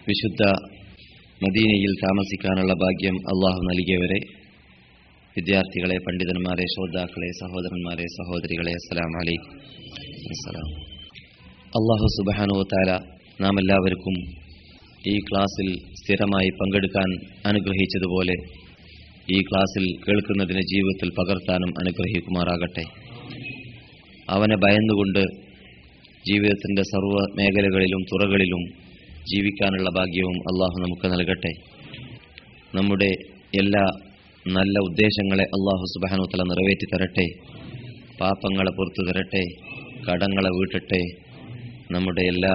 വിശുദ്ധ മദീനയിൽ താമസിക്കാനുള്ള ഭാഗ്യം അള്ളാഹു നൽകിയവരെ വിദ്യാർത്ഥികളെ പണ്ഡിതന്മാരെ ശ്രോതാക്കളെ സഹോദരന്മാരെ സഹോദരികളെ അസ്സലാം വലൈക്കും അസ്സലാം അള്ളാഹു സുബാനോ താല നാം എല്ലാവർക്കും ഈ ക്ലാസ്സിൽ സ്ഥിരമായി പങ്കെടുക്കാൻ അനുഗ്രഹിച്ചതുപോലെ ഈ ക്ലാസ്സിൽ കേൾക്കുന്നതിനെ ജീവിതത്തിൽ പകർത്താനും അനുഗ്രഹിക്കുമാറാകട്ടെ അവനെ ഭയന്നുകൊണ്ട് ജീവിതത്തിന്റെ സർവ്വ മേഖലകളിലും തുറകളിലും ജീവിക്കാനുള്ള ഭാഗ്യവും അള്ളാഹു നമുക്ക് നൽകട്ടെ നമ്മുടെ എല്ലാ നല്ല ഉദ്ദേശങ്ങളെ അള്ളാഹു സുബാനുത്തല നിറവേറ്റി തരട്ടെ പാപങ്ങളെ പുറത്തു തരട്ടെ കടങ്ങളെ വീട്ടട്ടെ നമ്മുടെ എല്ലാ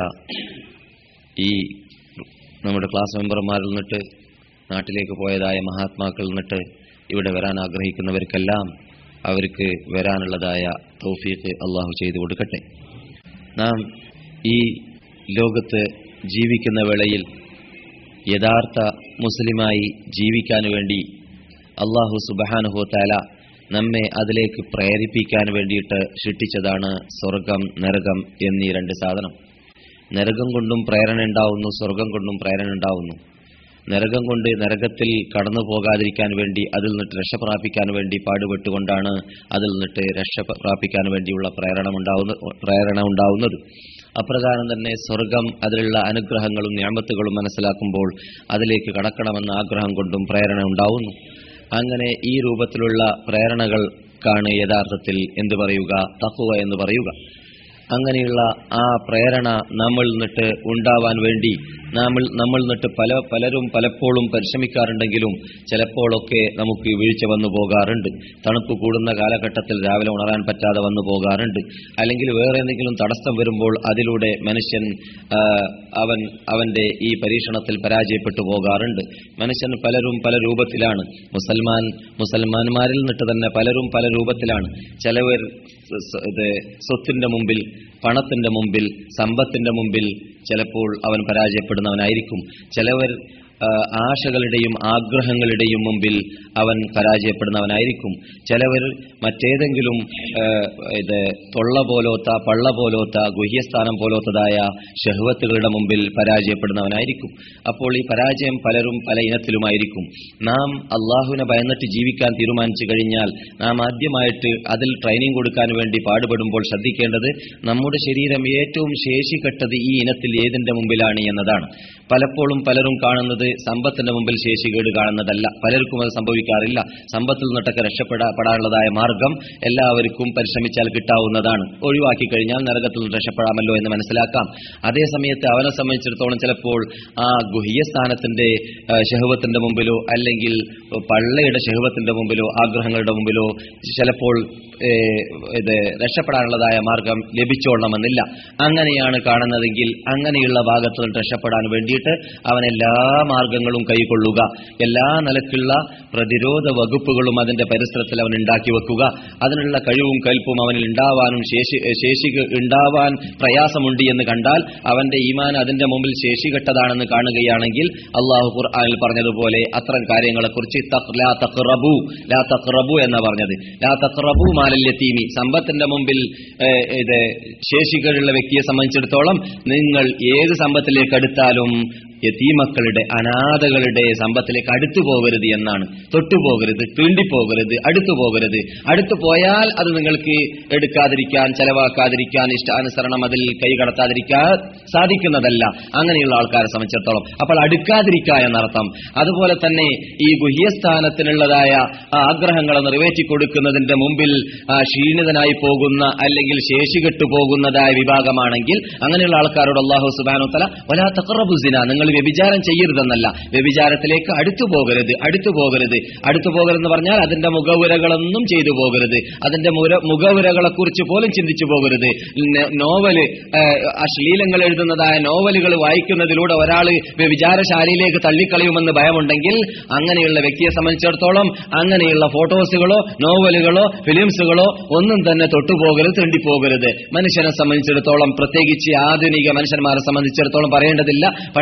ഈ നമ്മുടെ ക്ലാസ് മെമ്പർമാരിൽ നിന്നിട്ട് നാട്ടിലേക്ക് പോയതായ മഹാത്മാക്കളിൽ നിന്നിട്ട് ഇവിടെ വരാൻ ആഗ്രഹിക്കുന്നവർക്കെല്ലാം അവർക്ക് വരാനുള്ളതായ തൗഫീഖ് അള്ളാഹു ചെയ്തു കൊടുക്കട്ടെ നാം ഈ ലോകത്ത് ജീവിക്കുന്ന വേളയിൽ യഥാർത്ഥ മുസ്ലിമായി ജീവിക്കാൻ വേണ്ടി അള്ളാഹു സുബഹാനുഹോ താല നമ്മെ അതിലേക്ക് പ്രേരിപ്പിക്കാൻ വേണ്ടിയിട്ട് സൃഷ്ടിച്ചതാണ് സ്വർഗം നരകം എന്നീ രണ്ട് സാധനം നരകം കൊണ്ടും പ്രേരണ ഉണ്ടാവുന്നു സ്വർഗം കൊണ്ടും പ്രേരണ ഉണ്ടാവുന്നു നരകം കൊണ്ട് നരകത്തിൽ കടന്നു പോകാതിരിക്കാൻ വേണ്ടി അതിൽ നിന്നിട്ട് രക്ഷ പ്രാപിക്കാൻ വേണ്ടി പാടുപെട്ടുകൊണ്ടാണ് അതിൽ നിന്നിട്ട് രക്ഷ പ്രാപിക്കാൻ വേണ്ടിയുള്ള പ്രേരണ ഉണ്ടാവുന്ന പ്രേരണ ഉണ്ടാവുന്നത് അപ്രകാരം തന്നെ സ്വർഗം അതിലുള്ള അനുഗ്രഹങ്ങളും ഞാമത്തുകളും മനസ്സിലാക്കുമ്പോൾ അതിലേക്ക് കടക്കണമെന്ന ആഗ്രഹം കൊണ്ടും പ്രേരണ ഉണ്ടാവുന്നു അങ്ങനെ ഈ രൂപത്തിലുള്ള പ്രേരണകൾക്കാണ് യഥാർത്ഥത്തിൽ എന്തു പറയുക തക്കുവ എന്ന് പറയുക അങ്ങനെയുള്ള ആ പ്രേരണ നമ്മൾ നിന്നിട്ട് ഉണ്ടാവാൻ വേണ്ടി നമ്മൾ നമ്മൾ നിന്നിട്ട് പല പലരും പലപ്പോഴും പരിശ്രമിക്കാറുണ്ടെങ്കിലും ചിലപ്പോഴൊക്കെ നമുക്ക് വീഴ്ച വന്നു പോകാറുണ്ട് തണുപ്പ് കൂടുന്ന കാലഘട്ടത്തിൽ രാവിലെ ഉണരാൻ പറ്റാതെ വന്നു പോകാറുണ്ട് അല്ലെങ്കിൽ വേറെ എന്തെങ്കിലും തടസ്സം വരുമ്പോൾ അതിലൂടെ മനുഷ്യൻ അവൻ അവന്റെ ഈ പരീക്ഷണത്തിൽ പരാജയപ്പെട്ടു പോകാറുണ്ട് മനുഷ്യൻ പലരും പല രൂപത്തിലാണ് മുസൽമാൻ മുസൽമാന്മാരിൽ നിന്നിട്ട് തന്നെ പലരും പല രൂപത്തിലാണ് ചിലവർ ഇത് സ്വത്തിന്റെ മുമ്പിൽ പണത്തിന്റെ മുമ്പിൽ സമ്പത്തിന്റെ മുമ്പിൽ ചിലപ്പോൾ അവൻ പരാജയപ്പെടുന്നവനായിരിക്കും ചിലവർ ആശകളുടെയും ആഗ്രഹങ്ങളുടെയും മുമ്പിൽ അവൻ പരാജയപ്പെടുന്നവനായിരിക്കും ചിലവർ മറ്റേതെങ്കിലും ഇത് തൊള്ള പോലോത്ത പള്ള പോലോത്ത ഗുഹ്യസ്ഥാനം പോലോത്തതായ ഷഹ്വത്തുകളുടെ മുമ്പിൽ പരാജയപ്പെടുന്നവനായിരിക്കും അപ്പോൾ ഈ പരാജയം പലരും പല ഇനത്തിലുമായിരിക്കും നാം അള്ളാഹുവിനെ ഭയന്നിട്ട് ജീവിക്കാൻ തീരുമാനിച്ചു കഴിഞ്ഞാൽ നാം ആദ്യമായിട്ട് അതിൽ ട്രെയിനിങ് കൊടുക്കാൻ വേണ്ടി പാടുപെടുമ്പോൾ ശ്രദ്ധിക്കേണ്ടത് നമ്മുടെ ശരീരം ഏറ്റവും ശേഷി കെട്ടത് ഈ ഇനത്തിൽ ഏതിന്റെ മുമ്പിലാണ് എന്നതാണ് പലപ്പോഴും പലരും കാണുന്നത് സമ്പത്തിന്റെ മുമ്പിൽ ശേഷികേട് കാണുന്നതല്ല പലർക്കും അത് സംഭവിക്കാറില്ല സമ്പത്തിൽ നിന്നൊട്ടൊക്കെ രക്ഷപ്പെടാനുള്ളതായ മാർഗം എല്ലാവർക്കും പരിശ്രമിച്ചാൽ കിട്ടാവുന്നതാണ് ഒഴിവാക്കി കഴിഞ്ഞാൽ നരകത്തിൽ നിന്ന് രക്ഷപ്പെടാമല്ലോ എന്ന് മനസ്സിലാക്കാം അതേ സമയത്ത് അവനെ സംബന്ധിച്ചിടത്തോളം ചിലപ്പോൾ ആ ഗുഹ്യസ്ഥാനത്തിന്റെ ശഹവത്തിന്റെ മുമ്പിലോ അല്ലെങ്കിൽ പള്ളയുടെ ശഹവത്തിന്റെ മുമ്പിലോ ആഗ്രഹങ്ങളുടെ മുമ്പിലോ ചിലപ്പോൾ ഇത് രക്ഷപ്പെടാനുള്ളതായ മാർഗം ലഭിച്ചോളണമെന്നില്ല അങ്ങനെയാണ് കാണുന്നതെങ്കിൽ അങ്ങനെയുള്ള ഭാഗത്തു നിന്ന് രക്ഷപ്പെടാൻ വേണ്ടിയിട്ട് അവൻ എല്ലാ മാർഗങ്ങളും കൈക്കൊള്ളുക എല്ലാ നിലക്കുള്ള പ്രതിരോധ വകുപ്പുകളും അതിന്റെ പരിസരത്തിൽ അവൻ ഉണ്ടാക്കി വെക്കുക അതിനുള്ള കഴിവും കൽപ്പും അവനിൽ ഉണ്ടാവാനും ശേഷി ശേഷി ഉണ്ടാവാൻ പ്രയാസമുണ്ട് എന്ന് കണ്ടാൽ അവന്റെ ഈമാൻ അതിന്റെ മുമ്പിൽ ശേഷി കെട്ടതാണെന്ന് കാണുകയാണെങ്കിൽ അള്ളാഹു ഖുർആാനിൽ പറഞ്ഞതുപോലെ അത്തരം കാര്യങ്ങളെക്കുറിച്ച് ലാ തഖ്റബു ലാ തഖ്റബു എന്ന പറഞ്ഞത് ലാ തഖ്റബു മാലല്യത്തീമി സമ്പത്തിന്റെ മുമ്പിൽ ഇത് ശേഷികളുള്ള വ്യക്തിയെ സംബന്ധിച്ചിടത്തോളം നിങ്ങൾ ഏത് സമ്പത്തിലേക്ക് അടുത്താലും യതീമക്കളുടെ അനാഥകളുടെ സമ്പത്തിലേക്ക് അടുത്തു പോകരുത് എന്നാണ് തൊട്ടുപോകരുത് തീണ്ടിപ്പോകരുത് അടുത്തു പോകരുത് അടുത്തു പോയാൽ അത് നിങ്ങൾക്ക് എടുക്കാതിരിക്കാൻ ചെലവാക്കാതിരിക്കാൻ ഇഷ്ടാനുസരണം അതിൽ കൈ കടത്താതിരിക്കാൻ സാധിക്കുന്നതല്ല അങ്ങനെയുള്ള ആൾക്കാരെ സംബന്ധിച്ചിടത്തോളം അപ്പോൾ അടുക്കാതിരിക്കുക എന്നർത്ഥം അതുപോലെ തന്നെ ഈ ഗുഹ്യസ്ഥാനത്തിനുള്ളതായ ആഗ്രഹങ്ങളെ നിറവേറ്റി കൊടുക്കുന്നതിന്റെ മുമ്പിൽ ക്ഷീണിതനായി പോകുന്ന അല്ലെങ്കിൽ ശേഷി കെട്ടുപോകുന്നതായ വിഭാഗമാണെങ്കിൽ അങ്ങനെയുള്ള ആൾക്കാരോട് അള്ളാഹു സുബാനു തല വലാ തക്കറബുസിന നിങ്ങൾ വ്യഭിചാരം ചെയ്യരുതെന്നല്ല വ്യഭിചാരത്തിലേക്ക് അടുത്തു പോകരുത് അടുത്തു പോകരുത് അടുത്തു പോകരുതെന്ന് പറഞ്ഞാൽ അതിന്റെ മുഖവുരകളൊന്നും ചെയ്തു പോകരുത് അതിന്റെ മുഖവുരകളെ കുറിച്ച് പോലും ചിന്തിച്ചു പോകരുത് നോവല് അശ്ലീലങ്ങൾ എഴുതുന്നതായ നോവലുകൾ വായിക്കുന്നതിലൂടെ ഒരാൾ വ്യഭിചാരശാലയിലേക്ക് തള്ളിക്കളയുമെന്ന് ഭയമുണ്ടെങ്കിൽ അങ്ങനെയുള്ള വ്യക്തിയെ സംബന്ധിച്ചിടത്തോളം അങ്ങനെയുള്ള ഫോട്ടോസുകളോ നോവലുകളോ ഫിലിംസുകളോ ഒന്നും തന്നെ തൊട്ടുപോകരുത് തെണ്ടിപ്പോകരുത് മനുഷ്യനെ സംബന്ധിച്ചിടത്തോളം പ്രത്യേകിച്ച് ആധുനിക മനുഷ്യന്മാരെ സംബന്ധിച്ചിടത്തോളം പറയേണ്ടതില്ല പണ്ട് കാലഘട്ടം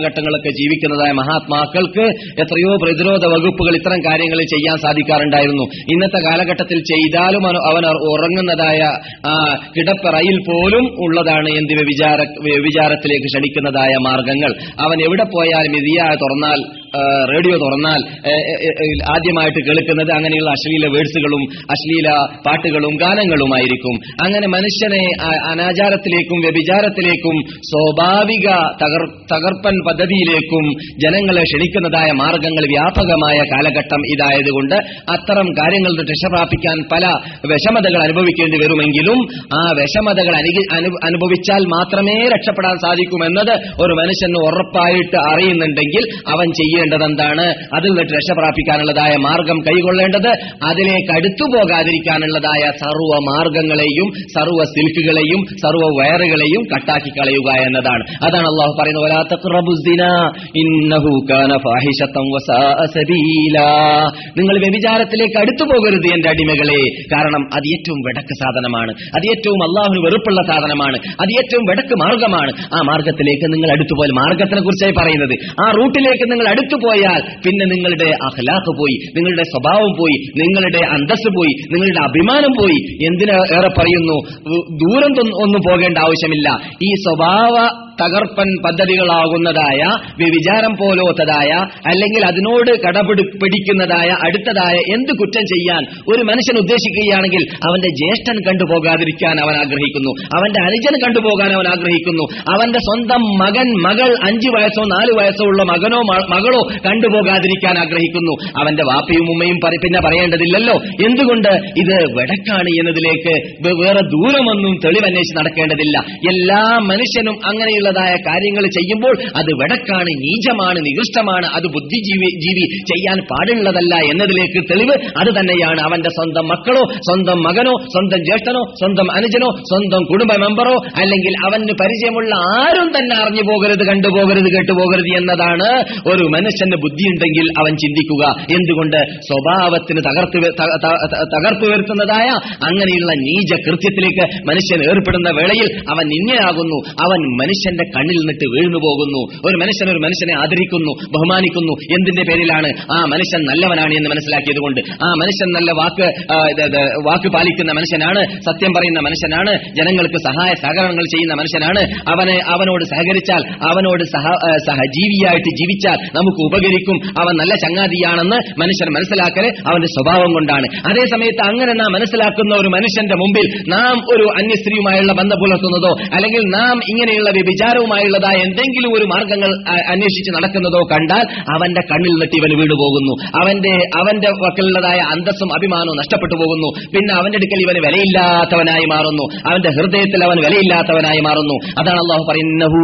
കാലഘട്ടങ്ങളൊക്കെ ജീവിക്കുന്നതായ മഹാത്മാക്കൾക്ക് എത്രയോ പ്രതിരോധ വകുപ്പുകൾ ഇത്തരം കാര്യങ്ങൾ ചെയ്യാൻ സാധിക്കാറുണ്ടായിരുന്നു ഇന്നത്തെ കാലഘട്ടത്തിൽ ചെയ്താലും അവൻ- അവൻ ഉറങ്ങുന്നതായ ആ കിടപ്പറയിൽ പോലും ഉള്ളതാണ് എന്ത് വ്യഭിചാര വ്യഭിചാരത്തിലേക്ക് ക്ഷണിക്കുന്നതായ മാർഗങ്ങൾ അവൻ എവിടെ പോയാലും ഇതിയ തുറന്നാൽ ആ, റേഡിയോ തുറന്നാൽ ഏ, ഏ, ഏ, ആദ്യമായിട്ട് കേൾക്കുന്നത് അങ്ങനെയുള്ള അശ്ലീല വേഴ്സുകളും അശ്ലീല പാട്ടുകളും ഗാനങ്ങളുമായിരിക്കും അങ്ങനെ മനുഷ്യനെ ആ- അനാചാരത്തിലേക്കും വ്യഭിചാരത്തിലേക്കും സ്വാഭാവിക തകർ തകർപ്പൻ പദ്ധതിയിലേക്കും ജനങ്ങളെ ക്ഷണിക്കുന്നതായ മാർഗങ്ങൾ വ്യാപകമായ കാലഘട്ടം ഇതായതുകൊണ്ട് അത്തരം കാര്യങ്ങളിൽ നിന്ന് രക്ഷ പ്രാപിക്കാൻ പല വിഷമതകൾ അനുഭവിക്കേണ്ടി വരുമെങ്കിലും ആ വിഷമതകൾ അനുഗ- അനു- അനുഭവിച്ചാൽ മാത്രമേ രക്ഷപ്പെടാൻ സാധിക്കുമെന്നത് ഒരു മനുഷ്യന് ഉറപ്പായിട്ട് അറിയുന്നുണ്ടെങ്കിൽ അവൻ ചെയ്യേണ്ടത് എന്താണ് അതിൽ നിന്ന് രക്ഷ പ്രാപിക്കാനുള്ളതായ മാർഗം കൈകൊള്ളേണ്ടത് അതിലേക്ക് അടുത്തു പോകാതിരിക്കാനുള്ളതായ സർവ്വ മാർഗങ്ങളെയും സർവ്വ സിൽക്കുകളെയും സർവ്വ വയറുകളെയും കട്ടാക്കി കളയുക എന്നതാണ് അതാണ് അള്ളാഹു പറയുന്നത് "വലാ തഖ്റബു സിനാ, ഇന്നഹു കാന ഫാഹിശത്തൻ വസാഅ സബീലാ." നിങ്ങൾ വ്യഭിചാരത്തിലേക്ക് അടുത്തു പോകരുത് എന്റെ അടിമകളെ കാരണം അത് ഏറ്റവും വെടക്ക് സാധനമാണ് അത് ഏറ്റവും അള്ളാഹുന് വെറുപ്പുള്ള സാധനമാണ് അത് ഏറ്റവും വെടക്ക് മാർഗമാണ് ആ മാർഗത്തിലേക്ക് നിങ്ങൾ അടുത്തു പോയാൽ മാർഗത്തിനെ കുറിച്ചായി പറയുന്നത് ആ റൂട്ടിലേക്ക് നിങ്ങൾ അടുത്തു പോയാൽ പിന്നെ നിങ്ങളുടെ അഖ്ലാഖ് പോയി നിങ്ങളുടെ സ്വഭാവം പോയി നിങ്ങളുടെ അന്തസ് പോയി നിങ്ങളുടെ അഭിമാനം പോയി എന്തിന് ഏറെ പറയുന്നു ഉ- ദൂരം തൊന്നും- ഒന്നും പോകേണ്ട ആവശ്യമില്ല ഈ സ്വഭാവ തകർപ്പൻ പദ്ധതികളാകുന്നതായ വ്യഭിചാരം പോലോത്തതായ അല്ലെങ്കിൽ അതിനോട് കടപിടി പിടിക്കുന്നതായ അടുത്തതായ എന്ത് കുറ്റം ചെയ്യാൻ ഒരു മനുഷ്യൻ ഉദ്ദേശിക്കുകയാണെങ്കിൽ അവന്റെ ജ്യേഷ്ഠൻ കണ്ടുപോകാതിരിക്കാൻ അവൻ ആഗ്രഹിക്കുന്നു അവന്റെ അനുജൻ കണ്ടുപോകാൻ അവൻ ആഗ്രഹിക്കുന്നു അവന്റെ സ്വന്തം മകൻ മകൾ അഞ്ചു വയസ്സോ നാല് വയസ്സോ ഉള്ള മകനോ മ- മകളോ കണ്ടുപോകാതിരിക്കാൻ ആഗ്രഹിക്കുന്നു അവന്റെ വാപ്പയും ഉമ്മയും പറ- പിന്നെ പറയേണ്ടതില്ലല്ലോ എന്തുകൊണ്ട് ഇത് വെടക്കാണ് എന്നതിലേക്ക് വേ- വേറെ ദൂരമൊന്നും തെളിവന്വേഷിച്ച് നടക്കേണ്ടതില്ല എല്ലാ മനുഷ്യനും അങ്ങനെയുള്ളതായ കാര്യങ്ങൾ ചെയ്യുമ്പോൾ അത് വെടക്കാണ് നീചമാണ് നികൃഷ്ടമാണ് അത് ബുദ്ധിജീവി ജീവി ചെയ്യാൻ പാടുള്ളതല്ല എന്നതിലേക്ക് തെളിവ് അത് തന്നെയാണ് അവന്റെ സ്വന്തം മക്കളോ സ്വന്തം മകനോ സ്വന്തം ജ്യേഷ്ഠനോ സ്വന്തം അനുജനോ സ്വന്തം കുടുംബ മെമ്പറോ അല്ലെങ്കിൽ അവന് പരിചയമുള്ള ആരും തന്നെ അറിഞ്ഞു പോകരുത് കണ്ടുപോകരുത് കേട്ടുപോകരുത് എന്നതാണ് ഒരു മനുഷ്യന് ബുദ്ധിയുണ്ടെങ്കിൽ അവൻ ചിന്തിക്കുക എന്തുകൊണ്ട് സ്വഭാവത്തിന് തകർത്ത് വെ- ത- ത- ത- തകർപ്പ് വരുത്തുന്നതായ അങ്ങനെയുള്ള നീച കൃത്യത്തിലേക്ക് മനുഷ്യൻ ഏർപ്പെടുന്ന വേളയിൽ അവൻ നിന്നയാകുന്നു അവൻ മനുഷ്യന്റെ കണ്ണിൽ നിന്നിട്ട് വീഴ്ന്നു പോകുന്നു ഒരു മനുഷ്യൻ ഒരു മനുഷ്യനെ ആദരിക്കുന്നു ബഹുമാനിക്കുന്നു എന്തിന്റെ പേരിലാണ് ആ മനുഷ്യൻ നല്ലവനാണ് എന്ന് മനസ്സിലാക്കിയത് കൊണ്ട് ആ മനുഷ്യൻ നല്ല വാക്ക് ആ, ഇത്, ഇത്, വാക്ക് പാലിക്കുന്ന മനുഷ്യനാണ് സത്യം പറയുന്ന മനുഷ്യനാണ് ജനങ്ങൾക്ക് സഹായ സഹകരണങ്ങൾ ചെയ്യുന്ന മനുഷ്യനാണ് അവനെ അവനോട് സഹകരിച്ചാൽ അവനോട് സഹ ആ, സഹജീവിയായിട്ട് ജീവിച്ചാൽ നമുക്ക് ഉപകരിക്കും അവൻ നല്ല ചങ്ങാതിയാണെന്ന് മനുഷ്യൻ മനസ്സിലാക്കല് അവന്റെ സ്വഭാവം കൊണ്ടാണ് അതേ സമയത്ത് അങ്ങനെ നാം മനസ്സിലാക്കുന്ന ഒരു മനുഷ്യന്റെ മുമ്പിൽ നാം ഒരു അന്യസ്ത്രീയുമായുള്ള ബന്ധം പുലർത്തുന്നതോ അല്ലെങ്കിൽ നാം ഇങ്ങനെയുള്ള വ്യഭിചാരവുമായുള്ളതായ എന്തെങ്കിലും ഒരു മാർഗങ്ങൾ ആ, അന്വേഷിച്ച് നടക്കുന്നതോ കണ്ടാൽ അവന്റെ കണ്ണിൽ നിന്നിട്ട് ഇവന് വീണു പോകുന്നു അവന്റെ അവന്റെ വക്കലുള്ളതായ അന്തസ്സും അഭിമാനവും നഷ്ടപ്പെട്ടു പോകുന്നു പിന്നെ അവന്റെ അടുക്കൽ ഇവന് വിലയില്ലാത്തവനായി മാറുന്നു അവന്റെ ഹൃദയത്തിൽ അവൻ വിലയില്ലാത്തവനായി മാറുന്നു അതാണ് അള്ളാഹു പറയുന്നത്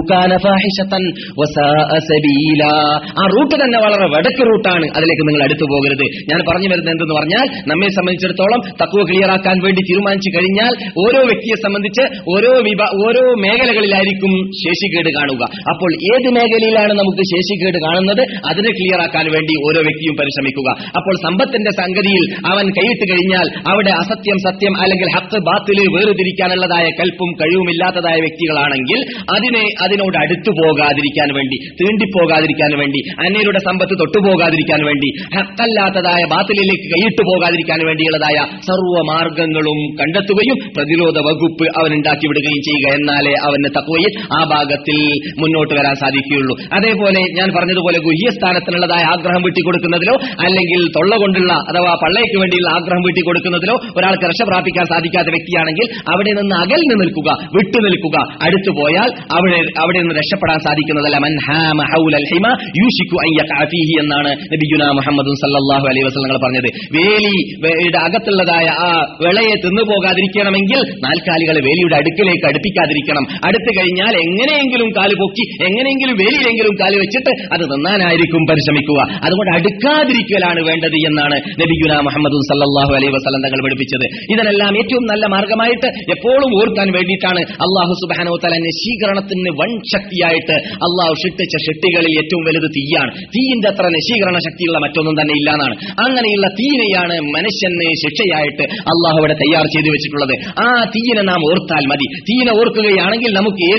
ആ റൂട്ട് തന്നെ വളരെ വടക്ക് റൂട്ടാണ് അതിലേക്ക് നിങ്ങൾ അടുത്തു പോകരുത് ഞാൻ പറഞ്ഞു വരുന്നത് എന്തെന്ന് പറഞ്ഞാൽ നമ്മെ സംബന്ധിച്ചിടത്തോളം തക്കുവ ക്ലിയർ ആക്കാൻ വേണ്ടി തീരുമാനിച്ചു കഴിഞ്ഞാൽ ഓരോ വ്യക്തിയെ സംബന്ധിച്ച് ഓരോ വിഭാ ഓരോ മേഖലകളിലായിരിക്കും ശേഷിക്കേട് കാണുക അപ്പോൾ ഏത് മേഖലയിലാണ് നമുക്ക് ശേഷിക്കേട് കാണുന്നത് അതിനെ ക്ലിയർ ആക്കാൻ വേണ്ടി ഓരോ വ്യക്തിയും പരിശ്രമിക്കുക അപ്പോൾ സമ്പത്തിന്റെ സംഗതിയിൽ അവൻ കൈയിട്ട് കഴിഞ്ഞാൽ അവിടെ അസത്യം സത്യം അല്ലെങ്കിൽ ഹത്ത് ബാത്തില് വേർതിരിക്കാനുള്ളതായ കൽപ്പും കഴിവുമില്ലാത്തതായ വ്യക്തികളാണെങ്കിൽ അതിനെ അതിനോട് അടുത്തു പോകാതിരിക്കാൻ വേണ്ടി തീണ്ടിപ്പോകാതിരിക്കാൻ വേണ്ടി അന്യരുടെ സമ്പത്ത് തൊട്ടുപോകാതിരിക്കാൻ വേണ്ടി ഹക്കല്ലാത്തതായ ബാത്തിലേക്ക് കൈയിട്ട് പോകാതിരിക്കാൻ വേണ്ടിയുള്ളതായ സർവ്വ മാർഗങ്ങളും കണ്ടെത്തുകയും പ്രതിരോധ വകുപ്പ് അവൻ ഉണ്ടാക്കി വിടുകയും ചെയ്യുക എന്നാലേ അവന് തക്കവയിൽ ആ ഭാഗത്തിൽ മുന്നോട്ട് വരാൻ സാധിക്കുകയുള്ളൂ അതേപോലെ ഞാൻ പറഞ്ഞതുപോലെ ഗുഹ്യസ്ഥാനത്തിനുള്ളതായ ആഗ്രഹം വിട്ടിക്കൊടുക്കുന്നതിലോ അല്ലെങ്കിൽ തൊള്ള കൊണ്ടുള്ള അഥവാ പള്ളയ്ക്ക് വേണ്ടിയുള്ള ആഗ്രഹം വിട്ടിക്കൊടുക്കുന്നതിലോ ഒരാൾക്ക് രക്ഷ പ്രാപിക്കാൻ സാധിക്കാത്ത വ്യക്തിയാണെങ്കിൽ അവിടെ നിന്ന് അകൽന്ന് നിൽക്കുക വിട്ടു നിൽക്കുക അടുത്തു പോയാൽ അവിടെ അവിടെ നിന്ന് രക്ഷപ്പെടാൻ സാധിക്കുന്നതല്ല മൻ ഹാമ ഹൗലൽ ഹിമ യൂഷിക്കു അൻ യഖഅ ഫീഹി എന്നാണ് നബിയുന മുഹമ്മദ് സല്ലല്ലാഹു അലൈഹി വസല്ലം പറഞ്ഞത് വേലി വേലിയുടെ അകത്തുള്ളതായ ആ വിളയെ തിന്നു പോകാതിരിക്കണമെങ്കിൽ നാൽക്കാലികളെ വേലിയുടെ അടുക്കിലേക്ക് അടുപ്പിക്കാതിരിക്കണം അടുത്തു കഴിഞ്ഞാൽ എങ്ങനെയെങ്കിലും കാല് പൊക്കി എങ്ങനെയെങ്കിലും വേലിയിലെങ്കിലും കാല് വെച്ചിട്ട് അത് നിന്നാനായിരിക്കും പരിശ്രമിക്കുക അതുകൊണ്ട് അടുക്കാതിരിക്കലാണ് വേണ്ടത് എന്നാണ് നബിയുന മുഹമ്മദ് സല്ലല്ലാഹു അലൈഹി വസല്ലം തങ്ങൾ പഠിപ്പിച്ചത് ഇതിനെല്ലാം ഏറ്റവും നല്ല മാർഗമായിട്ട് എപ്പോഴും ഓർക്കാൻ വേണ്ടിയിട്ടാണ് അള്ളാഹു സുബാനോ തല നശീകരണത്തിന് വൻ ശക്തിയായിട്ട് അള്ളാഹു ഷിട്ടിച്ച ഷെട്ടികളിൽ ഏറ്റവും വലുത് തീയാണ് തീയിന്റെ അത്ര നശീകരണ ശക്തിയുള്ള മറ്റൊന്നും തന്നെ ഇല്ലാന്നാണ് അങ്ങനെയുള്ള തീനെയാണ് മനുഷ്യന് ശിക്ഷയായിട്ട് അള്ളാഹു ഇവിടെ തയ്യാർ ചെയ്തു വെച്ചിട്ടുള്ളത് ആ തീയിനെ നാം ഓർത്താൽ മതി തീയിനെ ഓർക്കുകയാണെങ്കിൽ നമുക്ക് ഏത് സമയത്തോ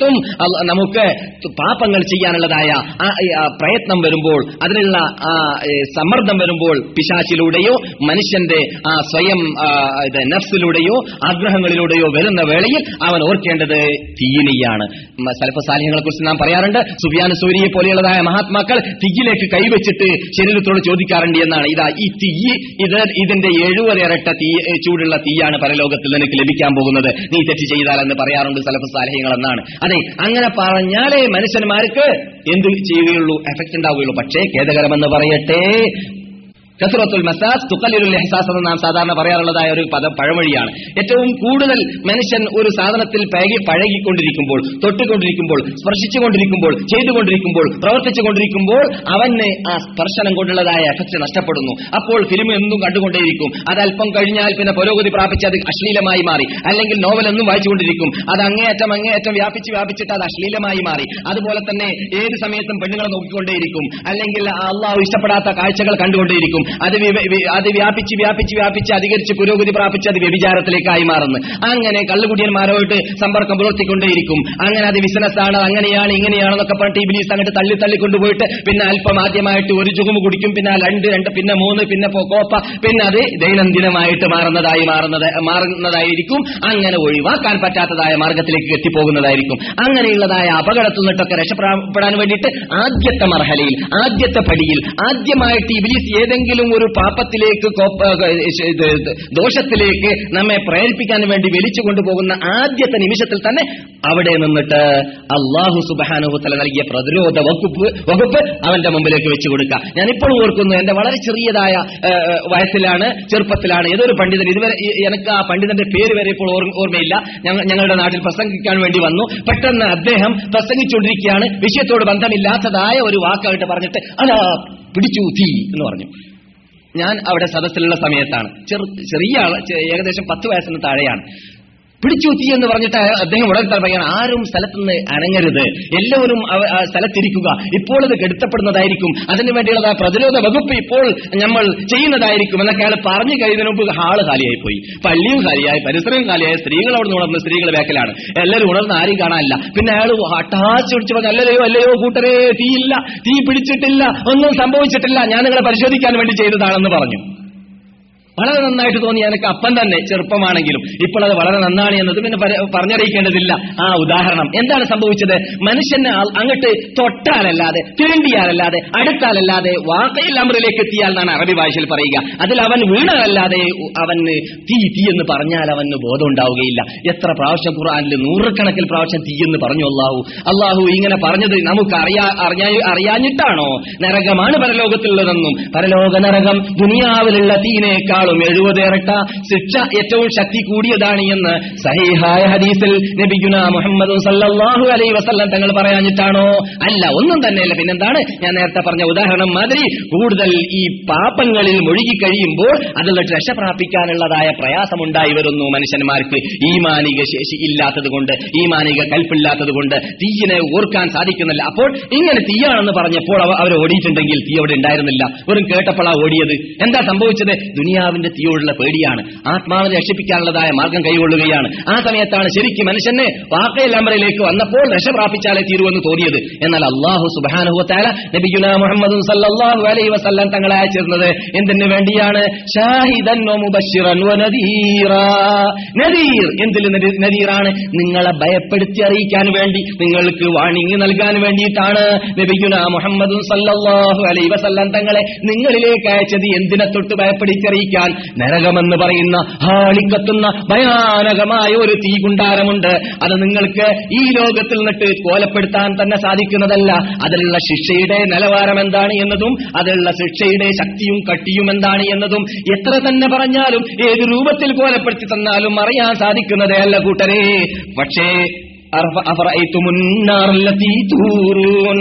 സമയത്തും അല്ല- നമുക്ക് പാപങ്ങൾ ചെയ്യാനുള്ളതായ ആ- ആ പ്രയത്നം വരുമ്പോൾ അതിനുള്ള ആ ഏ, സമ്മർദ്ദം വരുമ്പോൾ പിശാച്ചിലൂടെയോ മനുഷ്യന്റെ ആ സ്വയം ആ, ഇത് നഫ്സിലൂടെയോ ആഗ്രഹങ്ങളിലൂടെയോ വരുന്ന വേളയിൽ അവൻ ഓർക്കേണ്ടത് തീയിനെയാണ് സലഫസാലിഹ്യങ്ങളെ കുറിച്ച് നാം പറയാറുണ്ട് സുഫിയാൻ സൂരിയെ പോലെയുള്ളതായ മഹാത്മാക്കൾ തീയിലേക്ക് കൈവച്ചിട്ട് ശരീരത്തോട് ചോദിക്കാറുണ്ട് എന്നാണ് ഇതാ ഈ തീ ഇത് ഇതിന്റെ എഴുപത് ഇരട്ട തീ ഏ, ചൂടുള്ള തീയാണ് പരലോകത്തിൽ നിനക്ക് ലഭിക്കാൻ പോകുന്നത് നീ തെറ്റ് ചെയ്താലെന്ന് പറയാറുണ്ട് സലഫസാലിഹ്യങ്ങൾ എന്നാണ് അതെ അങ്ങനെ പറഞ്ഞാലേ മനുഷ്യന്മാർക്ക് എന്ത് ചെയ്യുകയുള്ളൂ എഫക്ട് ഉണ്ടാവുകയുള്ളൂ പക്ഷേ ഖേദകരമെന്ന് പറയട്ടെ കസറത്തുൽ മസാസ് തുക്കലിരുൽ എഹ്സാസ് എന്ന് നാം സാധാരണ പറയാറുള്ളതായ ഒരു പദം പഴമൊഴിയാണ് ഏറ്റവും കൂടുതൽ മനുഷ്യൻ ഒരു സാധനത്തിൽ പഴകി പഴകിക്കൊണ്ടിരിക്കുമ്പോൾ തൊട്ടുകൊണ്ടിരിക്കുമ്പോൾ സ്പർശിച്ചുകൊണ്ടിരിക്കുമ്പോൾ ചെയ്തുകൊണ്ടിരിക്കുമ്പോൾ പ്രവർത്തിച്ചുകൊണ്ടിരിക്കുമ്പോൾ അവന് ആ സ്പർശനം കൊണ്ടുള്ളതായ എഫക്ട് നഷ്ടപ്പെടുന്നു അപ്പോൾ ഫിലിം എന്നും കണ്ടുകൊണ്ടേയിരിക്കും അത് അല്പം കഴിഞ്ഞാൽ പിന്നെ പുരോഗതി പ്രാപിച്ച് അത് അശ്ലീലമായി മാറി അല്ലെങ്കിൽ നോവൽ എന്നും വായിച്ചുകൊണ്ടിരിക്കും അത് അങ്ങേയറ്റം അങ്ങേയറ്റം വ്യാപിച്ച് വ്യാപിച്ചിട്ട് അത് അശ്ലീലമായി മാറി അതുപോലെ തന്നെ ഏത് സമയത്തും പെണ്ണുങ്ങളെ നോക്കിക്കൊണ്ടേയിരിക്കും അല്ലെങ്കിൽ അള്ളാഹു ഇഷ്ടപ്പെടാത്ത കാഴ്ചകൾ കണ്ടുകൊണ്ടേയിരിക്കും അത് വി- വി- അത് വ്യാപിച്ച് വ്യാപിച്ച് വ്യാപിച്ച് അധികരിച്ച് പുരോഗതി പ്രാപിച്ച് അത് വ്യഭിചാരത്തിലേക്കായി മാറുന്നു അങ്ങനെ കള്ളുകുടിയന്മാരോട്ട് സമ്പർക്കം പുലർത്തിക്കൊണ്ടേയിരിക്കും അങ്ങനെ അത് ബിസിനസ് ആണ് അങ്ങനെയാണ് ഇങ്ങനെയാണെന്നൊക്കെ പറഞ്ഞിട്ട് ഇബിലീസ് അങ്ങോട്ട് തള്ളി തള്ളി കൊണ്ടുപോയിട്ട് പിന്നെ അല്പം ആദ്യമായിട്ട് ഒരു ചുകുമ് കുടിക്കും പിന്നെ രണ്ട് രണ്ട് പിന്നെ മൂന്ന് പിന്നെ പോ- കോപ്പ പിന്നെ അത് ദൈനംദിനമായിട്ട് മാറുന്നതായി മാറുന്നത് മാറുന്നതായിരിക്കും അങ്ങനെ ഒഴിവാക്കാൻ പറ്റാത്തതായ മാർഗത്തിലേക്ക് എത്തിപ്പോകുന്നതായിരിക്കും അങ്ങനെയുള്ളതായ അപകടത്തിൽ നിന്നിട്ടൊക്കെ രക്ഷപ്പെടാൻ വേണ്ടിയിട്ട് ആദ്യത്തെ മർഹലയിൽ ആദ്യത്തെ പടിയിൽ ആദ്യമായിട്ട് ഇബിലിസ് ഏതെങ്കിലും ഒരു പാപത്തിലേക്ക് കോപ്പ- ഇത് ഇത് ദോഷത്തിലേക്ക് നമ്മെ പ്രേരിപ്പിക്കാൻ വേണ്ടി വലിച്ചു കൊണ്ടുപോകുന്ന ആദ്യത്തെ നിമിഷത്തിൽ തന്നെ അവിടെ നിന്നിട്ട് അള്ളാഹു സുബാനുഹുത്തല നൽകിയ പ്രതിരോധ വകുപ്പ് വകുപ്പ് അവന്റെ മുമ്പിലേക്ക് വെച്ചു കൊടുക്കുക ഞാൻ ഇപ്പോഴും ഓർക്കുന്നു എന്റെ വളരെ ചെറിയതായ ഏ, ഏ, വയസ്സിലാണ് ചെറുപ്പത്തിലാണ് ഏതൊരു പണ്ഡിതൻ ഇതുവരെ ഈ- എനിക്ക് ആ പണ്ഡിതന്റെ പേര് വരെ ഇപ്പോൾ ഓർമ്മ- ഓർമ്മയില്ല ഞങ്ങ- ഞങ്ങളുടെ നാട്ടിൽ പ്രസംഗിക്കാൻ വേണ്ടി വന്നു പെട്ടെന്ന് അദ്ദേഹം പ്രസംഗിച്ചുകൊണ്ടിരിക്കുകയാണ് വിഷയത്തോട് ബന്ധമില്ലാത്തതായ ഒരു വാക്കായിട്ട് പറഞ്ഞിട്ട് അതാ പിടിച്ചു തീ എന്ന് പറഞ്ഞു ഞാൻ അവിടെ സദസ്സിലുള്ള സമയത്താണ് ചെറു ചെറിയ ആള് ചെ- ഏകദേശം പത്ത് വയസ്സിന് താഴെയാണ് പിടിച്ചു തീ എന്ന് പറഞ്ഞിട്ട് അദ്ദേഹം ഉടനെ തന്നെ പറയാണ് ആരും സ്ഥലത്തുനിന്ന് അനങ്ങരുത് എല്ലാവരും അവ- ആ സ്ഥലത്തിരിക്കുക ഇപ്പോൾ ഇത് കെടുത്തപ്പെടുന്നതായിരിക്കും അതിനു വേണ്ടിയുള്ള പ്രതിരോധ വകുപ്പ് ഇപ്പോൾ നമ്മൾ ചെയ്യുന്നതായിരിക്കും എന്നൊക്കെ അയാൾ പറഞ്ഞു കഴിയുന്നതിന് മുമ്പ് ഹാള് കാലിയായി പോയി പള്ളിയും കാലിയായി പരിസരവും കാലിയായി സ്ത്രീകൾ അവിടെ നിന്ന് ഉണർന്ന് സ്ത്രീകൾ ബാക്കിലാണ് എല്ലാവരും ഉണർന്ന് ആരും കാണാനില്ല പിന്നെ അയാൾ ഹട്ടാച്ച് പിടിച്ച് പറഞ്ഞു അല്ലയോ അല്ലയോ കൂട്ടരേ തീയില്ല തീ പിടിച്ചിട്ടില്ല ഒന്നും സംഭവിച്ചിട്ടില്ല ഞാൻ നിങ്ങളെ പരിശോധിക്കാൻ വേണ്ടി ചെയ്തതാണെന്ന് പറഞ്ഞു വളരെ നന്നായിട്ട് തോന്നി എനിക്ക് അപ്പം തന്നെ ചെറുപ്പമാണെങ്കിലും ഇപ്പോൾ അത് വളരെ നന്നാണ് എന്നത് പിന്നെ പര- പറഞ്ഞറിയിക്കേണ്ടതില്ല ആ ഉദാഹരണം എന്താണ് സംഭവിച്ചത് മനുഷ്യനെ ആൾ അങ്ങോട്ട് തൊട്ടാലല്ലാതെ തീണ്ടിയാലല്ലാതെ അടുത്താലല്ലാതെ വാക്കയിൽ അമറിലേക്ക് എത്തിയാൽ എന്നാണ് അറബി ഭാഷയിൽ പറയുക അതിൽ അവൻ വീണതല്ലാതെ അവന് തീ തീ എന്ന് പറഞ്ഞാൽ അവന് ബോധം ഉണ്ടാവുകയില്ല എത്ര പ്രാവശ്യം ഖുർആനിൽ നൂറുകണക്കിൽ പ്രാവശ്യം തീ എന്ന് പറഞ്ഞു അള്ളാഹു അള്ളാഹു ഇങ്ങനെ പറഞ്ഞത് നമുക്ക് അറിയാ അറിയാ അറിയാഞ്ഞിട്ടാണോ നരകമാണ് പരലോകത്തിലുള്ളതെന്നും പരലോക നരകം ദുനിയാവിലുള്ള തീനേക്കാളും എഴുപത് ഇരട്ട ശിക്ഷ ഏറ്റവും ശക്തി കൂടിയതാണ് എന്ന് സഹീഹായ ഹദീസിൽ നബിഗുന മുഹമ്മദ് സല്ലല്ലാഹു അലൈഹി വസല്ലം തങ്ങൾ പറയാഞ്ഞിട്ടാണോ അല്ല ഒന്നും തന്നെയല്ല പിന്നെന്താണ് ഞാൻ നേരത്തെ പറഞ്ഞ ഉദാഹരണം മാതിരി കൂടുതൽ ഈ പാപങ്ങളിൽ മുഴുകി കഴിയുമ്പോൾ അതിൽ നിന്ന് രക്ഷ പ്രാപിക്കാനുള്ളതായ പ്രയാസമുണ്ടായി വരുന്നു മനുഷ്യന്മാർക്ക് ഈ മാനിക ശേഷി ഇല്ലാത്തത് കൊണ്ട് ഈ മാനിക കൽപ്പില്ലാത്തത് കൊണ്ട് തീയിനെ ഓർക്കാൻ സാധിക്കുന്നില്ല അപ്പോൾ ഇങ്ങനെ തീയാണെന്ന് പറഞ്ഞപ്പോൾ അവ- അവർ ഓടിയിട്ടുണ്ടെങ്കിൽ തീ അവിടെ ഉണ്ടായിരുന്നില്ല വെറും കേട്ടപ്പോഴാ ഓടിയത് എന്താ സംഭവിച്ചത് ദുനിയാവിന്റെ തീയോടുള്ള പേടിയാണ് ആത്മാവിനെ രക്ഷിപ്പിക്കാനുള്ളതായ മാർഗം കൈകൊള്ളുകയാണ് ആ സമയത്താണ് ശരിക്കും മനുഷ്യനെ വാക്കയിലമ്പരയിലേക്ക് വന്നപ്പോൾ രക്ഷ പ്രാപിച്ചാലേ തീരുവെന്ന് തോന്നിയത് എന്നാൽ അള്ളാഹു സുബാനുഹത്താല നബിഗുന മുഹമ്മദ് സല്ലല്ലാഹു അലൈഹി വസല്ലം തങ്ങളെ അയച്ചിരുന്നത് എന്തിനു വേണ്ടിയാണ് ഷാഹിദൻ വ മുബശ്ശിറൻ വ നദീറാ. നദീർ എന്തിൽ നദീ- നദീറാണ് നിങ്ങളെ ഭയപ്പെടുത്തി അറിയിക്കാൻ വേണ്ടി നിങ്ങൾക്ക് വാണിംഗ് നൽകാൻ വേണ്ടിയിട്ടാണ് നബിഗുന മുഹമ്മദ് സല്ലല്ലാഹു അലൈഹി വസല്ലം തങ്ങളെ നിങ്ങളിലേക്ക് അയച്ചത് എന്തിനെ തൊട്ട് ഭയപ്പെടുത്തിയറിയിക്കാൻ നരകമെന്ന് പറയുന്ന ഹാളിക്കത്തുന്ന ഭയാനകമായ ഒരു തീ കുണ്ടാരമുണ്ട് അത് നിങ്ങൾക്ക് ഈ ലോകത്തിൽ നിന്നിട്ട് കോലപ്പെടുത്താൻ തന്നെ സാധിക്കുന്നതല്ല അതിലുള്ള ശിക്ഷയുടെ നിലവാരം എന്താണ് എന്നതും അതിലുള്ള ശിക്ഷയുടെ ശക്തിയും കട്ടിയും എന്താണ് എന്നതും എത്ര തന്നെ പറഞ്ഞാലും ഏത് രൂപത്തിൽ കോലപ്പെടുത്തി തന്നാലും അറിയാൻ സാധിക്കുന്നതേ അല്ല കൂട്ടരേ പക്ഷേ അറഫ- അഫറഅയ്തുമുൻ നാറല്ലതീ തൂറൂൻ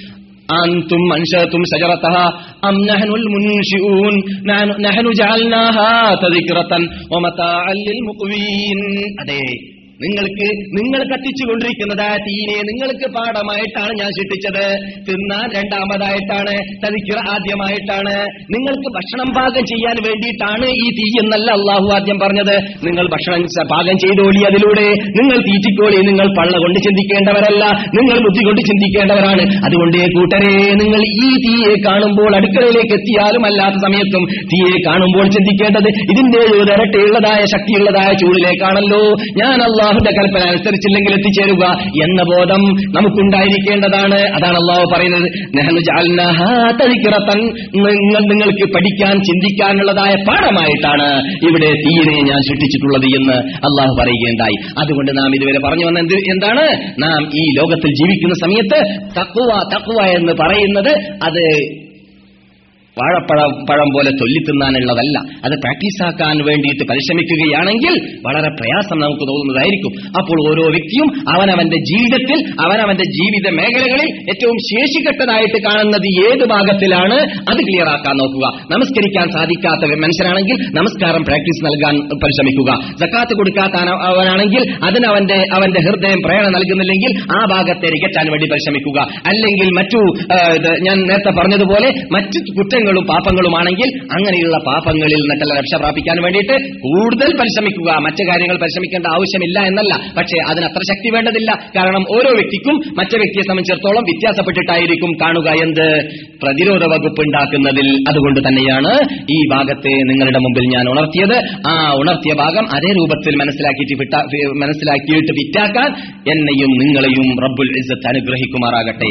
أنتم أنشأتم شجرتها أم نحن المنشئون نحن, نحن جعلناها تذكرة ومتاعا للمقوين അതെ നിങ്ങൾക്ക് നിങ്ങൾ കത്തിച്ചുകൊണ്ടിരിക്കുന്നതായ തീനെ നിങ്ങൾക്ക് പാഠമായിട്ടാണ് ഞാൻ സൃഷ്ടിച്ചത് തിന്നാൻ രണ്ടാമതായിട്ടാണ് തതിക്കിറ ആദ്യമായിട്ടാണ് നിങ്ങൾക്ക് ഭക്ഷണം പാകം ചെയ്യാൻ വേണ്ടിയിട്ടാണ് ഈ തീ എന്നല്ല അള്ളാഹു ആദ്യം പറഞ്ഞത് നിങ്ങൾ ഭക്ഷണം സ- പാകം ചെയ്തോളി അതിലൂടെ നിങ്ങൾ തീറ്റിക്കോളി നിങ്ങൾ പള്ള കൊണ്ട് ചിന്തിക്കേണ്ടവരല്ല നിങ്ങൾ ബുദ്ധി കൊണ്ട് ചിന്തിക്കേണ്ടവരാണ് അതുകൊണ്ട് കൂട്ടരെ നിങ്ങൾ ഈ തീയെ കാണുമ്പോൾ അടുക്കളയിലേക്ക് എത്തിയാലും അല്ലാത്ത സമയത്തും തീയെ കാണുമ്പോൾ ചിന്തിക്കേണ്ടത് ഇതിന്റെ ഇരട്ടിയുള്ളതായ ശക്തിയുള്ളതായ ചൂടിലേക്കാണല്ലോ ഞാൻ അള്ളാഹുന്റെ കൽപ്പന അനുസരിച്ചില്ലെങ്കിൽ എത്തിച്ചേരുക എന്ന ബോധം നമുക്കുണ്ടായിരിക്കേണ്ടതാണ് അതാണ് അള്ളാഹു പറയുന്നത് നെഹ്നു ജഅൽനാഹാ തദ്കിറത്തൻ. നിങ്ങൾ നിങ്ങൾക്ക് പഠിക്കാൻ ചിന്തിക്കാനുള്ളതായ പാഠമായിട്ടാണ് ഇവിടെ തീയിനെ ഞാൻ സൃഷ്ടിച്ചിട്ടുള്ളത് എന്ന് അള്ളാഹു പറയുകയുണ്ടായി അതുകൊണ്ട് നാം ഇതുവരെ പറഞ്ഞു വന്ന എന്ത് എന്താണ് നാം ഈ ലോകത്തിൽ ജീവിക്കുന്ന സമയത്ത് തക്കുവ തക്കുവ എന്ന് പറയുന്നത് അത് വാഴപ്പഴം പഴം പോലെ തൊല്ലിത്തിന്നാനുള്ളതല്ല അത് പ്രാക്ടീസാക്കാൻ വേണ്ടിയിട്ട് പരിശ്രമിക്കുകയാണെങ്കിൽ വളരെ പ്രയാസം നമുക്ക് തോന്നുന്നതായിരിക്കും അപ്പോൾ ഓരോ വ്യക്തിയും അവനവന്റെ ജീവിതത്തിൽ അവനവന്റെ ജീവിത മേഖലകളിൽ ഏറ്റവും ശേഷികെട്ടതായിട്ട് കാണുന്നത് ഏത് ഭാഗത്തിലാണ് അത് ക്ലിയർ ആക്കാൻ നോക്കുക നമസ്കരിക്കാൻ സാധിക്കാത്ത മനുഷ്യനാണെങ്കിൽ നമസ്കാരം പ്രാക്ടീസ് നൽകാൻ പരിശ്രമിക്കുക ജക്കാത്ത് കൊടുക്കാത്ത അന- അവനാണെങ്കിൽ അതിന് അവന്റെ അവന്റെ ഹൃദയം പ്രേരണ നൽകുന്നില്ലെങ്കിൽ ആ ഭാഗത്തെ രകറ്റാൻ വേണ്ടി പരിശ്രമിക്കുക അല്ലെങ്കിൽ മറ്റു ആ, ഇത് ഞാൻ നേരത്തെ പറഞ്ഞതുപോലെ മറ്റു കുറ്റങ്ങളും പാപങ്ങളുമാണെങ്കിൽ അങ്ങനെയുള്ള പാപങ്ങളിൽ നിന്നിട്ടുള്ള രക്ഷ പ്രാപിക്കാൻ വേണ്ടിയിട്ട് കൂടുതൽ പരിശ്രമിക്കുക മറ്റു കാര്യങ്ങൾ പരിശ്രമിക്കേണ്ട ആവശ്യമില്ല എന്നല്ല പക്ഷേ അതിന് അത്ര ശക്തി വേണ്ടതില്ല കാരണം ഓരോ വ്യക്തിക്കും മറ്റു വ്യക്തിയെ സംബന്ധിച്ചിടത്തോളം വ്യത്യാസപ്പെട്ടിട്ടായിരിക്കും കാണുക എന്ത് പ്രതിരോധ വകുപ്പ് ഉണ്ടാക്കുന്നതിൽ അതുകൊണ്ട് തന്നെയാണ് ഈ ഭാഗത്തെ നിങ്ങളുടെ മുമ്പിൽ ഞാൻ ഉണർത്തിയത് ആ ഉണർത്തിയ ഭാഗം അതേ രൂപത്തിൽ മനസ്സിലാക്കിയിട്ട് വിട്ട- മനസ്സിലാക്കിയിട്ട് വിറ്റാക്കാൻ എന്നെയും നിങ്ങളെയും റബ്ബുൽ ഇസ്സത്ത് അനുഗ്രഹിക്കുമാറാകട്ടെ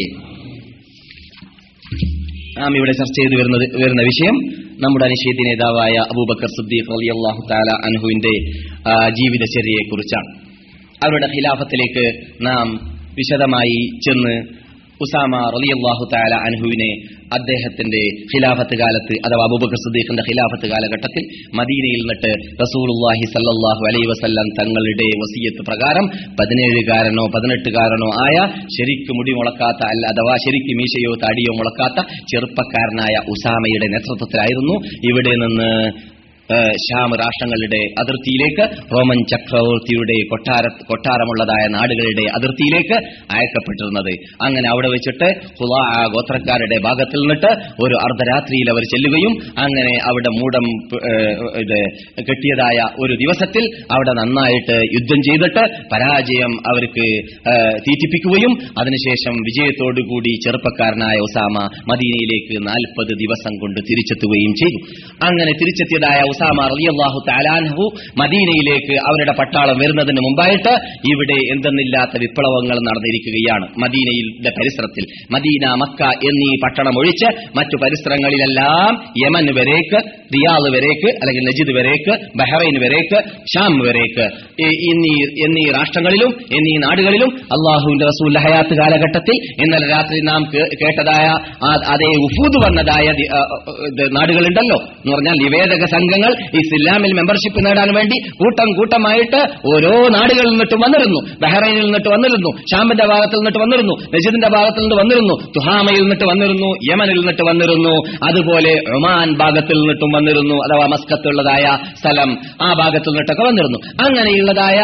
നാം ഇവിടെ ചർച്ച ചെയ്തു വരുന്നത് വരുന്ന വിഷയം നമ്മുടെ അനിഷേധ്യ നേതാവായ അബൂബക്കർ സിദ്ദീഖ് റളിയല്ലാഹു തആല അൻഹുവിന്റെ ആ, ജീവിതചര്യയെ കുറിച്ചാണ് അവരുടെ ഖിലാഫത്തിലേക്ക് നാം വിശദമായി ചെന്ന് ഉസാമ റളിയല്ലാഹു തആല അൻഹുവിനെ അദ്ദേഹത്തിന്റെ ഖിലാഫത്ത് കാലത്ത് അഥവാ അബൂബക്കർ സിദ്ദീഖിന്റെ ഖിലാഫത്ത് കാലഘട്ടത്തിൽ മദീനയിൽ നിന്നിട്ട് റസൂലുള്ളാഹി സല്ലല്ലാഹു അലൈഹി വസല്ലം തങ്ങളുടെ വസിയത്ത് പ്രകാരം പതിനേഴുകാരനോ പതിനെട്ടുകാരനോ ആയ ശരിക്ക് മുടി മുളക്കാത്ത അല്ല അഥവാ ശരിക്ക് മീശയോ താടിയോ മുളക്കാത്ത ചെറുപ്പക്കാരനായ ഉസാമയുടെ നേതൃത്വത്തിലായിരുന്നു ഇവിടെ നിന്ന് ഏഹ്, ഷാം രാഷ്ട്രങ്ങളുടെ അതിർത്തിയിലേക്ക് റോമൻ ചക്രവർത്തിയുടെ കൊട്ടാര കൊട്ടാരമുള്ളതായ നാടുകളുടെ അതിർത്തിയിലേക്ക് അയക്കപ്പെട്ടിരുന്നത് അങ്ങനെ അവിടെ വെച്ചിട്ട് ഹുലാ ഗോത്രക്കാരുടെ ഭാഗത്തിൽ നിന്നിട്ട് ഒരു അർദ്ധരാത്രിയിൽ അവർ ചെല്ലുകയും അങ്ങനെ അവിടെ മൂടം ഏഹ്, ഇത് കെട്ടിയതായ ഒരു ദിവസത്തിൽ അവിടെ നന്നായിട്ട് യുദ്ധം ചെയ്തിട്ട് പരാജയം അവർക്ക് ഏഹ്, തീറ്റിപ്പിക്കുകയും അതിനുശേഷം വിജയത്തോടുകൂടി ചെറുപ്പക്കാരനായ ഒസാമ മദീനയിലേക്ക് നാൽപ്പത് ദിവസം കൊണ്ട് തിരിച്ചെത്തുകയും ചെയ്തു അങ്ങനെ തിരിച്ചെത്തിയതായ ഉസാമ റളിയല്ലാഹു തആലാൻഹു മദീനയിലേക്ക് അവരുടെ പട്ടാളം വരുന്നതിന് മുമ്പായിട്ട് ഇവിടെ എന്തെന്നില്ലാത്ത വിപ്ലവങ്ങൾ നടന്നിരിക്കുകയാണ് മദീനയുടെ പരിസരത്തിൽ മദീന മക്ക എന്നീ പട്ടണം ഒഴിച്ച് മറ്റു പരിസരങ്ങളിലെല്ലാം യമൻ വരേക്ക് റിയാദ് വരേക്ക് അല്ലെങ്കിൽ നജിദ് വരേക്ക് ബഹ്റൈൻ വരേക്ക് ഷാം വരേക്ക് ഈ- എന്നീ എന്നീ രാഷ്ട്രങ്ങളിലും എന്നീ നാടുകളിലും അള്ളാഹുവിന്റെ റസൂൽ ഹയാത്ത് കാലഘട്ടത്തിൽ ഇന്നലെ രാത്രി നാം കേ- കേട്ടതായ ആ- അതേ ഉഫൂദ് വന്നതായ ദി- ആ, ആ, ഇത് നാടുകളുണ്ടല്ലോ എന്ന് പറഞ്ഞാൽ നിവേദക സംഘങ്ങൾ ഇസ്ലാമിൽ മെമ്പർഷിപ്പ് നേടാൻ വേണ്ടി കൂട്ടം കൂട്ടമായിട്ട് ഓരോ നാടുകളിൽ നിന്നിട്ടും വന്നിരുന്നു ബഹ്റൈനിൽ നിന്നിട്ട് വന്നിരുന്നു ഷാമിന്റെ ഭാഗത്തിൽ നിന്നിട്ട് വന്നിരുന്നു നജിദിന്റെ ഭാഗത്തിൽ നിന്ന് വന്നിരുന്നു തുഹാമയിൽ നിന്നിട്ട് വന്നിരുന്നു യമനിൽ നിന്നിട്ട് വന്നിരുന്നു അതുപോലെ ഒമാൻ ഭാഗത്തിൽ നിന്നിട്ടും വന്നിരുന്നു അഥവാ മസ്കത്തുള്ളതായ സ്ഥലം ആ ഭാഗത്തിൽ നിന്നിട്ടൊക്കെ വന്നിരുന്നു അങ്ങനെയുള്ളതായ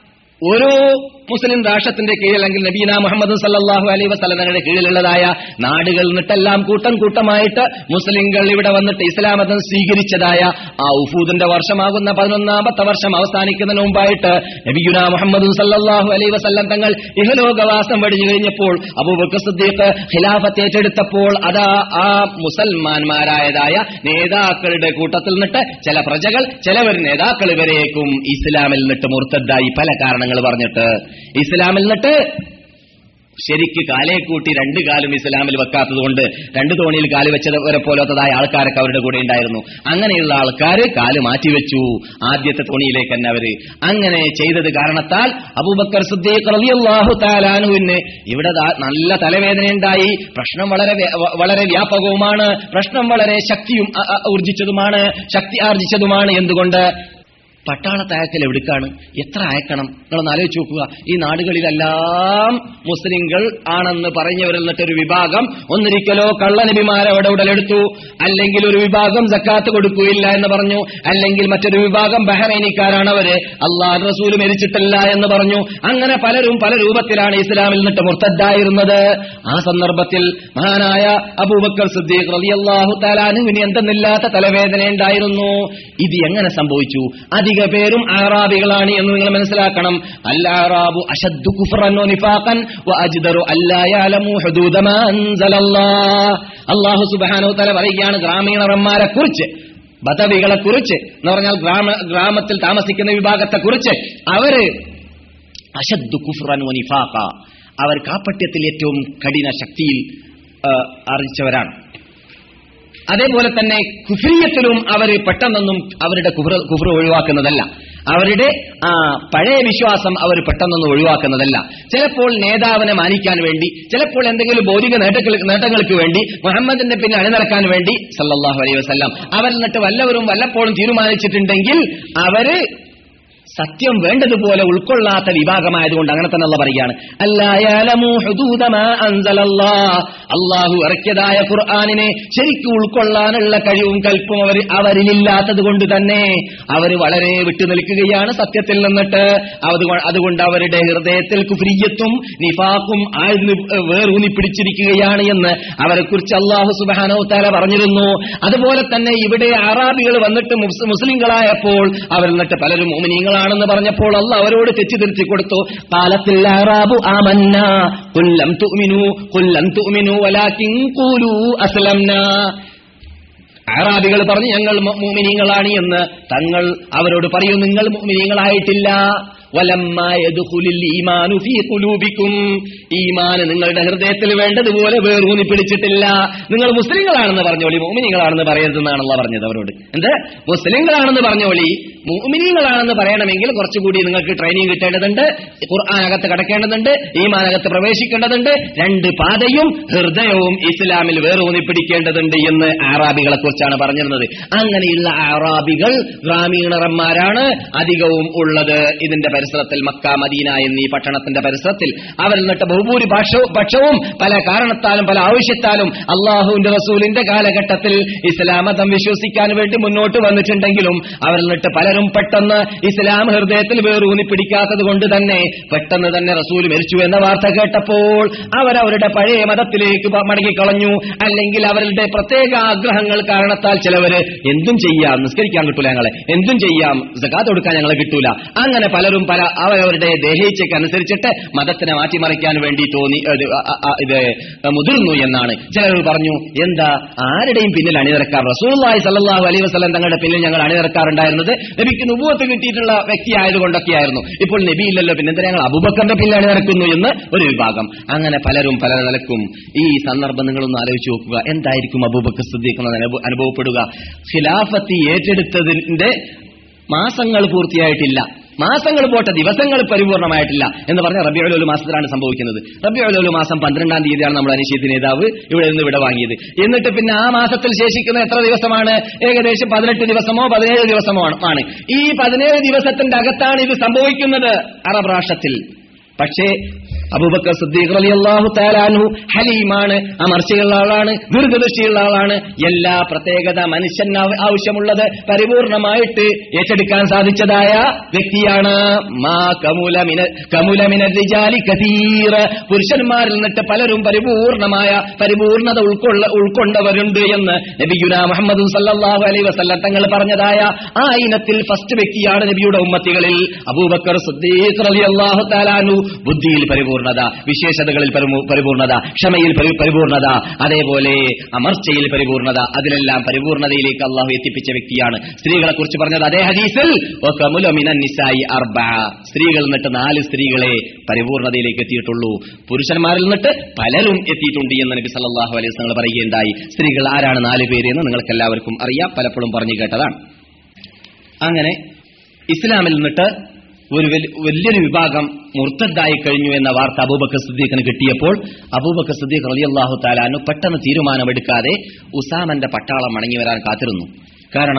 ഓരോ മുസ്ലിം രാഷ്ട്രത്തിന്റെ കീഴിൽ അല്ലെങ്കിൽ നബീന മുഹമ്മദ് സല്ലല്ലാഹു അലൈഹി വസല്ലമയുടെ കീഴിലുള്ളതായ നാടുകളിൽ നിന്നിട്ടെല്ലാം കൂട്ടം കൂട്ടമായിട്ട് മുസ്ലിങ്ങൾ ഇവിടെ വന്നിട്ട് ഇസ്ലാം മതം സ്വീകരിച്ചതായ ആ ഉഫൂദിന്റെ വർഷമാകുന്ന പതിനൊന്നാമത്തെ വർഷം അവസാനിക്കുന്നതിന് മുമ്പായിട്ട് നബിയുന മുഹമ്മദ് സല്ലല്ലാഹു അലൈഹി വസല്ലം തങ്ങൾ ഇഹലോകവാസം വെടിഞ്ഞു കഴിഞ്ഞപ്പോൾ അബൂബക്കർ സിദ്ദീഖ് ഖിലാഫത്ത് ഏറ്റെടുത്തപ്പോൾ അതാ ആ മുസൽമാന്മാരായതായ നേതാക്കളുടെ കൂട്ടത്തിൽ നിന്നിട്ട് ചില പ്രജകൾ ചിലവർ നേതാക്കൾ വരേക്കും ഇസ്ലാമിൽ നിന്നിട്ട് മുർത്തദ്ദായി പല കാരണങ്ങൾ പറഞ്ഞിട്ട് ഇസ്ലാമിൽ നിന്നിട്ട് ശരിക്ക് കാലേ കൂട്ടി രണ്ട് കാലും ഇസ്ലാമിൽ വെക്കാത്തത് കൊണ്ട് രണ്ട് തോണിയിൽ കാല് വെച്ചവരെ പോലത്തതായ ആൾക്കാരൊക്കെ അവരുടെ കൂടെ ഉണ്ടായിരുന്നു അങ്ങനെയുള്ള ആൾക്കാർ കാല് മാറ്റിവെച്ചു ആദ്യത്തെ തോണിയിലേക്ക് തന്നെ അവര് അങ്ങനെ ചെയ്തത് കാരണത്താൽ അബൂബക്കർ സിദ്ദീഖ് റളിയല്ലാഹു തആലാനുവിന് ഇവിടെ ദാ നല്ല തലവേദനയുണ്ടായി പ്രശ്നം വളരെ വ്യ- വ- വളരെ വ്യാപകവുമാണ് പ്രശ്നം വളരെ ശക്തിയും അ- അ- ഊർജിച്ചതുമാണ് ശക്തി ആർജിച്ചതുമാണ് എന്തുകൊണ്ട് പട്ടാളത്തെ അയക്കൽ എവിടുക്കാണ് എത്ര അയക്കണം നിങ്ങളൊന്ന് ആലോചിച്ച് നോക്കുക ഈ നാടുകളിലെല്ലാം മുസ്ലിങ്ങൾ ആണെന്ന് പറഞ്ഞവരിൽ നിന്നിട്ടൊരു വിഭാഗം ഒന്നിരിക്കലോ കള്ളനബിമാരെ അവിടെ ഉടലെടുത്തു അല്ലെങ്കിൽ ഒരു വിഭാഗം സക്കാത്ത് കൊടുക്കുകയില്ല എന്ന് പറഞ്ഞു അല്ലെങ്കിൽ മറ്റൊരു വിഭാഗം ബഹറൈനിക്കാരാണ് അവര് അള്ളാഹ് റസൂൽ മരിച്ചിട്ടില്ല എന്ന് പറഞ്ഞു അങ്ങനെ പലരും പല രൂപത്തിലാണ് ഇസ്ലാമിൽ നിന്നിട്ട് മുർത്തദ്ദായിരുന്നത് ആ സന്ദർഭത്തിൽ മഹാനായ അബൂബക്കർ സിദ്ദീഖ് റളിയല്ലാഹു തആലാനുവിന് എന്തെന്നില്ലാത്ത തലവേദന ഉണ്ടായിരുന്നു ഇത് എങ്ങനെ സംഭവിച്ചു അധിക പേരും ആറാബികളാണ് എന്ന് നിങ്ങൾ മനസ്സിലാക്കണം അല്ലാറാബു അഷദ്ദു കുഫ്റൻ വനിഫാഖൻ വഅജ്ദറു അല്ലാ യഅലമു ഹുദൂദ മാ അൻസലല്ലാഹ് അല്ലാഹു സുബ്ഹാനഹു തആല പറയുകയാണ് ഗ്രാമീണറന്മാരെ കുറിച്ച് ബദവികളെ കുറിച്ച് എന്ന് പറഞ്ഞാൽ ഗ്രാമ ഗ്രാമത്തിൽ താമസിക്കുന്ന വിഭാഗത്തെ കുറിച്ച് അവര് അഷദ്ദു കുഫ്റൻ വനിഫാഖ അവർ കാപ്പട്യത്തിൽ ഏറ്റവും കഠിന ശക്തിയിൽ ആ, അറിയിച്ചവരാണ് അതേപോലെ തന്നെ കുഫ്രിയത്തിലും അവർ പെട്ടെന്നൊന്നും അവരുടെ കുഫ്ര കുഫ്ര ഒഴിവാക്കുന്നതല്ല അവരുടെ ആ പഴയ വിശ്വാസം അവർ പെട്ടെന്നൊന്നും ഒഴിവാക്കുന്നതല്ല ചിലപ്പോൾ നേതാവിനെ മാനിക്കാൻ വേണ്ടി ചിലപ്പോൾ എന്തെങ്കിലും ഭൗതിക നേട്ടങ്ങൾ നേട്ടങ്ങൾക്ക് വേണ്ടി മുഹമ്മദിന്റെ പിന്നെ അണിനിരക്കാൻ വേണ്ടി സല്ലല്ലാഹു അലൈഹി വസല്ലം അവരിൽ നിന്നിട്ട് വല്ലവരും വല്ലപ്പോഴും തീരുമാനിച്ചിട്ടുണ്ടെങ്കിൽ അവര് സത്യം വേണ്ടതുപോലെ ഉൾക്കൊള്ളാത്ത വിഭാഗമായതുകൊണ്ട് അങ്ങനെ തന്നെ അല്ല പറയുകയാണ് അല്ലായാലമു ഹുദൂദ മാ അൻസലല്ലാഹ്. അള്ളാഹു ഇറക്കിയതായ ഖുർആാനിനെ ശരിക്കും ഉൾക്കൊള്ളാനുള്ള കഴിവും കൽപ്പും അവർ അവരിലില്ലാത്തത് കൊണ്ട് തന്നെ അവർ വളരെ വിട്ടുനിൽക്കുകയാണ് സത്യത്തിൽ നിന്നിട്ട് അതുകൊ- അതുകൊണ്ട് അവരുടെ ഹൃദയത്തിൽ കുഫ്രിയത്തും നിഫാഖും ആഴ്ന്ന് വേറൂന്നി പിടിച്ചിരിക്കുകയാണ് എന്ന് അവരെ കുറിച്ച് അള്ളാഹു സുബാനോ താല പറഞ്ഞിരുന്നു അതുപോലെ തന്നെ ഇവിടെ അറാബികൾ വന്നിട്ട് മുസ് മുസ്ലിങ്ങളായപ്പോൾ അവർ എന്നിട്ട് പലരും മോമിനീങ്ങളാണെന്ന് പറഞ്ഞപ്പോൾ അല്ല അവരോട് തെറ്റിദ്ധരിച്ചു കൊടുത്തു കാലത്തിൽ അറാബു ആമന്ന കൊല്ലം തുമിനു കൊല്ലം തുമിനു വലാക്കിൻ കൂലു അസ്ലംന അറാബികൾ പറഞ്ഞു ഞങ്ങൾ മുമിനീങ്ങളാണ് എന്ന് തങ്ങൾ അവരോട് പറയൂ നിങ്ങൾ മുമിനീങ്ങളായിട്ടില്ല വലമ്മ യദ്ഖുലുൽ ഈമാനു ഫീ ഖുലൂബിക്കും ഈമാൻ നിങ്ങളുടെ ഹൃദയത്തിൽ വേണ്ടതുപോലെ വേറൂന്നി പിടിച്ചിട്ടില്ല നിങ്ങൾ മുസ്ലിങ്ങളാണെന്ന് പറഞ്ഞോളി മുഅ്മിനീങ്ങളാണെന്ന് പറയരുതെന്നാണല്ലോ പറഞ്ഞത് അവരോട് എന്ത് മുസ്ലിങ്ങളാണെന്ന് പറഞ്ഞോളി മുഅ്മിനീങ്ങളാണെന്ന് പറയണമെങ്കിൽ കുറച്ചുകൂടി നിങ്ങൾക്ക് ട്രെയിനിങ് കിട്ടേണ്ടതുണ്ട് ഖുർആനകത്ത് കടക്കേണ്ടതുണ്ട് ഈമാനകത്ത് പ്രവേശിക്കേണ്ടതുണ്ട് രണ്ട് പാതയും ഹൃദയവും ഇസ്ലാമിൽ വേറൂന്നി പിടിക്കേണ്ടതുണ്ട് എന്ന് ആറാബികളെ കുറിച്ചാണ് പറഞ്ഞിരുന്നത് അങ്ങനെയുള്ള ആറാബികൾ ഗ്രാമീണറന്മാരാണ് അധികവും ഉള്ളത് ഇതിന്റെ പരിസരത്തിൽ മക്ക മദീന എന്നീ പട്ടണത്തിന്റെ പരിസരത്തിൽ അവരിൽ നിന്നിട്ട് ബഹുഭൂരിപക്ഷവും പക്ഷവും പല കാരണത്താലും പല ആവശ്യത്താലും അള്ളാഹുവിന്റെ റസൂലിന്റെ കാലഘട്ടത്തിൽ ഇസ്ലാം മതം വിശ്വസിക്കാൻ വേണ്ടി മുന്നോട്ട് വന്നിട്ടുണ്ടെങ്കിലും അവരിൽ നിന്നിട്ട് പലരും പെട്ടെന്ന് ഇസ്ലാം ഹൃദയത്തിൽ വേറൂന്നി പിടിക്കാത്തത് കൊണ്ട് തന്നെ പെട്ടെന്ന് തന്നെ റസൂൽ മരിച്ചു എന്ന വാർത്ത കേട്ടപ്പോൾ അവരവരുടെ പഴയ മതത്തിലേക്ക് പ- മടങ്ങിക്കളഞ്ഞു അല്ലെങ്കിൽ അവരുടെ പ്രത്യേക ആഗ്രഹങ്ങൾ കാരണത്താൽ ചിലവര് എന്തും ചെയ്യാം നിസ്കരിക്കാൻ കിട്ടൂല ഞങ്ങളെ എന്തും ചെയ്യാം സകാത്ത് കൊടുക്കാൻ ഞങ്ങളെ കിട്ടൂല അങ്ങനെ പലരും പല അവരവരുടെ ദേഹേച്ഛയ്ക്ക് അനുസരിച്ചിട്ട് മതത്തിനെ മാറ്റിമറിക്കാൻ വേണ്ടി തോന്നി ഇത് അ- അ- അ- ഇത് മുതിർന്നു എന്നാണ് ചിലർ പറഞ്ഞു എന്താ ആരുടെയും പിന്നിൽ അണിനിരക്കാർ റസൂള്ളി സല്ലാഹു അലൈഹി വസ്ലം തങ്ങളുടെ പിന്നിൽ ഞങ്ങൾ അണിനിരക്കാറുണ്ടായിരുന്നത് നബിക്ക് നുപൂത്ത് കിട്ടിയിട്ടുള്ള വ്യക്തി ആയതുകൊണ്ടൊക്കെയായിരുന്നു ഇപ്പോൾ നബി ഇല്ലല്ലോ പിന്നെ എന്തിനാ ഞങ്ങൾ അബുബക്കറിന്റെ പിന്നിൽ അണിനിരക്കുന്നു എന്ന് ഒരു വിഭാഗം അങ്ങനെ പലരും പല നിലക്കും ഈ സന്ദർഭം നിങ്ങളൊന്ന് ആലോചിച്ച് നോക്കുക എന്തായിരിക്കും അബൂബക്കർ സിദ്ദീഖ് എന്നത് അനുഭവ- അനുഭവപ്പെടുക ഖിലാഫത്ത് ഏറ്റെടുത്തതിന്റെ മാസങ്ങൾ പൂർത്തിയായിട്ടില്ല മാസങ്ങൾ പോട്ടെ ദിവസങ്ങൾ പരിപൂർണമായിട്ടില്ല എന്ന് പറഞ്ഞ റബിയുലൊരു മാസത്തിലാണ് സംഭവിക്കുന്നത് റബിയുലൊരു മാസം പന്ത്രണ്ടാം തീയതിയാണ് നമ്മൾ അനിശ്ചിത നേതാവ് ഇവിടെ നിന്ന് ഇവിടെ വാങ്ങിയത് എന്നിട്ട് പിന്നെ ആ മാസത്തിൽ ശേഷിക്കുന്ന എത്ര ദിവസമാണ് ഏകദേശം പതിനെട്ട് ദിവസമോ പതിനേഴ് ദിവസമോ ആണ്- ആണ് ഈ പതിനേഴ് ദിവസത്തിന്റെ അകത്താണ് ഇത് സംഭവിക്കുന്നത് അറബ് രാഷ്ട്രത്തിൽ പക്ഷേ അബൂബക്കർ സിദ്ദീഖ് റളിയല്ലാഹു തആല അൻഹു ഹലീമാണ് അമർച്ചയുള്ള ആളാണ് ദീർഘദൃഷ്ടിയുള്ള ആളാണ് എല്ലാ പ്രത്യേകത മനുഷ്യന് ആവ- ആവശ്യമുള്ളത് പരിപൂർണമായിട്ട് ഏറ്റെടുക്കാൻ സാധിച്ചതായ വ്യക്തിയാണ് മാ കമുല മിന കമുല മിന റിജാലി കതീർ പുരുഷന്മാരിൽ നിന്നിട്ട് പലരും പരിപൂർണമായ പരിപൂർണത ഉൾക്കൊള്ള ഉൾക്കൊണ്ടവരുണ്ട് എന്ന് നബിയുന മുഹമ്മദ് സല്ലല്ലാഹു അലൈഹി വസല്ലം തങ്ങൾ പറഞ്ഞതായ ആ ഇനത്തിൽ ഫസ്റ്റ് വ്യക്തിയാണ് നബിയുടെ ഉമ്മത്തികളിൽ അബൂബക്കർ സിദ്ദീഖ് റളിയല്ലാഹു തആല അൻഹു ബുദ്ധിയിൽ പരിപൂർണത വിശേഷതകളിൽ പരിമു- പരിപൂർണത ക്ഷമയിൽ പരി- പരിപൂർണത അതേപോലെ അമർച്ചയിൽ പരിപൂർണത അതിലെല്ലാം പരിപൂർണതയിലേക്ക് അള്ളാഹു എത്തിപ്പിച്ച വ്യക്തിയാണ് സ്ത്രീകളെ കുറിച്ച് പറഞ്ഞത് അതേ ഹദീസിൽ വകമുല മിനൻ നിസായി അർബഅ. സ്ത്രീകൾ എന്നിട്ട് നാല് സ്ത്രീകളെ പരിപൂർണതയിലേക്ക് എത്തിയിട്ടുള്ളൂ പുരുഷന്മാരിൽ നിന്നിട്ട് പലരും എത്തിയിട്ടുണ്ട് എന്ന് നബി സല്ലല്ലാഹു അലൈഹി വസല്ലം പറയുകയുണ്ടായി സ്ത്രീകൾ ആരാണ് നാല് പേര് എന്ന് നിങ്ങൾക്ക് എല്ലാവർക്കും അറിയാം പലപ്പോഴും പറഞ്ഞു കേട്ടതാണ് അങ്ങനെ ഇസ്ലാമിൽ നിന്നിട്ട് ഒരു വലി- വലിയൊരു വിഭാഗം മുർത്തദ്ദായി കഴിഞ്ഞു എന്ന വാർത്ത അബൂബക്കർ സിദ്ദീഖിന് കിട്ടിയപ്പോൾ അബൂബക്കർ സിദ്ദീഖ് റളിയല്ലാഹു താലാനു പെട്ടെന്ന് തീരുമാനമെടുക്കാതെ ഉസാമന്റെ പട്ടാളം മടങ്ങി വരാൻ കാത്തിരുന്നു കാരണം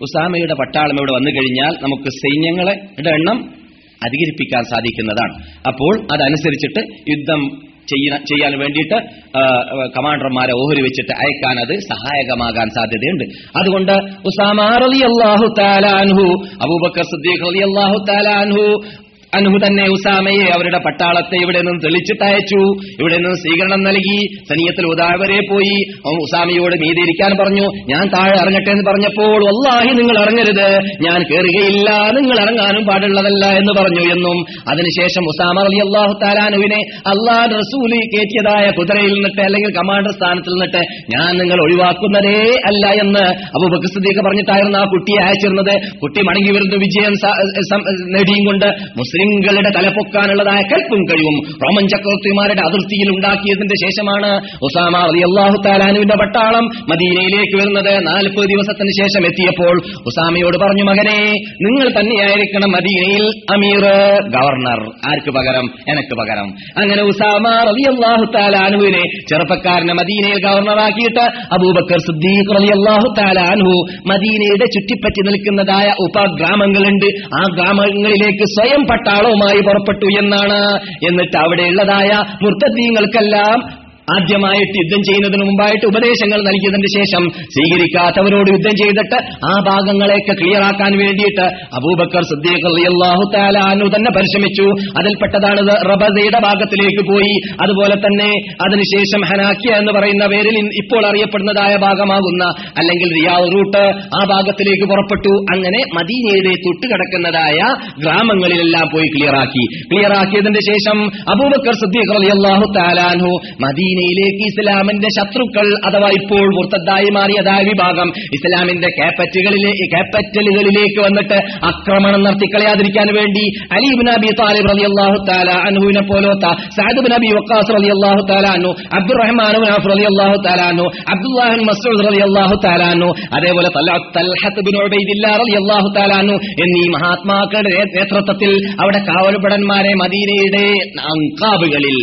ഉസാമയുടെ പട്ടാളം ഇവിടെ വന്നു കഴിഞ്ഞാൽ നമുക്ക് സൈന്യങ്ങളെ എണ്ണം അധികരിപ്പിക്കാൻ സാധിക്കുന്നതാണ് അപ്പോൾ അതനുസരിച്ചിട്ട് യുദ്ധം ചെയ്യുന്ന- ചെയ്യാൻ വേണ്ടിയിട്ട് ആ, കമാൻഡർമാരെ ഓഹരി വെച്ചിട്ട് അയക്കാൻ അത് സഹായകമാകാൻ സാധ്യതയുണ്ട് അതുകൊണ്ട് ഉസാമ റളിയല്ലാഹു തആല അൻഹു അബൂബക്കർ സിദ്ദീഖ് റളിയല്ലാഹു തആല അൻഹു അൻഹു തന്നെ ഉസാമയെ അവരുടെ പട്ടാളത്തെ ഇവിടെ നിന്ന് തെളിച്ചിട്ട് അയച്ചു ഇവിടെ നിന്ന് സ്വീകരണം നൽകി സനിയത്തിൽ ഉദാവരെ പോയി അവൻ ഉസാമയോട് മീതിരിക്കാൻ പറഞ്ഞു ഞാൻ താഴെ ഇറങ്ങട്ടെ എന്ന് പറഞ്ഞപ്പോൾ വല്ലാഹി നിങ്ങൾ ഇറങ്ങരുത് ഞാൻ കയറുകയില്ല നിങ്ങൾ ഇറങ്ങാനും പാടുള്ളതല്ല എന്ന് പറഞ്ഞു എന്നും അതിനുശേഷം ഉസാമ അലി അള്ളാഹു താലാനുവിനെ അള്ളാഹ് റസൂലി കയറ്റിയതായ കുതിരയിൽ നിന്നിട്ട് അല്ലെങ്കിൽ കമാൻഡർ സ്ഥാനത്തിൽ നിന്നിട്ട് ഞാൻ നിങ്ങൾ ഒഴിവാക്കുന്നതേ അല്ല എന്ന് അബൂബക്കർ സിദ്ദീഖ് പറഞ്ഞിട്ടായിരുന്നു ആ കുട്ടിയെ അയച്ചിരുന്നത് കുട്ടി മടങ്ങി വരുന്ന വിജയം സ- സം- നേടിയും കൊണ്ട് മുസ്ലിംകളുടെ തലപ്പൊക്കാനുള്ളതായ കൽപ്പും കഴിവും റോമൻ ചക്രവർത്തിമാരുടെ അതിർത്തിയിൽ ഉണ്ടാക്കിയതിന്റെ ശേഷമാണ് ഉസാമ അലി അള്ളാഹു താലാനുവിന്റെ പട്ടാളം മദീനയിലേക്ക് വരുന്നത് നാൽപ്പത് ദിവസത്തിന് ശേഷം എത്തിയപ്പോൾ ഉസാമയോട് പറഞ്ഞു മകനെ നിങ്ങൾ തന്നെയായിരിക്കണം മദീനയിൽ അമീർ ഗവർണർ ആർക്ക് പകരം എനക്ക് പകരം അങ്ങനെ ഉസാമ റലി അള്ളാഹു താലാനുവിനെ ചെറുപ്പക്കാരനെ മദീനയിൽ ഗവർണറാക്കിയിട്ട് അബൂബക്കർ സിദ്ദീഖ് റലി അള്ളാഹു താലാനു മദീനയുടെ ചുറ്റിപ്പറ്റി നിൽക്കുന്നതായ ഉപഗ്രാമങ്ങളുണ്ട് ആ ഗ്രാമങ്ങളിലേക്ക് സ്വയം പട്ടാളവുമായി പുറപ്പെട്ടു എന്നാണ് എന്നിട്ട് അവിടെയുള്ളതായ മുർത്തദ്ദീങ്ങൾക്കെല്ലാം ആദ്യമായിട്ട് യുദ്ധം ചെയ്യുന്നതിന് മുമ്പായിട്ട് ഉപദേശങ്ങൾ നൽകിയതിന് ശേഷം സ്വീകരിക്കാത്തവരോട് യുദ്ധം ചെയ്തിട്ട് ആ ഭാഗങ്ങളെയൊക്കെ ക്ലിയർ ആക്കാൻ വേണ്ടിയിട്ട് അബൂബക്കർ സിദ്ദീഖ് റളിയല്ലാഹു തആല അൻഹു തന്നെ പരിശ്രമിച്ചു അതിൽപ്പെട്ടതാണ് ഇത് റബസയുടെ ഭാഗത്തിലേക്ക് പോയി അതുപോലെ തന്നെ അതിനുശേഷം ഹനാക്കിയ എന്ന് പറയുന്ന പേരിൽ ഇൻ- ഇപ്പോൾ അറിയപ്പെടുന്നതായ ഭാഗമാകുന്ന അല്ലെങ്കിൽ റിയാവ് റൂട്ട് ആ ഭാഗത്തിലേക്ക് പുറപ്പെട്ടു അങ്ങനെ മദീനയുടെ തൊട്ടുകിടക്കുന്നതായ ഗ്രാമങ്ങളിലെല്ലാം പോയി ക്ലിയർ ആക്കി ക്ലിയർ ആക്കിയതിന്റെ ശേഷം അബൂബക്കർ സിദ്ദീഖ് റളിയല്ലാഹു തആല അൻഹു മദീനയിലേക്ക് ഇസ്ലാമിന്റെ ശത്രുക്കൾ അഥവാ ഇപ്പോൾ മുർത്തദ്ദായി മാറിയതായ വിഭാഗം ഇസ്ലാമിന്റെ ക്യാപിറ്റലുകളിലെ ക്യാപിറ്റലുകളിലേക്ക് വന്നിട്ട് ആക്രമണം നടത്തിക്കളയാതിരിക്കാൻ വേണ്ടി അലീബ് നബി താലിബ് റളിയല്ലാഹു തആല അൻഹുവിനെ പോലോത്ത സഅദ് ബിൻ നബി വഖാസ് റളിയല്ലാഹു തആല അൻഹു അബ്ദുറഹ്മാൻ ബിൻ ഔഫ് റളിയല്ലാഹു തആല അൻഹു അബ്ദുല്ലാഹ് ബിൻ മസ്ഊദ് റളിയല്ലാഹു തആല അൻഹു അതേപോലെ തൽഹ- തൽഹത്ത് ബിൻ ഉബൈദില്ലാ റളിയല്ലാഹു തആല അൻഹു എന്നീ മഹാത്മാക്കളുടെ നേ- നേതൃത്വത്തിൽ അവിടെ കാവൽപടന്മാരെ മദീനയുടെ അങ്കാബുകളിൽ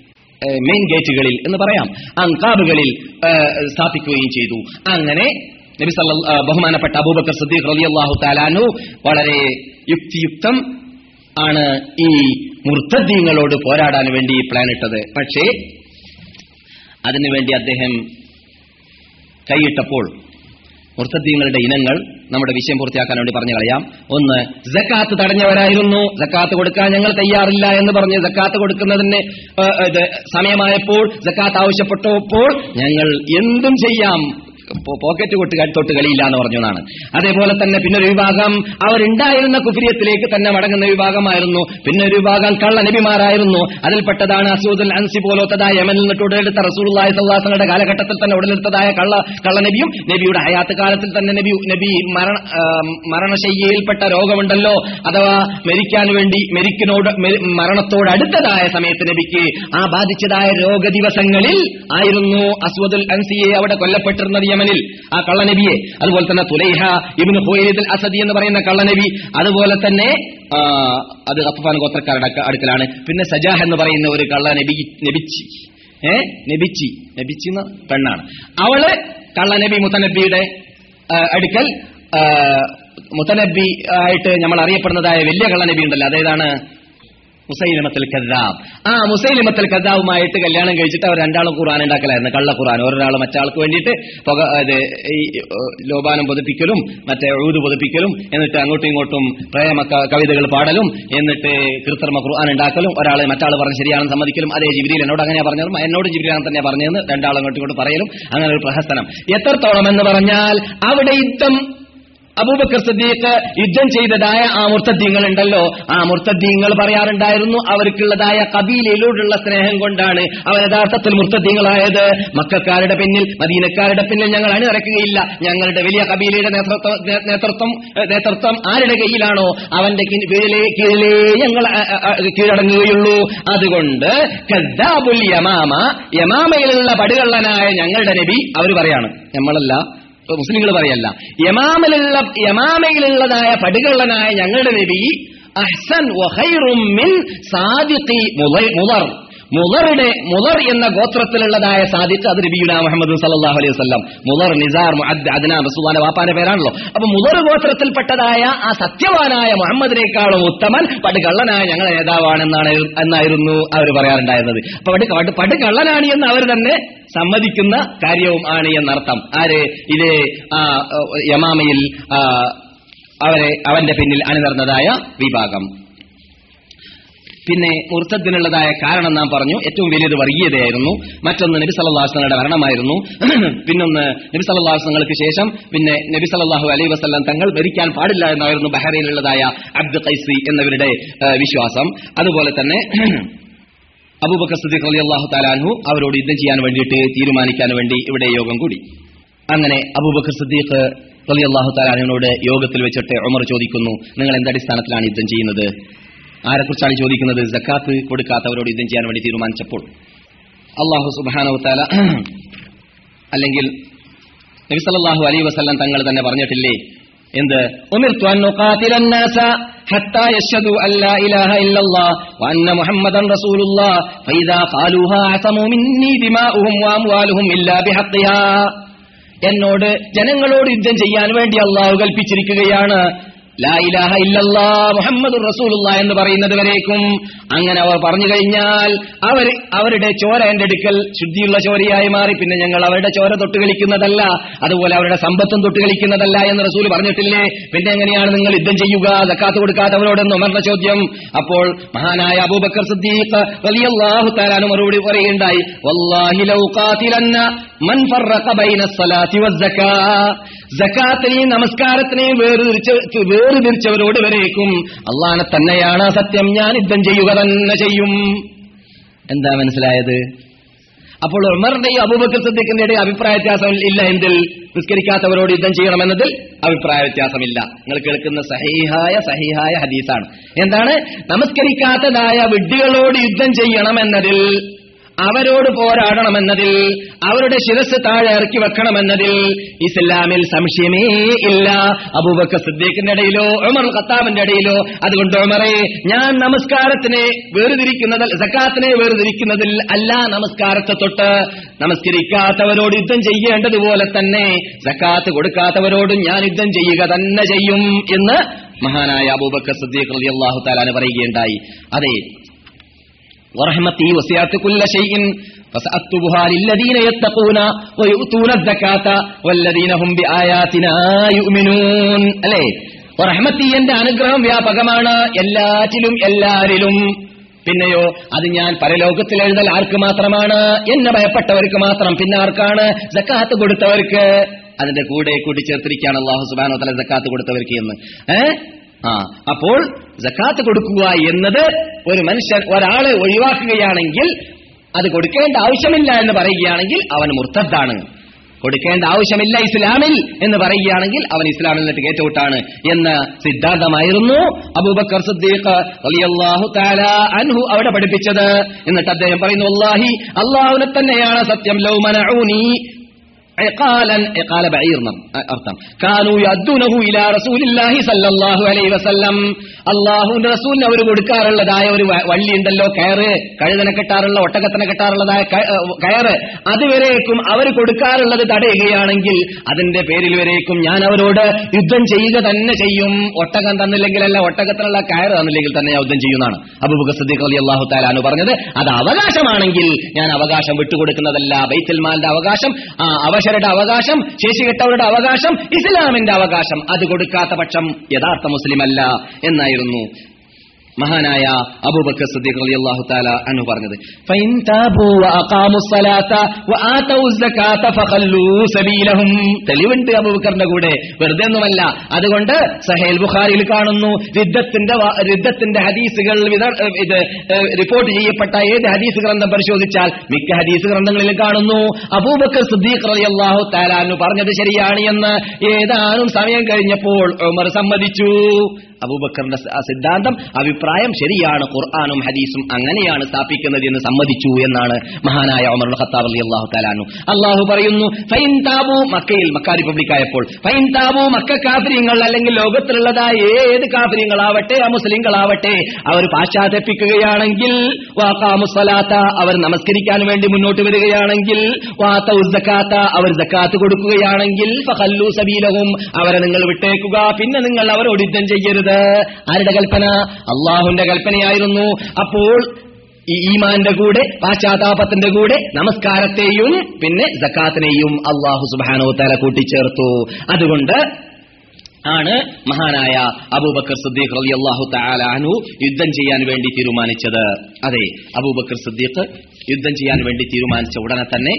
മെയിൻ ഗേറ്റുകളിൽ എന്ന് പറയാം അങ്കാബുകളിൽ ഏഹ്, സ്ഥാപിക്കുകയും ചെയ്തു അങ്ങനെ നബി സല്ല ബഹുമാനപ്പെട്ട അബൂബക്കർ സദ്ദീഖ് റളിയല്ലാഹു തആലാനു വളരെ യുക്തിയുക്തം ആണ് ഈ മുർത്തദ്ദീങ്ങളോട് പോരാടാൻ വേണ്ടി പ്ലാൻ ഇട്ടത് പക്ഷേ അതിനുവേണ്ടി അദ്ദേഹം കൈയിട്ടപ്പോൾ മുർത്തദ്ദീങ്ങളുടെ ഇനങ്ങൾ നമ്മുടെ വിഷയം പൂർത്തിയാക്കാൻ വേണ്ടി പറഞ്ഞു കളയാം ഒന്ന് ജക്കാത്ത് തടഞ്ഞവരായിരുന്നു ജക്കാത്ത് കൊടുക്കാൻ ഞങ്ങൾ തയ്യാറില്ല എന്ന് പറഞ്ഞ് ജക്കാത്ത് കൊടുക്കുന്നതിന് ഏ, ഇത് സമയമായപ്പോൾ ജക്കാത്ത് ആവശ്യപ്പെട്ടപ്പോൾ ഞങ്ങൾ എന്തും ചെയ്യാം പോ- പോക്കറ്റ് കൊട്ട് ക- തൊട്ട് കളിയില്ല എന്ന് പറഞ്ഞു എന്നാണ് അതേപോലെ തന്നെ പിന്നൊരു വിഭാഗം അവരുണ്ടായിരുന്ന കുഫിരിയത്തിലേക്ക് തന്നെ മടങ്ങുന്ന വിഭാഗമായിരുന്നു പിന്നെ ഒരു വിഭാഗം കള്ള നബിമാരായിരുന്നു അതിൽപ്പെട്ടതാണ് അസൂദുൽ അൻസി പോലത്തതായ യമനിൽ നിന്നിട്ട് ഉടലെടുത്ത റസൂലുള്ളാഹി സ്വല്ലല്ലാഹു അലൈഹി വസല്ലമയുടെ കാലഘട്ടത്തിൽ തന്നെ ഉടലെടുത്തതായ കള്ള കള്ള നബിയും നബിയുടെ ഹയാത്ത് കാലത്തിൽ തന്നെ നബി നബി മരണ ആ, മരണശയ്യയിൽപ്പെട്ട രോഗമുണ്ടല്ലോ അഥവാ മരിക്കാൻ വേണ്ടി മെരിക്കിനോട് മെരി- മരണത്തോട് അടുത്തതായ സമയത്ത് നബിക്ക് ആ ബാധിച്ചതായ രോഗദിവസങ്ങളിൽ ആയിരുന്നു അസ്വദുൽ അൻസിയെ അവിടെ കൊല്ലപ്പെട്ടിരുന്നത് യമനിൽ ആ കള്ളനബിയെ അതുപോലെ തന്നെ തുലൈഹ ഇബ്നു ഹുവൈദുൽ അസദി എന്ന് പറയുന്ന കള്ളനബി അതുപോലെ തന്നെ ആ, അത് ഖത്ഫാൻ ഗോത്രക്കാരുടെ അക്ക- അടുക്കലാണ് പിന്നെ സജാഹ് എന്ന് പറയുന്ന ഒരു കള്ള നബി നബിച്ചി ഏ നബിച്ചി നബിച്ചി എന്ന പെണ്ണാണ് അവള് കള്ളനബി മുത്തനബിയുടെ ആ, അടുക്കൽ ആ, മുത്തനബി ആയിട്ട് നമ്മൾ അറിയപ്പെടുന്നതായ വലിയ കള്ളനബി ഉണ്ടല്ലോ അതേതാണ് മുസൈലിമത്തൽ കദ്ദാബ് ആ മുസൈലിമത്തൽ കദ്ദാബുമായിട്ട് കല്യാണം കഴിച്ചിട്ട് അവർ രണ്ടാളും ഖുർആൻ ഉണ്ടാക്കലായിരുന്നു കള്ള ഖുർആൻ ഒരാൾ മറ്റാൾക്ക് വേണ്ടിയിട്ട് പുക ഇത് ഈ ഏഹ്, ലോപാനം പൊതിപ്പിക്കലും മറ്റേ എഴുത് പൊതിപ്പിക്കലും എന്നിട്ട് അങ്ങോട്ടും ഇങ്ങോട്ടും പ്രേമ ക- കവിതകൾ പാടലും എന്നിട്ട് കൃത്രിമ ഖുർആൻ ഉണ്ടാക്കലും ഒരാൾ മറ്റാൾ പറഞ്ഞ് ശരിയാണെന്ന് സമ്മതിക്കലും അതേ ജിബിരിയിൽ എന്നോട് അങ്ങനെയാ പറഞ്ഞതും എന്നോട് ജിബിരിയാണ് തന്നെ പറഞ്ഞതെന്ന് രണ്ടാളും അങ്ങോട്ടും ഇങ്ങോട്ടും പറയലും അങ്ങനെ ഒരു പ്രഹസനം എത്രത്തോളം എന്ന് പറഞ്ഞാൽ അവിടെ യുദ്ധം അബൂബക്കർ സദ്ദീഖ് യുദ്ധം ചെയ്തതായ ആ മുർത്തദ്ദീങ്ങൾ ഉണ്ടല്ലോ ആ മുർത്തദ്ദീങ്ങൾ പറയാറുണ്ടായിരുന്നു അവർക്കുള്ളതായ കബീലയിലൂടെയുള്ള സ്നേഹം കൊണ്ടാണ് അവർ യഥാർത്ഥത്തിൽ മുർത്തദ്ദീങ്ങളായത് മക്കാരുടെ പിന്നിൽ മദീനക്കാരുടെ പിന്നിൽ ഞങ്ങൾ അണിനിരക്കുകയില്ല ഞങ്ങളുടെ വലിയ കബീലയുടെ നേതൃത്വം നേ- നേതൃത്വം ഏ, നേതൃത്വം ആരുടെ കയ്യിലാണോ അവന്റെ കീ- കീഴിലേ കീഴിലേ ഞങ്ങൾ അ, അ, അ, കീഴടങ്ങുകയുള്ളൂ അതുകൊണ്ട് കദ്ദാബുൽ യമാമ യമാമയിലുള്ള പടുകള്ളനായ ഞങ്ങളുടെ നബി അവർ പറയാണ് നമ്മളല്ല മുസ്ലിങ്ങൾ പറയല്ല യമാമയിലുള്ള യമാമയിലുള്ളതായ പടുകള്ളനായ ഞങ്ങളുടെ നബി അഹ്സൻ വഖൈറും മിൻ സാദിഖി മുള- മുളർ മുളറുടെ മുളർ എന്ന ഗോത്രത്തിലുള്ളതായ സാദിഖ് അത് നബിയുന മുഹമ്മദ് സല്ലല്ലാഹു അലൈഹി വസല്ലം മുളർ നിസാർ മുഅദ് അദ്നാൻ റസൂലുള്ളാഹിന്റെ വാപ്പാന്റെ പേരാണല്ലോ അപ്പൊ മുളർ ഗോത്രത്തിൽപ്പെട്ടതായ ആ സത്യവാനായ മുഹമ്മദിനേക്കാളും ഉത്തമൻ പടുകള്ളനായ ഞങ്ങളുടെ നേതാവാണെന്നാണ് എന്നായിരുന്നു അവർ പറയാറുണ്ടായിരുന്നത് അപ്പൊ പട് പട് പടുകള്ളനാണ് എന്ന് അവർ തന്നെ സമ്മതിക്കുന്ന കാര്യവും ആണ് എന്നർത്ഥം ആര് ഇത് ആ, യമാമയിൽ ആ, അവരെ അവന്റെ പിന്നിൽ അണിനിർന്നതായ വിഭാഗം പിന്നെ മുർത്തദ്ദിനുള്ളതായ കാരണം നാം പറഞ്ഞു ഏറ്റവും വലിയത് വർഗീയതയായിരുന്നു മറ്റൊന്ന് നബി സല്ലാസ്ലങ്ങളുടെ മരണമായിരുന്നു പിന്നൊന്ന് നബി സല്ലാസ്ലങ്ങൾക്ക് ശേഷം പിന്നെ നബി സല്ലാഹു അലൈ വസ്ലാം തങ്ങൾ ഭരിക്കാൻ പാടില്ല എന്നായിരുന്നു ബഹ്റൈനിലുള്ളതായ അബ്ദു ഖൈസി എന്നവരുടെ ആ, വിശ്വാസം അതുപോലെ തന്നെ അബൂബക്കർ സിദ്ദീഖ് അലി അള്ളാഹു താലാൻഹു അവരോട് യുദ്ധം ചെയ്യാൻ വേണ്ടിയിട്ട് തീരുമാനിക്കാൻ വേണ്ടി ഇവിടെ യോഗം കൂടി അങ്ങനെ അബൂബക്കർ സിദ്ദീഖ് അലി അള്ളാഹു താലാനുവിനോട് യോഗത്തിൽ വെച്ചിട്ട് ഉമർ ചോദിക്കുന്നു നിങ്ങൾ എന്തടിസ്ഥാനത്തിലാണ് യുദ്ധം ചെയ്യുന്നത് ആരെക്കുറിച്ചാണ് ചോദിക്കുന്നത് ജക്കാത്ത് കൊടുക്കാത്തവരോട് യുദ്ധം ചെയ്യാൻ വേണ്ടി തീരുമാനിച്ചപ്പോൾ അള്ളാഹു സുബാനു താല അല്ലെങ്കിൽ നബി സല്ലല്ലാഹു അലൈഹി വസല്ലം തങ്ങൾ തന്നെ പറഞ്ഞിട്ടില്ലേ എന്ത് ഉമിർതു അൻ നുഖാതില الناس حتى يشهدوا ان لا اله الا الله وان محمدا رسول الله فاذا قالوها عصموا مني دماؤهم واموالهم الا بحقها എന്നോട് ജനങ്ങളോട് യുദ്ധം ചെയ്യാൻ വേണ്ടി അള്ളാഹു കൽപ്പിച്ചിരിക്കുകയാണ് ലാ ഇലാഹ ഇല്ലല്ലാ മുഹമ്മദ് റസൂലുള്ള എന്ന് പറയുന്നത് വരേക്കും അങ്ങനെ അവർ പറഞ്ഞു കഴിഞ്ഞാൽ അവർ അവരുടെ ചോര എന്റെ അടുക്കൽ ശുദ്ധിയുള്ള ചോരയായി മാറി പിന്നെ ഞങ്ങൾ അവരുടെ ചോര തൊട്ട് കളിക്കുന്നതല്ല അതുപോലെ അവരുടെ സമ്പത്തും തൊട്ട് കളിക്കുന്നതല്ല എന്ന് റസൂൽ പറഞ്ഞിട്ടില്ലേ പിന്നെ എങ്ങനെയാണ് നിങ്ങൾ യുദ്ധം ചെയ്യുക സക്കാത്ത് കൊടുക്കാത്തവരോടെന്ന് ഉമറിന്റെ ചോദ്യം അപ്പോൾ മഹാനായ അബൂബക്കർ സിദ്ദീഖ് റളിയല്ലാഹു തആല മറുപടി പറയുകയുണ്ടായി വല്ലാഹി ലൗ ഖാതിലന്ന മൻ ഫറഖ ബൈന സ്വലാത്തി വസ്സകാ സക്കാത്തിനെയും നമസ്കാരത്തിനെയും വേർതിരിച്ച് വേർതിരിച്ചവരോട് വരേക്കും അള്ളാനെ തന്നെയാണ് സത്യം ഞാൻ യുദ്ധം ചെയ്യുക തന്നെ ചെയ്യും എന്താ മനസ്സിലായത് അപ്പോൾ ഉമറിന്റെയും അബൂബക്കർ സിദ്ദീഖിന്റെ ഇടയിൽ അഭിപ്രായ വ്യത്യാസം ഇല്ല എന്തിൽ നിസ്കരിക്കാത്തവരോട് യുദ്ധം ചെയ്യണമെന്നതിൽ അഭിപ്രായ വ്യത്യാസമില്ല നിങ്ങൾ കേൾക്കുന്ന സഹീഹായ സഹീഹായ ഹദീസാണ് എന്താണ് നമസ്കരിക്കാത്തതായ വിഡ്ഢികളോട് യുദ്ധം ചെയ്യണമെന്നതിൽ അവരോട് പോരാടണമെന്നതിൽ അവരുടെ ശിരസ് താഴെ ഇറക്കി വെക്കണമെന്നതിൽ ഇസ്ലാമിൽ സംശയമേ ഇല്ല അബൂബക്കർ സിദ്ദീഖിന്റെ ഇടയിലോ ഉമർ ഖത്താബിന്റെ ഇടയിലോ അതുകൊണ്ട് ഉമറെ ഞാൻ നമസ്കാരത്തിനെ വേർതിരിക്കുന്നതിൽ സക്കാത്തിനെ വേർതിരിക്കുന്നതിൽ അല്ല നമസ്കാരത്തെ തൊട്ട് നമസ്കരിക്കാത്തവരോട് യുദ്ധം ചെയ്യേണ്ടതുപോലെ തന്നെ സക്കാത്ത് കൊടുക്കാത്തവരോടും ഞാൻ യുദ്ധം ചെയ്യുക തന്നെ ചെയ്യും എന്ന് മഹാനായ അബൂബക്കർ സിദ്ദീഖ് റളിയല്ലാഹു തആല പറയുകയുണ്ടായി അതെ ورحمتي وسعت كل شيء فسأكتبها للذين يتقون ويؤتون الزكاة والذين هم بآياتنا يؤمنون അല്ലേ റഹ്മത്തി എന്റെ അനുഗ്രഹം വ്യാപകമാണ് എല്ലാറ്റിലും എല്ലാരിലും പിന്നെയോ അത് ഞാൻ പരലോകത്തിൽ എഴുതൽ ആർക്ക് മാത്രമാണ് എന്നെ ഭയപ്പെട്ടവർക്ക് മാത്രം പിന്നെ ആർക്കാണ് ജക്കാത്ത് കൊടുത്തവർക്ക് അതിന്റെ കൂടെ കൂട്ടിച്ചേർത്തിരിക്കുകയാണ് അള്ളാഹു സുബാനോ തല ജക്കാത്ത് കൊടുത്തവർക്ക് എന്ന് ഏഹ് ആ അപ്പോൾ ജക്കാത്ത് കൊടുക്കുക എന്നത് ഒരു മനുഷ്യൻ ഒരാളെ ഒഴിവാക്കുകയാണെങ്കിൽ അത് കൊടുക്കേണ്ട ആവശ്യമില്ല എന്ന് പറയുകയാണെങ്കിൽ അവൻ മുർത്തദ്ദാണ് കൊടുക്കേണ്ട ആവശ്യമില്ല ഇസ്ലാമിൽ എന്ന് പറയുകയാണെങ്കിൽ അവൻ ഇസ്ലാമിൽ നിന്നിട്ട് കേറ്റൗട്ടാണ് എന്ന സിദ്ധാന്തമായിരുന്നു അബൂബക്കർ സിദ്ദീഖ് റളിയല്ലാഹു തആല അൻഹു അവിടെ പഠിപ്പിച്ചത് എന്നിട്ട് അദ്ദേഹം പറയുന്നു അല്ലാഹി അള്ളാഹുവിനെ തന്നെയാണ് സത്യം ലൗ മനഊനി عقالا عقال بعير نم أرتم كانوا يدونه إلى رسول الله صلى الله عليه وسلم അള്ളാഹുവിന്റെ റസൂലിന് അവർ കൊടുക്കാറുള്ളതായ ഒരു വ- വള്ളിയുണ്ടല്ലോ കയറ് കഴുതനെ കെട്ടാറുള്ള ഒട്ടകത്തിനെ കെട്ടാറുള്ളതായ ക- ഏഹ് കയറ് അതുവരേക്കും അവർ കൊടുക്കാറുള്ളത് തടയുകയാണെങ്കിൽ അതിന്റെ പേരിൽ വരേക്കും ഞാൻ അവരോട് യുദ്ധം ചെയ്യുക തന്നെ ചെയ്യും ഒട്ടകം തന്നില്ലെങ്കിലല്ല ഒട്ടകത്തിനുള്ള കയറ് തന്നില്ലെങ്കിൽ തന്നെ ഞാൻ യുദ്ധം ചെയ്യുന്നതാണ് അബൂബക്കർ സിദ്ദീഖ് അലി അള്ളാഹു താലാന്ന് പറഞ്ഞത് അത് അവകാശമാണെങ്കിൽ ഞാൻ അവകാശം വിട്ടുകൊടുക്കുന്നതല്ല ബൈത്തുൽ മാലിന്റെ അവകാശം ആ അവശരുടെ അവകാശം ശേഷികെട്ടവരുടെ അവകാശം ഇസ്ലാമിന്റെ അവകാശം അത് കൊടുക്കാത്ത പക്ഷം യഥാർത്ഥ മുസ്ലിം അല്ല എന്നായിരുന്നു മഹാനായ അബൂബക്കർ സിദ്ദീഖ് റളിയല്ലാഹു തആല അൻഹു പറഞ്ഞത് ഫൈൻ താബു വഅഖാമു സ്വലാത്ത വആതൗ സകാത്ത ഫഖല്ലൂ സബീലഹും തെളിവുണ്ട് അബൂബക്കറിന്റെ കൂടെ വെറുതെ ഒന്നുമല്ല അതുകൊണ്ട് സഹേൽ ബുഖാരിയിൽ കാണുന്നു രിദ്ദത്തിന്റെ വ- രിദ്ദത്തിന്റെ ഹദീസുകൾ വിത- ഇത് ഏഹ്, റിപ്പോർട്ട് ചെയ്യപ്പെട്ട ഏത് ഹദീസ് ഗ്രന്ഥം പരിശോധിച്ചാൽ മിക്ക ഹദീസ് ഗ്രന്ഥങ്ങളിലും കാണുന്നു അബൂബക്കർ സിദ്ദീഖ് റളിയല്ലാഹു തആല അൻഹു പറഞ്ഞത് ശരിയാണ് എന്ന് ഏതാനും സമയം കഴിഞ്ഞപ്പോൾ ഉമർ സമ്മതിച്ചു അബൂബക്കറിന്റെ സ- ആ സിദ്ധാന്തം അഭിപ്രായം ശരിയാണ് ഖുർആാനും ഹദീസും അങ്ങനെയാണ് സ്ഥാപിക്കുന്നത് എന്ന് സമ്മതിച്ചു എന്നാണ് മഹാനായ ഉമർ ഖത്താബ് അലി അള്ളാഹു താലാനു അള്ളാഹു പറയുന്നു ഫൈൻ താബു മക്കയിൽ മക്ക റിപ്പബ്ലിക് ആയപ്പോൾ ഫൈൻ താബു മക്ക കാഫര്യങ്ങൾ അല്ലെങ്കിൽ ലോകത്തിലുള്ളതായ ഏത് കാഫര്യങ്ങളാവട്ടെ ആ മുസ്ലിങ്ങളാവട്ടെ അവർ പാശ്ചാത്യപ്പിക്കുകയാണെങ്കിൽ വാക്കാമുസലാത്ത അവർ നമസ്കരിക്കാൻ വേണ്ടി മുന്നോട്ട് വരികയാണെങ്കിൽ വാത്ത ഉസ്സക്കാത്ത അവർ ജക്കാത്ത് കൊടുക്കുകയാണെങ്കിൽ ഫഖല്ലു സബീലഹും അവരെ നിങ്ങൾ വിട്ടേക്കുക പിന്നെ നിങ്ങൾ അവരോട് യുദ്ധം ചെയ്യരുത് ആരുടെ കൽപ്പന അള്ളാഹുന്റെ കൽപ്പനയായിരുന്നു അപ്പോൾ ഈ ഈമാന്റെ കൂടെ പാശ്ചാത്താപത്തിന്റെ കൂടെ നമസ്കാരത്തെയും പിന്നെ ജക്കാത്തിനെയും അള്ളാഹു സുബാനോ തല കൂട്ടിച്ചേർത്തു അതുകൊണ്ട് ആണ് മഹാനായ അബൂബക്കർ സിദ്ദീഖ് റളിയല്ലാഹു തആല അൻഹു യുദ്ധം ചെയ്യാൻ വേണ്ടി തീരുമാനിച്ചത് അതെ അബൂബക്കർ സിദ്ദീഖ് യുദ്ധം ചെയ്യാൻ വേണ്ടി തീരുമാനിച്ച ഉടനെ തന്നെ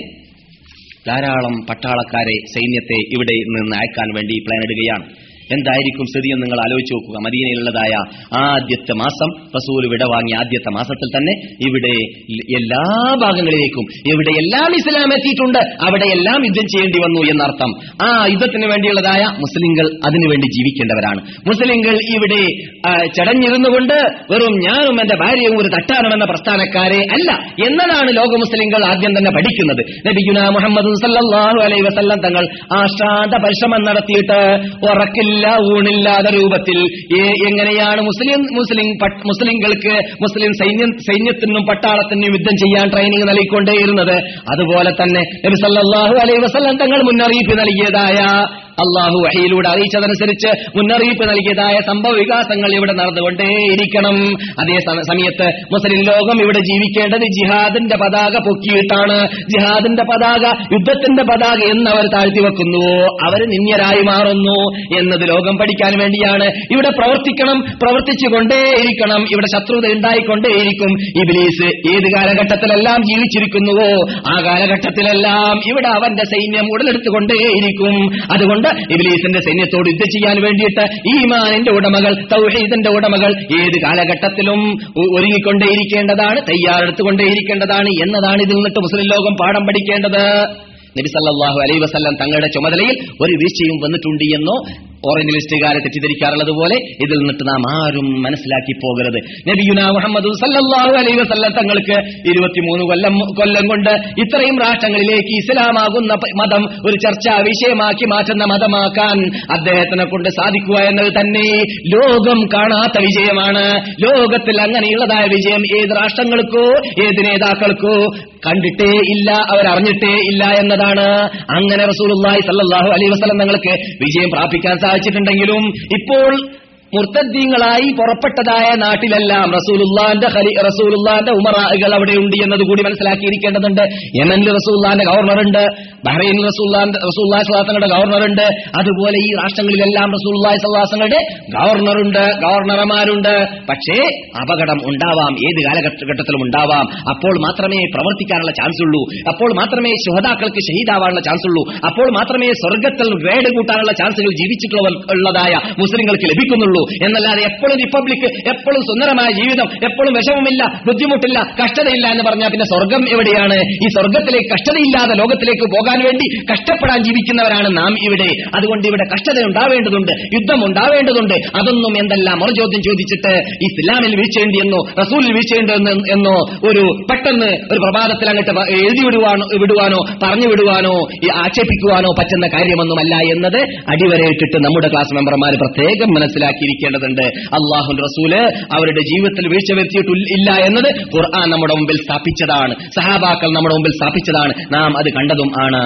ധാരാളം പട്ടാളക്കാരെ സൈന്യത്തെ ഇവിടെ നിന്ന് അയക്കാൻ വേണ്ടി പ്ലാൻ ഇടുകയാണ് എന്തായിരിക്കും സ്ഥിതി എന്ന് നിങ്ങൾ ആലോചിച്ച് നോക്കുക മദീനയിലുള്ളതായ ആദ്യത്തെ മാസം റസൂൽ വിട വാങ്ങിയ ആദ്യത്തെ മാസത്തിൽ തന്നെ ഇവിടെ എല്ലാ ഭാഗങ്ങളിലേക്കും എവിടെയെല്ലാം ഇസ്ലാം എത്തിയിട്ടുണ്ട് അവിടെയെല്ലാം യുദ്ധം ചെയ്യേണ്ടി വന്നു എന്നർത്ഥം ആ യുദ്ധത്തിന് വേണ്ടിയുള്ളതായ മുസ്ലിങ്ങൾ അതിനുവേണ്ടി ജീവിക്കേണ്ടവരാണ് മുസ്ലിങ്ങൾ ഇവിടെ ആ, ചടഞ്ഞിരുന്നുകൊണ്ട് വെറും ഞാനും എന്റെ ഭാര്യയും ഒരു തട്ടാനുമെന്ന പ്രസ്ഥാനക്കാരെ അല്ല എന്നതാണ് ലോക മുസ്ലിങ്ങൾ ആദ്യം തന്നെ പഠിക്കുന്നത് നബിഗുന മുഹമ്മദ് സല്ലല്ലാഹു അലൈഹി വസല്ലം തങ്ങൾ ആശ്രാന്ത പരിശ്രമം നടത്തിയിട്ട് ഉറക്കില്ല ഊണില്ലാത്ത രൂപത്തിൽ ഏ- എങ്ങനെയാണ് മുസ്ലിം മുസ്ലിം പട്ട്- മുസ്ലിങ്ങൾക്ക് മുസ്ലിം സൈന്യം സൈന്യത്തിനും പട്ടാളത്തിനും യുദ്ധം ചെയ്യാൻ ട്രെയിനിങ് നൽകിക്കൊണ്ടേയിരുന്നത് അതുപോലെ തന്നെ നബി സല്ലല്ലാഹു അലൈഹി വസല്ലം തങ്ങൾ മുന്നറിയിപ്പ് നൽകിയതായ അള്ളാഹു വഹിയിലൂടെ അറിയിച്ചതനുസരിച്ച് മുന്നറിയിപ്പ് നൽകിയതായ സംഭവ വികാസങ്ങൾ ഇവിടെ നടന്നുകൊണ്ടേയിരിക്കണം അതേ സമ- സമയത്ത് മുസ്ലിം ലോകം ഇവിടെ ജീവിക്കേണ്ടത് ജിഹാദിന്റെ പതാക പൊക്കിയിട്ടാണ് ജിഹാദിന്റെ പതാക യുദ്ധത്തിന്റെ പതാക എന്നവർ താഴ്ത്തി വെക്കുന്നുവോ അവർ നിന്യരായി മാറുന്നു എന്നത് ലോകം പഠിക്കാൻ വേണ്ടിയാണ് ഇവിടെ പ്രവർത്തിക്കണം പ്രവർത്തിച്ചുകൊണ്ടേയിരിക്കണം ഇവിടെ ശത്രുത ഉണ്ടായിക്കൊണ്ടേയിരിക്കും ഇബിലീസ് ഏത് കാലഘട്ടത്തിലെല്ലാം ജീവിച്ചിരിക്കുന്നുവോ ആ കാലഘട്ടത്തിലെല്ലാം ഇവിടെ അവന്റെ സൈന്യം ഉടലെടുത്തുകൊണ്ടേയിരിക്കും അതുകൊണ്ട് ഇബിലീസിന്റെ സൈന്യത്തോട് യുദ്ധം ചെയ്യാൻ വേണ്ടിയിട്ട് ഈമാനിന്റെ ഉടമകൾ തൗഹീദിന്റെ ഉടമകൾ ഏത് കാലഘട്ടത്തിലും ഒ- ഒരുങ്ങിക്കൊണ്ടേയിരിക്കേണ്ടതാണ് തയ്യാറെടുത്തുകൊണ്ടേയിരിക്കേണ്ടതാണ് എന്നതാണ് ഇതിൽ നിന്നിട്ട് മുസ്ലിം ലോകം പാഠം പഠിക്കേണ്ടത് നബി സല്ലല്ലാഹു അലൈഹി വസല്ലം തങ്ങളുടെ ചുമതലയിൽ ഒരു വീഴ്ചയും വന്നിട്ടുണ്ട് എന്നോ ഓറിയന്റലിസ്റ്റുകാരെ തെറ്റിദ്ധരിക്കാറുള്ളത് പോലെ ഇതിൽ നിന്നിട്ട് നാം ആരും മനസ്സിലാക്കി പോകരുത് നബിയുന മുഹമ്മദ് സല്ലല്ലാഹു അലൈഹി വസല്ലം തങ്ങൾക്ക് ഇരുപത്തിമൂന്ന് കൊല്ലം കൊല്ലം കൊണ്ട് ഇത്രയും രാഷ്ട്രങ്ങളിലേക്ക് ഇസ്ലാമാകുന്ന പ- മതം ഒരു ചർച്ചാ വിഷയമാക്കി മാറ്റുന്ന മതമാക്കാൻ അദ്ദേഹത്തിനെ കൊണ്ട് സാധിക്കുക എന്നത് തന്നെ ലോകം കാണാത്ത വിജയമാണ് ലോകത്തിൽ അങ്ങനെയുള്ളതായ വിജയം ഏത് രാഷ്ട്രങ്ങൾക്കോ ഏത് നേതാക്കൾക്കോ കണ്ടിട്ടേ ഇല്ല അവരറിഞ്ഞിട്ടേ ഇല്ല എന്നതാണ് അങ്ങനെ റസൂലുള്ളാഹി സല്ലല്ലാഹു അലൈഹി വസല്ലം തങ്ങൾക്ക് വിജയം പ്രാപിക്കാൻ സാധിച്ചിട്ടുണ്ടെങ്കിലും ഇപ്പോൾ മുർത്തദ്ദീങ്ങളായി പുറപ്പെട്ടതായ നാട്ടിലെല്ലാം റസൂലുള്ളാന്റെ ഖലി റസൂലുള്ളാന്റെ ഉമറാകൾ അവിടെ ഉണ്ട് എന്നത് കൂടി മനസ്സിലാക്കിയിരിക്കേണ്ടതുണ്ട് യമനിൽ റസൂലുള്ളാന്റെ ഗവർണറുണ്ട് ബഹ്റൈനിൽ റസൂലുള്ളാന്റെ റസൂലുള്ളാഹി സ്വലാസങ്ങളുടെ ഗവർണറുണ്ട് അതുപോലെ ഈ രാഷ്ട്രങ്ങളിലെല്ലാം റസൂലുള്ളാഹി സ്വലാസങ്ങളുടെ ഗവർണറുണ്ട് ഗവർണർമാരുണ്ട് പക്ഷേ അപകടം ഉണ്ടാവാം ഏത് കാലഘട്ടത്തിലും ഉണ്ടാവാം അപ്പോൾ മാത്രമേ പ്രവർത്തിക്കാനുള്ള ചാൻസ് ഉള്ളൂ അപ്പോൾ മാത്രമേ ശുഹതാക്കൾക്ക് ഷഹീദാവാനുള്ള ചാൻസ് ഉള്ളൂ അപ്പോൾ മാത്രമേ സ്വർഗത്തിൽ വേട് കൂട്ടാനുള്ള ചാൻസുകൾ ജീവിച്ചിട്ടുള്ള ഉള്ളതായ മുസ്ലിങ്ങൾക്ക് ലഭിക്കുന്നുള്ളൂ എന്നല്ലാതെ എപ്പോഴും റിപ്പബ്ലിക് എപ്പോഴും സുന്ദരമായ ജീവിതം എപ്പോഴും വിഷമമില്ല ബുദ്ധിമുട്ടില്ല കഷ്ടതയില്ല എന്ന് പറഞ്ഞാൽ പിന്നെ സ്വർഗം എവിടെയാണ് ഈ സ്വർഗത്തിലേക്ക് കഷ്ടതയില്ലാതെ ലോകത്തിലേക്ക് പോകാൻ വേണ്ടി കഷ്ടപ്പെടാൻ ജീവിക്കുന്നവരാണ് നാം ഇവിടെ അതുകൊണ്ട് ഇവിടെ കഷ്ടത ഉണ്ടാവേണ്ടതുണ്ട് യുദ്ധം ഉണ്ടാവേണ്ടതുണ്ട് അതൊന്നും എന്തെല്ലാം മറുചോദ്യം ചോദിച്ചിട്ട് ഇസ്ലാമിൽ വീഴ്ചയുണ്ട് എന്നോ റസൂലിൽ വീഴ്ചയുണ്ട് എന്ന് എന്നോ ഒരു പെട്ടെന്ന് ഒരു പ്രഭാതത്തിൽ അങ്ങോട്ട് പ- എഴുതി വിടുവാനോ വിടുവാനോ പറഞ്ഞു വിടുവാനോ ഈ ആക്ഷേപിക്കുവാനോ പറ്റുന്ന കാര്യമൊന്നുമല്ല എന്നത് അടിവരയിട്ടിട്ട് നമ്മുടെ ക്ലാസ് മെമ്പർമാർ പ്രത്യേകം മനസ്സിലാക്കിയിരിക്കേണ്ടതുണ്ട് അള്ളാഹു റസൂല് അവരുടെ ജീവിതത്തിൽ വീഴ്ച വരുത്തിയിട്ടില്ല ഇല്ല എന്നത് ഖുർആൻ നമ്മുടെ മുമ്പിൽ സ്ഥാപിച്ചതാണ് സഹാബാക്കൾ നമ്മുടെ മുമ്പിൽ സ്ഥാപിച്ചതാണ് നാം അത് കണ്ടതും ആണ്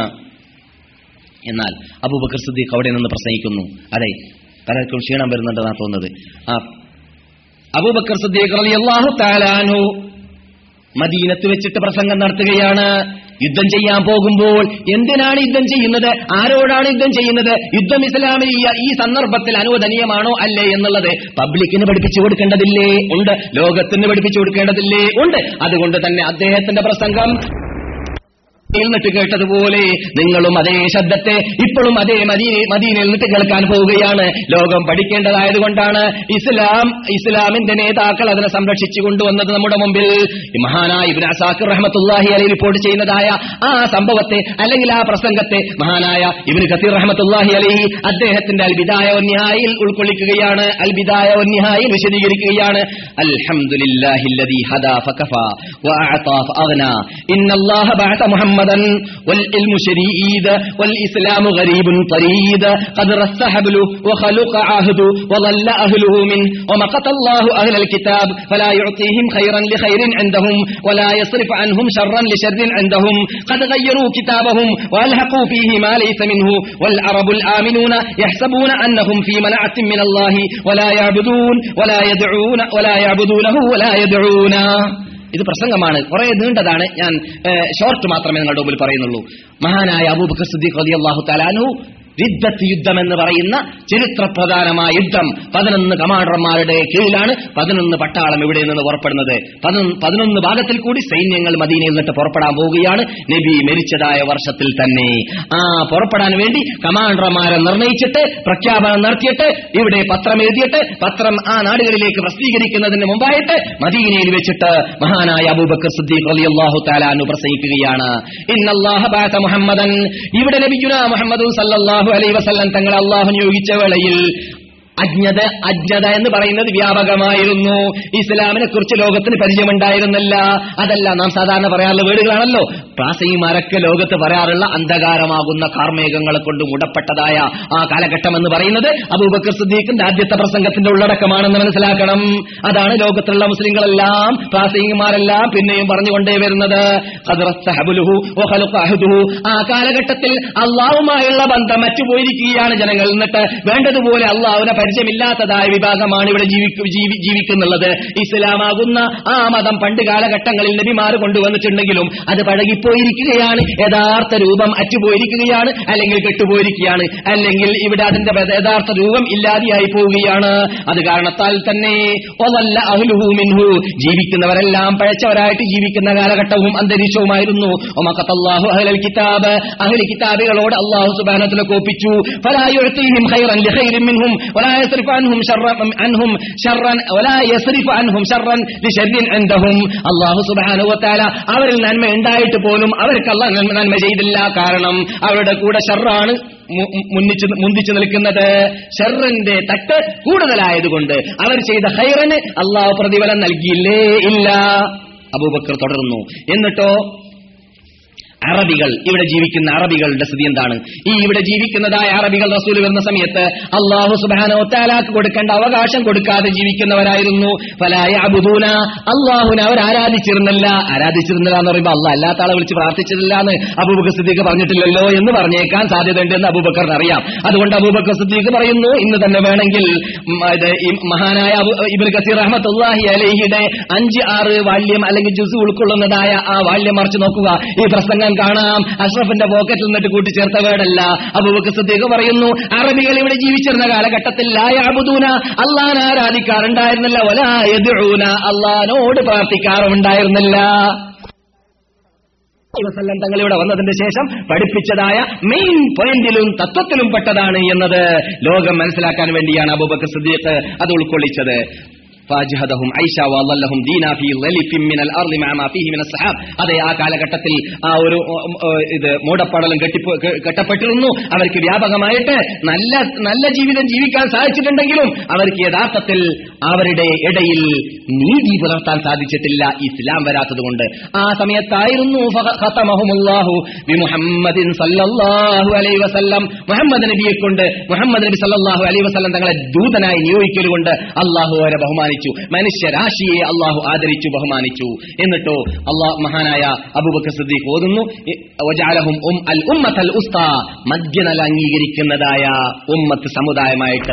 എന്നാൽ അബൂബക്കർ സിദ്ദീഖ് അവിടെ നിന്ന് പ്രസംഗിക്കുന്നു അതെ പലർക്കും ക്ഷീണം വരുന്നുണ്ടെന്നാണ് തോന്നുന്നത് ആ അബൂബക്കർ സിദ്ദീഖ് റളിയല്ലാഹു തആല അൻഹു മദീനത്ത് വെച്ചിട്ട് പ്രസംഗം നടത്തുകയാണ് യുദ്ധം ചെയ്യാൻ പോകുമ്പോൾ എന്തിനാണ് യുദ്ധം ചെയ്യുന്നത് ആരോടാണ് യുദ്ധം ചെയ്യുന്നത് യുദ്ധം ഇസ്ലാമിൽ ഈ- ഈ സന്ദർഭത്തിൽ അനുവദനീയമാണോ അല്ലേ എന്നുള്ളത് പബ്ലിക്കിന് പഠിപ്പിച്ചു കൊടുക്കേണ്ടതില്ലേ ഉണ്ട് ലോകത്തിന് പഠിപ്പിച്ചു കൊടുക്കേണ്ടതില്ലേ ഉണ്ട് അതുകൊണ്ട് തന്നെ അദ്ദേഹത്തിന്റെ പ്രസംഗം നിന്നിട്ട് കേട്ടതുപോലെ നിങ്ങളും അതേ ശബ്ദത്തെ ഇപ്പോഴും അതേ മദീന മദീനയിൽ നിന്നിട്ട് കേൾക്കാൻ പോവുകയാണ് ലോകം പഠിക്കേണ്ടതായതുകൊണ്ടാണ് ഇസ്ലാം ഇസ്ലാമിന്റെ നേതാക്കൾ അതിനെ സംരക്ഷിച്ചു കൊണ്ടുവന്നത് നമ്മുടെ മുമ്പിൽ ഈ മഹാനായ ഇബ്നു അസാഖിർ റഹ്മത്തുള്ളാഹി അലൈഹി റിപ്പോർട്ട് ചെയ്യുന്നതായ ആ സംഭവത്തെ അല്ലെങ്കിൽ ആ പ്രസംഗത്തെ മഹാനായ ഇബ്നു കസീർ റഹ്മത്തുള്ളാഹി അലൈഹി അദ്ദേഹത്തിന്റെ അൽബിദായ ഒന്യായിൽ ഉൾക്കൊള്ളിക്കുകയാണ് അൽബിദായ ഒന്യായിൽ വിശദീകരിക്കുകയാണ് അൽഹംദുലില്ലാഹില്ലദീ ഹദാ ഫകഫാ വഅഅതാ ഫഅഗ്നാ ഇന്നല്ലാഹ ബഅത മുഹമ്മദൻ വൽ ഇൽമു ശരീദ് വൽ ഇസ്ലാമു ഗരീബുൻ طريد قد رس حبله وخلق عهد وظل أهله منه ومقت الله أهل الكتاب فلا يعطيهم خيرا لخير عندهم ولا يصرف عنهم شرا لشر عندهم قد غيروا كتابهم وألحقوا فيه ما ليس منه والعرب الآمنون يحسبون أنهم في منعة من الله ولا يعبدون ولا يدعون ولا يعبدونه ولا يدعون ഇത് പ്രസംഗമാണ് കുറെ നീണ്ടതാണ് ഞാൻ ഷോർട്ട് മാത്രമേ നിങ്ങളുടെ മുമ്പിൽ പറയുന്നുള്ളൂ മഹാനായ അബൂബക്കർ സിദ്ദീഖ് റളിയല്ലാഹു തആലാനു രിദ്ദത്ത് യുദ്ധം എന്ന് പറയുന്ന ചരിത്രപ്രധാനമായ യുദ്ധം പതിനൊന്ന് കമാൻഡർമാരുടെ കീഴിലാണ് പതിനൊന്ന് പട്ടാളം ഇവിടെ നിന്ന് പുറപ്പെടുന്നത് പതിനൊന്ന് പതിനൊന്ന് ഭാഗത്തിൽ കൂടി സൈന്യങ്ങൾ മദീനയിൽ നിന്നിട്ട് പുറപ്പെടാൻ പോവുകയാണ് നബി മരിച്ചതായ വർഷത്തിൽ തന്നെ ആ പുറപ്പെടാൻ വേണ്ടി കമാൻഡർമാരെ നിർണയിച്ചിട്ട് പ്രഖ്യാപനം നടത്തിയിട്ട് ഇവിടെ പത്രം എഴുതിയിട്ട് പത്രം ആ നാടുകളിലേക്ക് പ്രസിദ്ധീകരിക്കുന്നതിന് മുമ്പായിട്ട് മദീനയിൽ വെച്ചിട്ട് മഹാനായ അബൂബക്കർ സിദ്ദീഖ് റളിയല്ലാഹു തആല അൻഹു പ്രസംഗിക്കുകയാണ് ഇന്നല്ലാഹ ബഅത മുഹമ്മദൻ ഇവിടെ നബിയുനാ മുഹമ്മദ് സല്ലല്ലാഹു അലൈഹി വസല്ലം തങ്ങളെ അള്ളാഹു നിയോഗിച്ച വേളയിൽ അജ്ഞത അജ്ഞത എന്ന് പറയുന്നത് വ്യാപകമായിരുന്നു ഇസ്ലാമിനെ കുറിച്ച് ലോകത്തിന് പരിചയമുണ്ടായിരുന്നില്ല അതല്ല നാം സാധാരണ പറയാറുള്ള വീടുകളാണല്ലോ പ്രാസയിമാരൊക്കെ ലോകത്ത് പറയാറുള്ള അന്ധകാരമാകുന്ന കാർമേഘങ്ങളെ കൊണ്ട് മുടപ്പെട്ടതായ ആ കാലഘട്ടം എന്ന് പറയുന്നത് അബൂബക്കർ സിദ്ദീഖിന്റെ ആദ്യത്തെ പ്രസംഗത്തിന്റെ ഉള്ളടക്കമാണെന്ന് മനസ്സിലാക്കണം അതാണ് ലോകത്തുള്ള മുസ്ലിങ്ങളെല്ലാം പ്രാസയിമാരെല്ലാം പിന്നെയും പറഞ്ഞുകൊണ്ടേ വരുന്നത് ആ കാലഘട്ടത്തിൽ അള്ളാഹുമായുള്ള ബന്ധം മറ്റുപോയിരിക്കുകയാണ് ജനങ്ങൾ എന്നിട്ട് വേണ്ടതുപോലെ അള്ളാഹുവിനെ പരിചയമില്ലാത്തതായ വിഭാഗമാണ് ഇവിടെ ജീവിക്കു- ജീവി- ജീവിക്കുന്നുള്ളത് ഇസ്ലാമാകുന്ന ആ മതം പണ്ട് കാലഘട്ടങ്ങളിൽ നബിമാർ കൊണ്ടുവന്നിട്ടുണ്ടെങ്കിലും അത് പഴകിപ്പോയിരിക്കുകയാണ് യഥാർത്ഥ രൂപം അറ്റുപോയിരിക്കുകയാണ് അല്ലെങ്കിൽ കെട്ടുപോയിരിക്കുകയാണ് അല്ലെങ്കിൽ ഇവിടെ അതിന്റെ യഥാർത്ഥ രൂപം ഇല്ലാതെയായി പോവുകയാണ് അത് കാരണത്താൽ തന്നെ ഒവല്ല അഹ്ലുഹു മിൻഹു ജീവിക്കുന്നവരെല്ലാം പഴച്ചവരായിട്ട് ജീവിക്കുന്ന കാലഘട്ടവും അന്തരീക്ഷവുമായിരുന്നു ഒമക്കത്തല്ലാഹു അഹ്ലൽ കിതാബ് അഹ്ലി കിതാബികളോട് അള്ളാഹു സുബാനത്തിലെ കോപ്പിച്ചു ഫലാ യുഅ്തീഹിം ഖൈറൻ ലിഖൈറിൻ മിൻഹും വലാ യസ്രിഫു അൻഹും ശർറൻ അൻഹും ശർറൻ വലാ യസ്രിഫു അൻഹും ശർറൻ ലിശർരിൻ ഇൻദഹും അള്ളാഹു സുബ്ഹാനഹു വതആല അവരിൽ നന്മ ഉണ്ടായിട്ട് പോലും അവർക്ക് അള്ളാഹ് നന്മ നന്മ ചെയ്തില്ല കാരണം അവരുടെ കൂടെ ഷർറാണ് മു- മു- മുന്നിച്ച് മുന്തിച്ചു നിൽക്കുന്നത് ഷെറിന്റെ തട്ട് കൂടുതലായതുകൊണ്ട് അവർ ചെയ്ത ഹൈറിന് അള്ളാഹു പ്രതിഫലം നൽകിയില്ലേ ഇല്ല അബൂബക്കർ തുടർന്നു എന്നിട്ടോ അറബികൾ ഇവിടെ ജീവിക്കുന്ന അറബികളുടെ സ്ഥിതി എന്താണ് ഈ ഇവിടെ ജീവിക്കുന്നതായ അറബികൾ റസൂൽ വരുന്ന സമയത്ത് അള്ളാഹു സുബാനോ താലാക്ക് കൊടുക്കേണ്ട അവകാശം കൊടുക്കാതെ ജീവിക്കുന്നവരായിരുന്നു ഫലായ അബുദൂന അള്ളാഹുനെ അവർ ആരാധിച്ചിരുന്നില്ല ആരാധിച്ചിരുന്നില്ല എന്ന് പറയുമ്പോൾ അള്ളാഹ് അല്ലാത്ത ആളെ വിളിച്ച് പ്രാർത്ഥിച്ചിട്ടില്ല എന്ന് അബൂബക്കർ സിദ്ദീഖ് പറഞ്ഞിട്ടില്ലല്ലോ എന്ന് പറഞ്ഞേക്കാൻ സാധ്യതയുണ്ടെന്ന് അബൂബക്കറിന് അറിയാം അതുകൊണ്ട് അബൂബക്കർ സിദ്ദീഖ് പറയുന്നു ഇന്ന് തന്നെ വേണമെങ്കിൽ ഉം, ഇത് ഈ മഹാനായ അബു- ഇബ്നു കസീർ റഹ്മത്തുള്ളാഹി അലൈഹിയുടെ അഞ്ച് ആറ് വാല്യം അല്ലെങ്കിൽ ജുസ് ഉൾക്കൊള്ളുന്നതായ ആ വാല്യം മറിച്ച് നോക്കുക ഈ പ്രസംഗം കാണാം അഷ്റഫിന്റെ പോക്കറ്റിൽ നിന്നിട്ട് കൂട്ടിച്ചേർത്ത വേടല്ല അബൂബക്കർ സിദ്ദീഖ് പറയുന്നു അറബികൾ ഇവിടെ ജീവിച്ചിരുന്ന കാലഘട്ടത്തിൽ ലായാബുദൂന അള്ളാൻ ആരാധിക്കാറുണ്ടായിരുന്നില്ല ഒലായദൂന അള്ളഹാനോട് പ്രാർത്ഥിക്കാറുണ്ടായിരുന്നില്ല വസല്ലം തങ്ങൾ ഇവിടെ വന്നതിന്റെ ശേഷം പഠിപ്പിച്ചതായ മെയിൻ പോയിന്റിലും തത്വത്തിലും പെട്ടതാണ് എന്നത് ലോകം മനസ്സിലാക്കാൻ വേണ്ടിയാണ് അബൂബക്കർ സിദ്ദീഖ് അത് ഉൾക്കൊള്ളിച്ചത് ഫാജ്ഹദഹും ഐഷ വല്ലഹും ദീനാ ഫീ ളലിഫിൻ മിനൽ അർളി മഅ മാ ഫീഹി മിനസ് സഹാബ് അതെ ആ കാലഘട്ടത്തിൽ ആ ഒരു ഉം, ഉം, ഇത് മൂടപ്പടലം കെട്ടിപ്പോ കെ- കെട്ടപ്പെട്ടിരുന്നു അവർക്ക് വ്യാപകമായിട്ട് നല്ല നല്ല ജീവിതം ജീവിക്കാൻ സാധിച്ചിട്ടുണ്ടെങ്കിലും അവർക്ക് യഥാർത്ഥത്തിൽ അവരുടെ ഇടയിൽ നീതി പുലർത്താൻ സാധിച്ചിട്ടില്ല ഇസ്ലാം വരാത്തത് കൊണ്ട് ആ സമയത്തായിരുന്നു ഫഖ- ഖതമഹുമുല്ലാഹു ബിമുഹമ്മദിൻ സല്ലല്ലാഹു അലൈഹി വസല്ലം മുഹമ്മദ് നബിയെ കൊണ്ട് മുഹമ്മദ് നബി സല്ലല്ലാഹു അലൈഹി വസല്ലം തങ്ങളെ ദൂതനായി നിയോഗിക്കൽ കൊണ്ട് അള്ളാഹു അവരെ ബഹുമാനിച്ചു മനുഷ്യരാശിയെ അള്ളാഹു ആദരിച്ചു ബഹുമാനിച്ചു എന്നിട്ടോ അള്ളാഹ് മഹാനായ അബൂബക്കർ സിദ്ദീഖ് ഓതുന്നു ഇ- വജഅലഹും ഉം അൽ ഉമ്മത്തൽ ഉസ്താ മധ്യനല അംഗീകരിക്കുന്നതായ ഉമ്മത്ത് സമുദായമായിട്ട്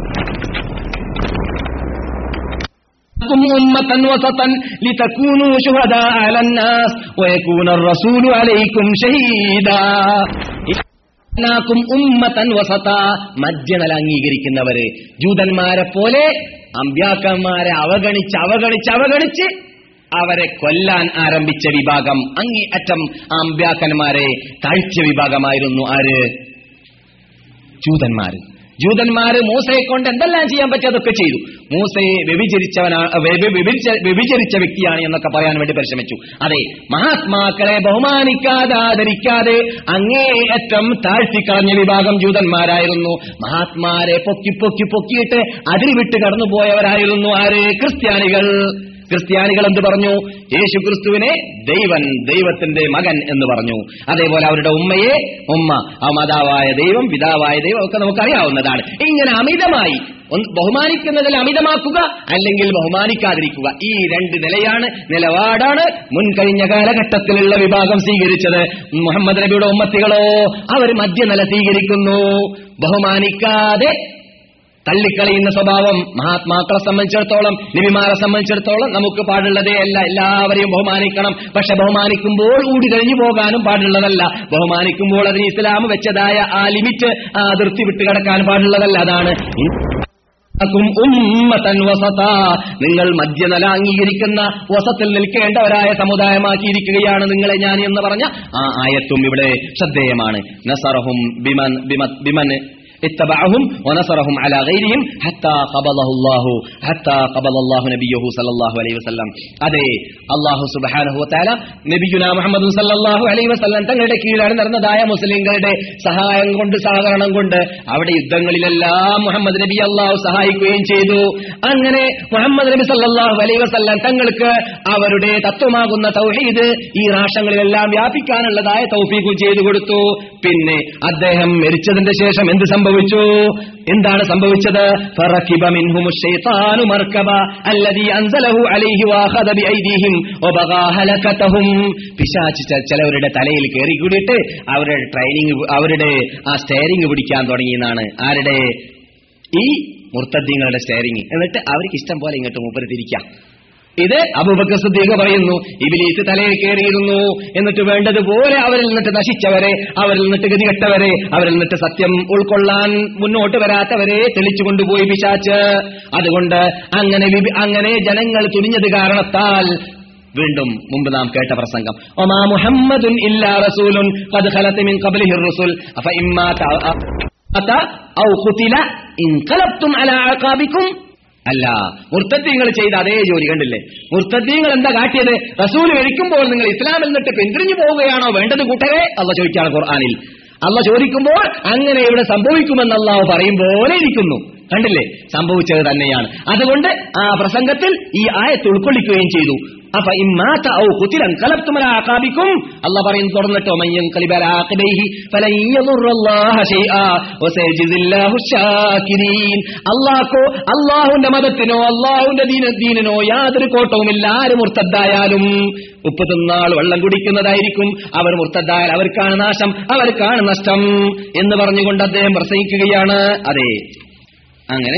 لكم أمة وسطا لتكونوا شهداء على الناس ويكون الرسول عليكم شهيدا ും ഉമ്മത്തൻ വസത മധ്യനല അംഗീകരിക്കുന്നവര് ജൂതന്മാരെ പോലെ അമ്പ്യാക്കന്മാരെ അവഗണിച്ച് അവഗണിച്ച് അവഗണിച്ച് അവരെ കൊല്ലാൻ ആരംഭിച്ച വിഭാഗം അങ്ങേയറ്റം അമ്പ്യാക്കന്മാരെ താഴ്ച വിഭാഗമായിരുന്നു ആര് ജൂതന്മാര് ജൂതന്മാര് മൂസയെ കൊണ്ട് എന്തെല്ലാം ചെയ്യാൻ പറ്റി അതൊക്കെ ചെയ്തു മൂസയെ വ്യഭിചരിച്ചവനാ വ്യ- വ്യഭിച- വ്യഭിചരിച്ച വ്യക്തിയാണ് എന്നൊക്കെ പറയാൻ വേണ്ടി പരിശ്രമിച്ചു അതെ മഹാത്മാക്കളെ ബഹുമാനിക്കാതെ ആദരിക്കാതെ അങ്ങേയറ്റം താഴ്ത്തിക്കളഞ്ഞ വിഭാഗം ജൂതന്മാരായിരുന്നു മഹാത്മാരെ പൊക്കി പൊക്കി പൊക്കിയിട്ട് അതിരി വിട്ട് കടന്നുപോയവരായിരുന്നു ആര് ക്രിസ്ത്യാനികൾ ക്രിസ്ത്യാനികൾ എന്ത് പറഞ്ഞു യേശു ക്രിസ്തുവിനെ ദൈവൻ ദൈവത്തിന്റെ മകൻ എന്ന് പറഞ്ഞു അതേപോലെ അവരുടെ ഉമ്മയെ ഉമ്മ ആ മാതാവായ ദൈവം പിതാവായ ദൈവം ഒക്കെ നമുക്കറിയാവുന്നതാണ് ഇങ്ങനെ അമിതമായി ഒന്ന് ബഹുമാനിക്കുന്നതിൽ അമിതമാക്കുക അല്ലെങ്കിൽ ബഹുമാനിക്കാതിരിക്കുക ഈ രണ്ട് നിലയാണ് നിലപാടാണ് മുൻകഴിഞ്ഞ കാലഘട്ടത്തിലുള്ള വിഭാഗം സ്വീകരിച്ചത് മുഹമ്മദ് നബിയുടെ ഉമ്മത്തികളോ അവർ മധ്യനില സ്വീകരിക്കുന്നു ബഹുമാനിക്കാതെ തള്ളിക്കളയുന്ന സ്വഭാവം മഹാത്മാക്കളെ സംബന്ധിച്ചിടത്തോളം നിബിമാരെ സംബന്ധിച്ചിടത്തോളം നമുക്ക് പാടുള്ളതേ അല്ല എല്ലാവരെയും ബഹുമാനിക്കണം പക്ഷെ ബഹുമാനിക്കുമ്പോൾ ഊടി കഴിഞ്ഞു പോകാനും പാടുള്ളതല്ല ബഹുമാനിക്കുമ്പോൾ അതിന് ഇസ്ലാം വെച്ചതായ ആ ലിമിറ്റ് ആ അതിർത്തി വിട്ടുകിടക്കാൻ പാടുള്ളതല്ല അതാണ് അക്കും ഉമ്മതൻ വസതാ. നിങ്ങൾ മധ്യനില അംഗീകരിക്കുന്ന വസത്തിൽ നിൽക്കേണ്ടവരായ സമുദായമാക്കിയിരിക്കുകയാണ് നിങ്ങളെ ഞാൻ എന്ന് പറഞ്ഞ ആ ആയത്തും ഇവിടെ ശ്രദ്ധേയമാണ് നസറഹും ബിമൻ ബിമ- ബിമൻ اتبعهم ونصرهم على غيرهم حتى قبضه الله حتى قبض الله نبيه صلى الله عليه وسلم അതെ അല്ലാഹു സുബ്ഹാനഹു വതആല നബിയുനാ മുഹമ്മദ് സല്ലല്ലാഹു അലൈഹി വസല്ലം തങ്ങളുടെ കീഴിലാണ് നടന്നതായ മുസ്ലിങ്ങളുടെ സഹായം കൊണ്ട് സഹകരണം കൊണ്ട് അവിടെ യുദ്ധങ്ങളിലെല്ലാം മുഹമ്മദ് നബി അള്ളാഹു സഹായിക്കുകയും ചെയ്തു അങ്ങനെ മുഹമ്മദ് നബി സല്ലല്ലാഹു അലൈഹി വസല്ലം തങ്ങൾക്ക് അവരുടെ തത്വമാകുന്ന തൗഹീദ് ഈ രാഷ്ട്രങ്ങളിലെല്ലാം വ്യാപിക്കാനുള്ളതായ തൗഫീഖും ചെയ്തു കൊടുത്തു പിന്നെ അദ്ദേഹം മരിച്ചതിന്റെ ശേഷം എന്ത് സംഭവിച്ചു എന്താണ് സംഭവിച്ചത് ഫറകിബ മിൻഹുമു ശൈത്താനു മർക്കബ അല്ലദീ അൻസലഹു അലൈഹി വഅഖദ ബിഐദീഹിം വബഗാ ഹലകതഹും പിശാച് ച- ചിലവരുടെ തലയിൽ കയറി കൂടിയിട്ട് അവരുടെ ട്രെയിനിങ് അവരുടെ ആ സ്റ്റെയറിംഗ് പിടിക്കാൻ തുടങ്ങിയെന്നാണ് ആരുടെ ഈ മുർത്തദ്ദീങ്ങളുടെ സ്റ്റെയറിംഗ് എന്നിട്ട് അവർക്ക് ഇഷ്ടം പോലെ ഇങ്ങോട്ട് മൂപ്പര് തിരിക്കാം ഇത് അബൂബക്കർ സിദ്ദീഖ് പറയുന്നു ഇബിലീസ് തലയിൽ കയറിയിരുന്നു എന്നിട്ട് വേണ്ടതുപോലെ അവരിൽ നിന്നിട്ട് നശിച്ചവരെ അവരിൽ നിന്നിട്ട് ഗതികെട്ടവരെ അവരിൽ നിന്നിട്ട് സത്യം ഉൾക്കൊള്ളാൻ മുന്നോട്ട് വരാത്തവരെ തെളിച്ചു കൊണ്ടുപോയി പിശാച്ച് അതുകൊണ്ട് അങ്ങനെ വിഭി- അങ്ങനെ ജനങ്ങൾ തുനിഞ്ഞത് കാരണത്താൽ വീണ്ടും മുമ്പ് നാം കേട്ട പ്രസംഗം ഒമാ മുഹമ്മദുൻ ഇല്ലാ റസൂലുൻ ഖദ് ഖലത് മിൻ ഖബ്ലിഹി الرسل فإما അത ഔ ഖുതില ഇൻഖലബ്തും അലാ അഖാബിക്കും അല്ല മുർത്തദ്ദീങ്ങൾ ചെയ്ത അതേ ജോലി കണ്ടില്ലേ മുർത്തദ്ദീങ്ങൾ എന്താ കാട്ടിയത് റസൂൽ മരിക്കുമ്പോൾ നിങ്ങൾ ഇസ്ലാമിൽ നിന്നിട്ട് പിന്തിരിഞ്ഞു പോവുകയാണോ വേണ്ടത് കൂട്ടരെ അല്ല ചോദിക്കുകയാണ് ഖുർആനിൽ അല്ല ചോദിക്കുമ്പോൾ അങ്ങനെ ഇവിടെ സംഭവിക്കുമെന്ന് അള്ളാഹു പറയും പോലെ ഇരിക്കുന്നു കണ്ടില്ലേ സംഭവിച്ചത് തന്നെയാണ് അതുകൊണ്ട് ആ പ്രസംഗത്തിൽ ഈ ആയത്ത് ഉൾക്കൊള്ളിക്കുകയും ചെയ്തു അപ്പൊ ഇമ്മാത്ത ഔ കുത്തിലൻ കലപ്തുമല ആക്കാബിക്കും അല്ല പറയും തുറന്നിട്ടോ മയ്യം കലിബല ആഖിബൈഹി ഫലൻ യദുറല്ലാഹ ശൈആ വസയജിസില്ലാഹു ശാകിരീൻ അല്ലാഹ്ക്കോ അല്ലാഹുവിന്റെ മതത്തിനോ അല്ലാഹുവിന്റെ ദീന ദീനിനോ യാതൊരു കോട്ടവുമില്ല ആര് മുർത്തദ്ദായാലും ഉപ്പ് തിന്നാൾ വെള്ളം കുടിക്കുന്നതായിരിക്കും അവർ മുർത്തദ്ദായാൽ അവർക്കാണ് നാശം അവർക്കാണ് നഷ്ടം എന്ന് പറഞ്ഞുകൊണ്ട് അദ്ദേഹം പ്രസംഗിക്കുകയാണ് അതെ അങ്ങനെ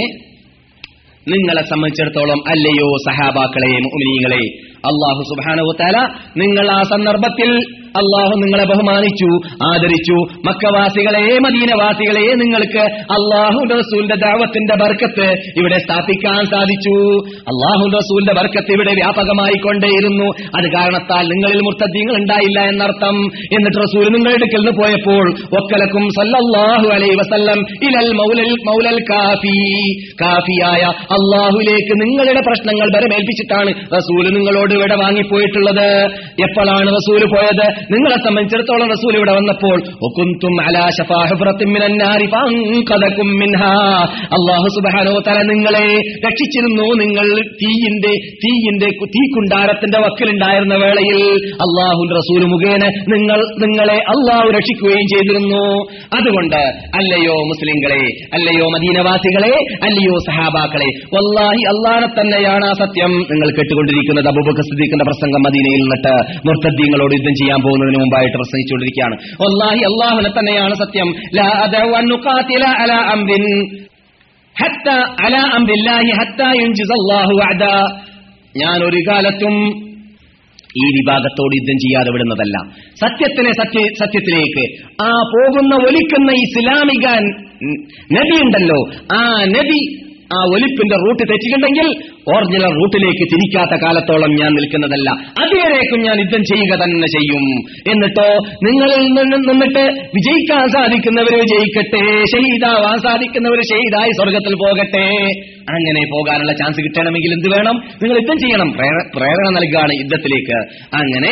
നിങ്ങളെ സംബന്ധിച്ചിടത്തോളം അല്ലയോ സഹാബാക്കളെ മുഅ്മിനീങ്ങളെ അള്ളാഹു സുബ്ഹാനഹു വതആല നിങ്ങൾ ആ സന്ദർഭത്തിൽ അള്ളാഹു നിങ്ങളെ ബഹുമാനിച്ചു ആദരിച്ചു മക്കവാസികളെ മദീനവാസികളെ നിങ്ങൾക്ക് അള്ളാഹു റസൂലിന്റെ ദാവത്തിന്റെ ബർക്കത്ത് ഇവിടെ സ്ഥാപിക്കാൻ സാധിച്ചു അള്ളാഹു റസൂലിന്റെ ബർക്കത്ത് ഇവിടെ വ്യാപകമായി കൊണ്ടേയിരുന്നു അത് കാരണത്താൽ നിങ്ങളിൽ മുർത്തദ്ദീങ്ങൾ ഉണ്ടായില്ല എന്നർത്ഥം എന്നിട്ട് റസൂൽ നിങ്ങളുടെ അടുക്കൽ നിന്ന് പോയപ്പോൾ ഒക്കലക്കും സല്ലല്ലാഹു അലൈഹി വസല്ലം ഇലൽ മൗലൽ മൗലൽ കാഫി കാഫിയായ അള്ളാഹുലേക്ക് നിങ്ങളുടെ പ്രശ്നങ്ങൾ വരമേൽപ്പിച്ചിട്ടാണ് റസൂൽ നിങ്ങളോട് ഇവിടെ വാങ്ങിപ്പോയിട്ടുള്ളത് എപ്പോഴാണ് റസൂൽ പോയത് നിങ്ങളെ സംബന്ധിച്ചിടത്തോളം റസൂൽ ഇവിടെ വന്നപ്പോൾ ഒക്കുന്തും അലാ ശഫാ ഹുഫ്റത്തിൻ മിനൻ നാരി ഫഅൻഖദകും മിൻഹാ അല്ലാഹു സുബ്ഹാനഹു വ തആല നിങ്ങളെ രക്ഷിച്ചിരുന്നു നിങ്ങൾ തീയിന്റെ തീയിന്റെ കു- തീക്കുണ്ടാരത്തിന്റെ വക്കിലുണ്ടായിരുന്ന വേളയിൽ അള്ളാഹു റസൂൽ മുഖേന നിങ്ങൾ നിങ്ങളെ അള്ളാഹു രക്ഷിക്കുകയും ചെയ്തിരുന്നു അതുകൊണ്ട് അല്ലയോ മുസ്ലിങ്ങളെ അല്ലയോ മദീനവാസികളെ അല്ലയോ സഹാബാക്കളെ വല്ലാഹി അള്ളാഹനെ തന്നെയാണ് ആ സത്യം നിങ്ങൾ കേട്ടുകൊണ്ടിരിക്കുന്നത് അബൂബക്കർ സിദ്ദീഖിന്റെ പ്രസംഗം മദീനയിൽ നിന്നിട്ട് മുർത്തദ്ദീങ്ങളോട് യുദ്ധം ചെയ്യാൻ പോകുന്നതിന് മുമ്പായിട്ട് പ്രസംഗിച്ചുകൊണ്ടിരിക്കുകയാണ് വല്ലാഹി അള്ളാഹുനെ തന്നെയാണ് സത്യം ലാ അദഉ അൻ നുഖാതില അലാ അംരിൻ ഹത്ത അലാ അംരില്ലാഹി ഹത്ത യുൻജിസല്ലാഹു വഅദ ഞാൻ ഒരു കാലത്തും ഈ വിഭാഗത്തോട് യുദ്ധം ചെയ്യാതെ വിടുന്നതല്ല സത്യത്തിനെ സത്യ സത്യത്തിലേക്ക് ആ പോകുന്ന ഒലിക്കുന്ന ഇസ്ലാമിക ന- നബി ഉണ്ടല്ലോ ആ നബി ആ ഒലിപ്പിന്റെ റൂട്ട് തെറ്റിയിട്ടുണ്ടെങ്കിൽ ഒറിജിനൽ റൂട്ടിലേക്ക് തിരിക്കാത്ത കാലത്തോളം ഞാൻ നിൽക്കുന്നതല്ല അതുവരേക്കും ഞാൻ യുദ്ധം ചെയ്യുക തന്നെ ചെയ്യും എന്നിട്ടോ നിങ്ങളിൽ നിന്ന് നിന്നിട്ട് വിജയിക്കാൻ സാധിക്കുന്നവർ വിജയിക്കട്ടെ ഷഹീദാവാൻ സാധിക്കുന്നവർ ഷഹീദായി സ്വർഗത്തിൽ പോകട്ടെ അങ്ങനെ പോകാനുള്ള ചാൻസ് കിട്ടണമെങ്കിൽ എന്ത് വേണം നിങ്ങൾ യുദ്ധം ചെയ്യണം പ്രേര- പ്രേരണ നൽകുകയാണ് യുദ്ധത്തിലേക്ക് അങ്ങനെ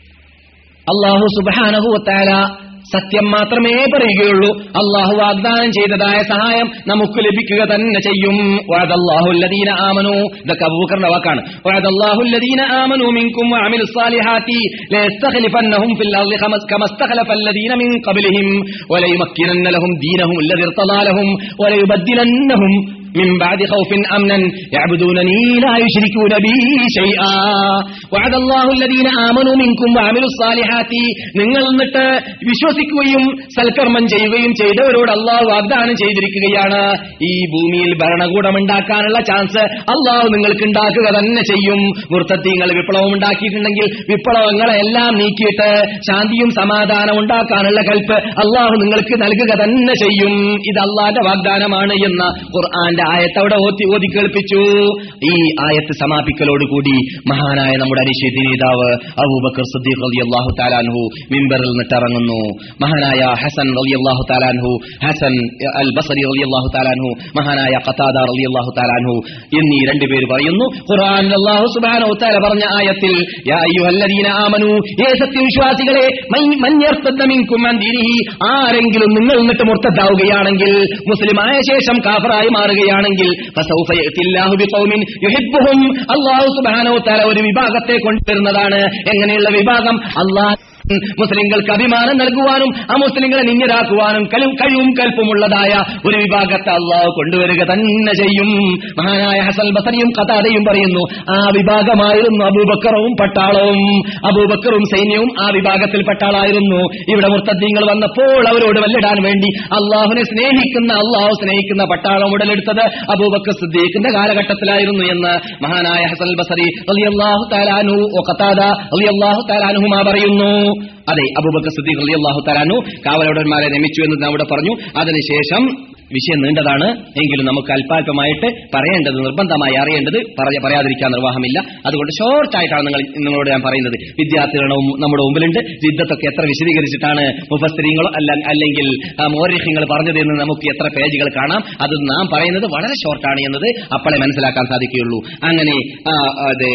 അള്ളാഹു സുബാനഹുവത്താല സത്യം മാത്രമേ പറയുകയുള്ളൂ അള്ളാഹു വാഗ്ദാനം ചെയ്തതായ സഹായം നമുക്ക് ലഭിക്കുക തന്നെ ചെയ്യും വഅദല്ലാഹുല്ലദീന ആമനു ഇതൊക്കെ അബൂബക്കറിന്റെ വാക്കാണ് വഅദല്ലാഹുല്ലദീന ആമനു മിൻകും വഅമിലു സ്സാലിഹാത്തി ലയസ്തഖലിഫന്നഹും ഫിൽ അർളി ഖമ- കമസ്തഖലഫല്ലദീന മിൻ ഖബ്ലിഹിം വലയുമക്കിനന്ന ലഹും ദീനഹും الذي ارتضى لهم وليبدلنهم من بعد خوف امنا يعبدونني لا يشركون بي شيئا وعد الله الذين امنوا منكم وعملوا الصالحات നിങ്ങൾ എന്നിട്ട് വിശ്വസിക്കുകയും സൽക്കർമ്മം ചെയ്യുകയും ചെയ്തവരോട് അള്ളാഹു വാഗ്ദാനം ചെയ്തിരിക്കുകയാണ് ഈ ഭൂമിയിൽ ഭരണകൂടം ഉണ്ടാക്കാനുള്ള ചാൻസ് അള്ളാഹു നിങ്ങൾക്ക് ഉണ്ടാക്കുക തന്നെ ചെയ്യും മുർത്തത്തിങ്ങൾ വിപ്ലവം ഉണ്ടാക്കിയിട്ടുണ്ടെങ്കിൽ വിപ്ലവങ്ങളെ എല്ലാം നീക്കിയിട്ട് ശാന്തിയും സമാധാനം ഉണ്ടാക്കാനുള്ള കൽപ്പ് അള്ളാഹു നിങ്ങൾക്ക് നൽകുക തന്നെ ചെയ്യും ഇത് അള്ളാന്റെ വാഗ്ദാനമാണ് എന്ന ഖുർആന്റെ ആയത്ത് അവിടെ ഓതി ഓതി കേൾപ്പിച്ചു ഈ ആയത്ത് സമാപിക്കലോടുകൂടി മഹാനായ നമ്മുടെ അനിശ്ചിത നേതാവ് അബൂബക്കർ സദ്ദീഖ് റളിയല്ലാഹു താലാൻഹു മിമ്പറിൽ നിന്നിറങ്ങുന്നു മഹാനായ ഹസൻ റളിയല്ലാഹു താലാൻഹു ഹസൻ അൽ ബസരി റളിയല്ലാഹു താലാൻഹു മഹാനായ ഖതാദ റളിയല്ലാഹു താലാൻഹു എന്നീ രണ്ടുപേർ പറയുന്നു ഖുർആൻ അല്ലാഹു സുബ്ഹാനഹു തആല പറഞ്ഞ ആയത്തിൽ യാ അയ്യുഹല്ലദീന ആമനു ഏ സത്യവിശ്വാസികളെ മൻ- മൻ യർത്തദ്ദ മിൻകും അൻ ദീനിഹി ആരെങ്കിലും നിങ്ങൾ എന്നിട്ട് മുർത്തദ്ദാവുകയാണെങ്കിൽ മുസ്ലിമായ ശേഷം കാഫറായി മാറുകയാണെങ്കിൽ ഫസൗഫ യഅതില്ലാഹു ബിഖൗമിൻ യുഹിബ്ബുഹും അല്ലാഹു സുബ്ഹാനഹു തആല ഒരു വിഭാഗത്തെ കൊണ്ടുവരുന്നതാണ് എങ്ങനെയുള്ള വിഭാഗം അല്ലാഹ് മുസ്ലിങ്ങൾക്ക് അഭിമാനം നൽകുവാനും ആ മുസ്ലിങ്ങളെ നിന്യരാക്കുവാനും കലും കഴിവും കൽപ്പുമുള്ളതായ ഒരു വിഭാഗത്തെ അള്ളാഹു കൊണ്ടുവരിക തന്നെ ചെയ്യും മഹാനായ ഹസൽ ബസറിയും കഥാതയും പറയുന്നു ആ വിഭാഗമായിരുന്നു അബൂബക്കറും പട്ടാളവും അബൂബക്കറും സൈന്യവും ആ വിഭാഗത്തിൽപ്പെട്ട ആളായിരുന്നു ഇവിടെ മുർത്തദ്ദീങ്ങൾ വന്നപ്പോൾ അവരോട് വല്ലിടാൻ വേണ്ടി അള്ളാഹുനെ സ്നേഹിക്കുന്ന അള്ളാഹു സ്നേഹിക്കുന്ന പട്ടാളം ഉടലെടുത്തത് അബൂബക്കർ സിദ്ദീഖിന്റെ കാലഘട്ടത്തിലായിരുന്നു എന്ന് മഹാനായ ഹസൽ ബസറി റളിയല്ലാഹു തആലാനു ഓ ഖതാദ റളിയല്ലാഹു തആലാനുഹുമാ പറയുന്നു അതെ അബൂബക്കർ സിദ്ദീഖ് റളിയല്ലാഹു തആലാനു കാവലോടന്മാരെ നിയമിച്ചു എന്ന് അവിടെ പറഞ്ഞു അതിനുശേഷം വിഷയം നീണ്ടതാണ് എങ്കിലും നമുക്ക് അല്പാൽപമായിട്ട് പറയേണ്ടത് നിർബന്ധമായി അറിയേണ്ടത് പറയ പറയാതിരിക്കാൻ നിർവാഹമില്ല അതുകൊണ്ട് ഷോർട്ട് ആയിട്ടാണ് നിങ്ങൾ നിങ്ങളോട് ഞാൻ പറയുന്നത് വിദ്യാർത്ഥികളുടെ മുമ്പ് നമ്മുടെ മുമ്പിലുണ്ട് യുദ്ധത്തൊക്കെ എത്ര വിശദീകരിച്ചിട്ടാണ് മുഫസ്ത്രീങ്ങളോ അല്ല അല്ലെങ്കിൽ മോരിഹ്യങ്ങൾ പറഞ്ഞതെന്ന് നമുക്ക് എത്ര പേജുകൾ കാണാം അത് നാം പറയുന്നത് വളരെ ഷോർട്ടാണ് എന്നത് അപ്പോഴേ മനസ്സിലാക്കാൻ സാധിക്കുകയുള്ളൂ അങ്ങനെ ആ, അത്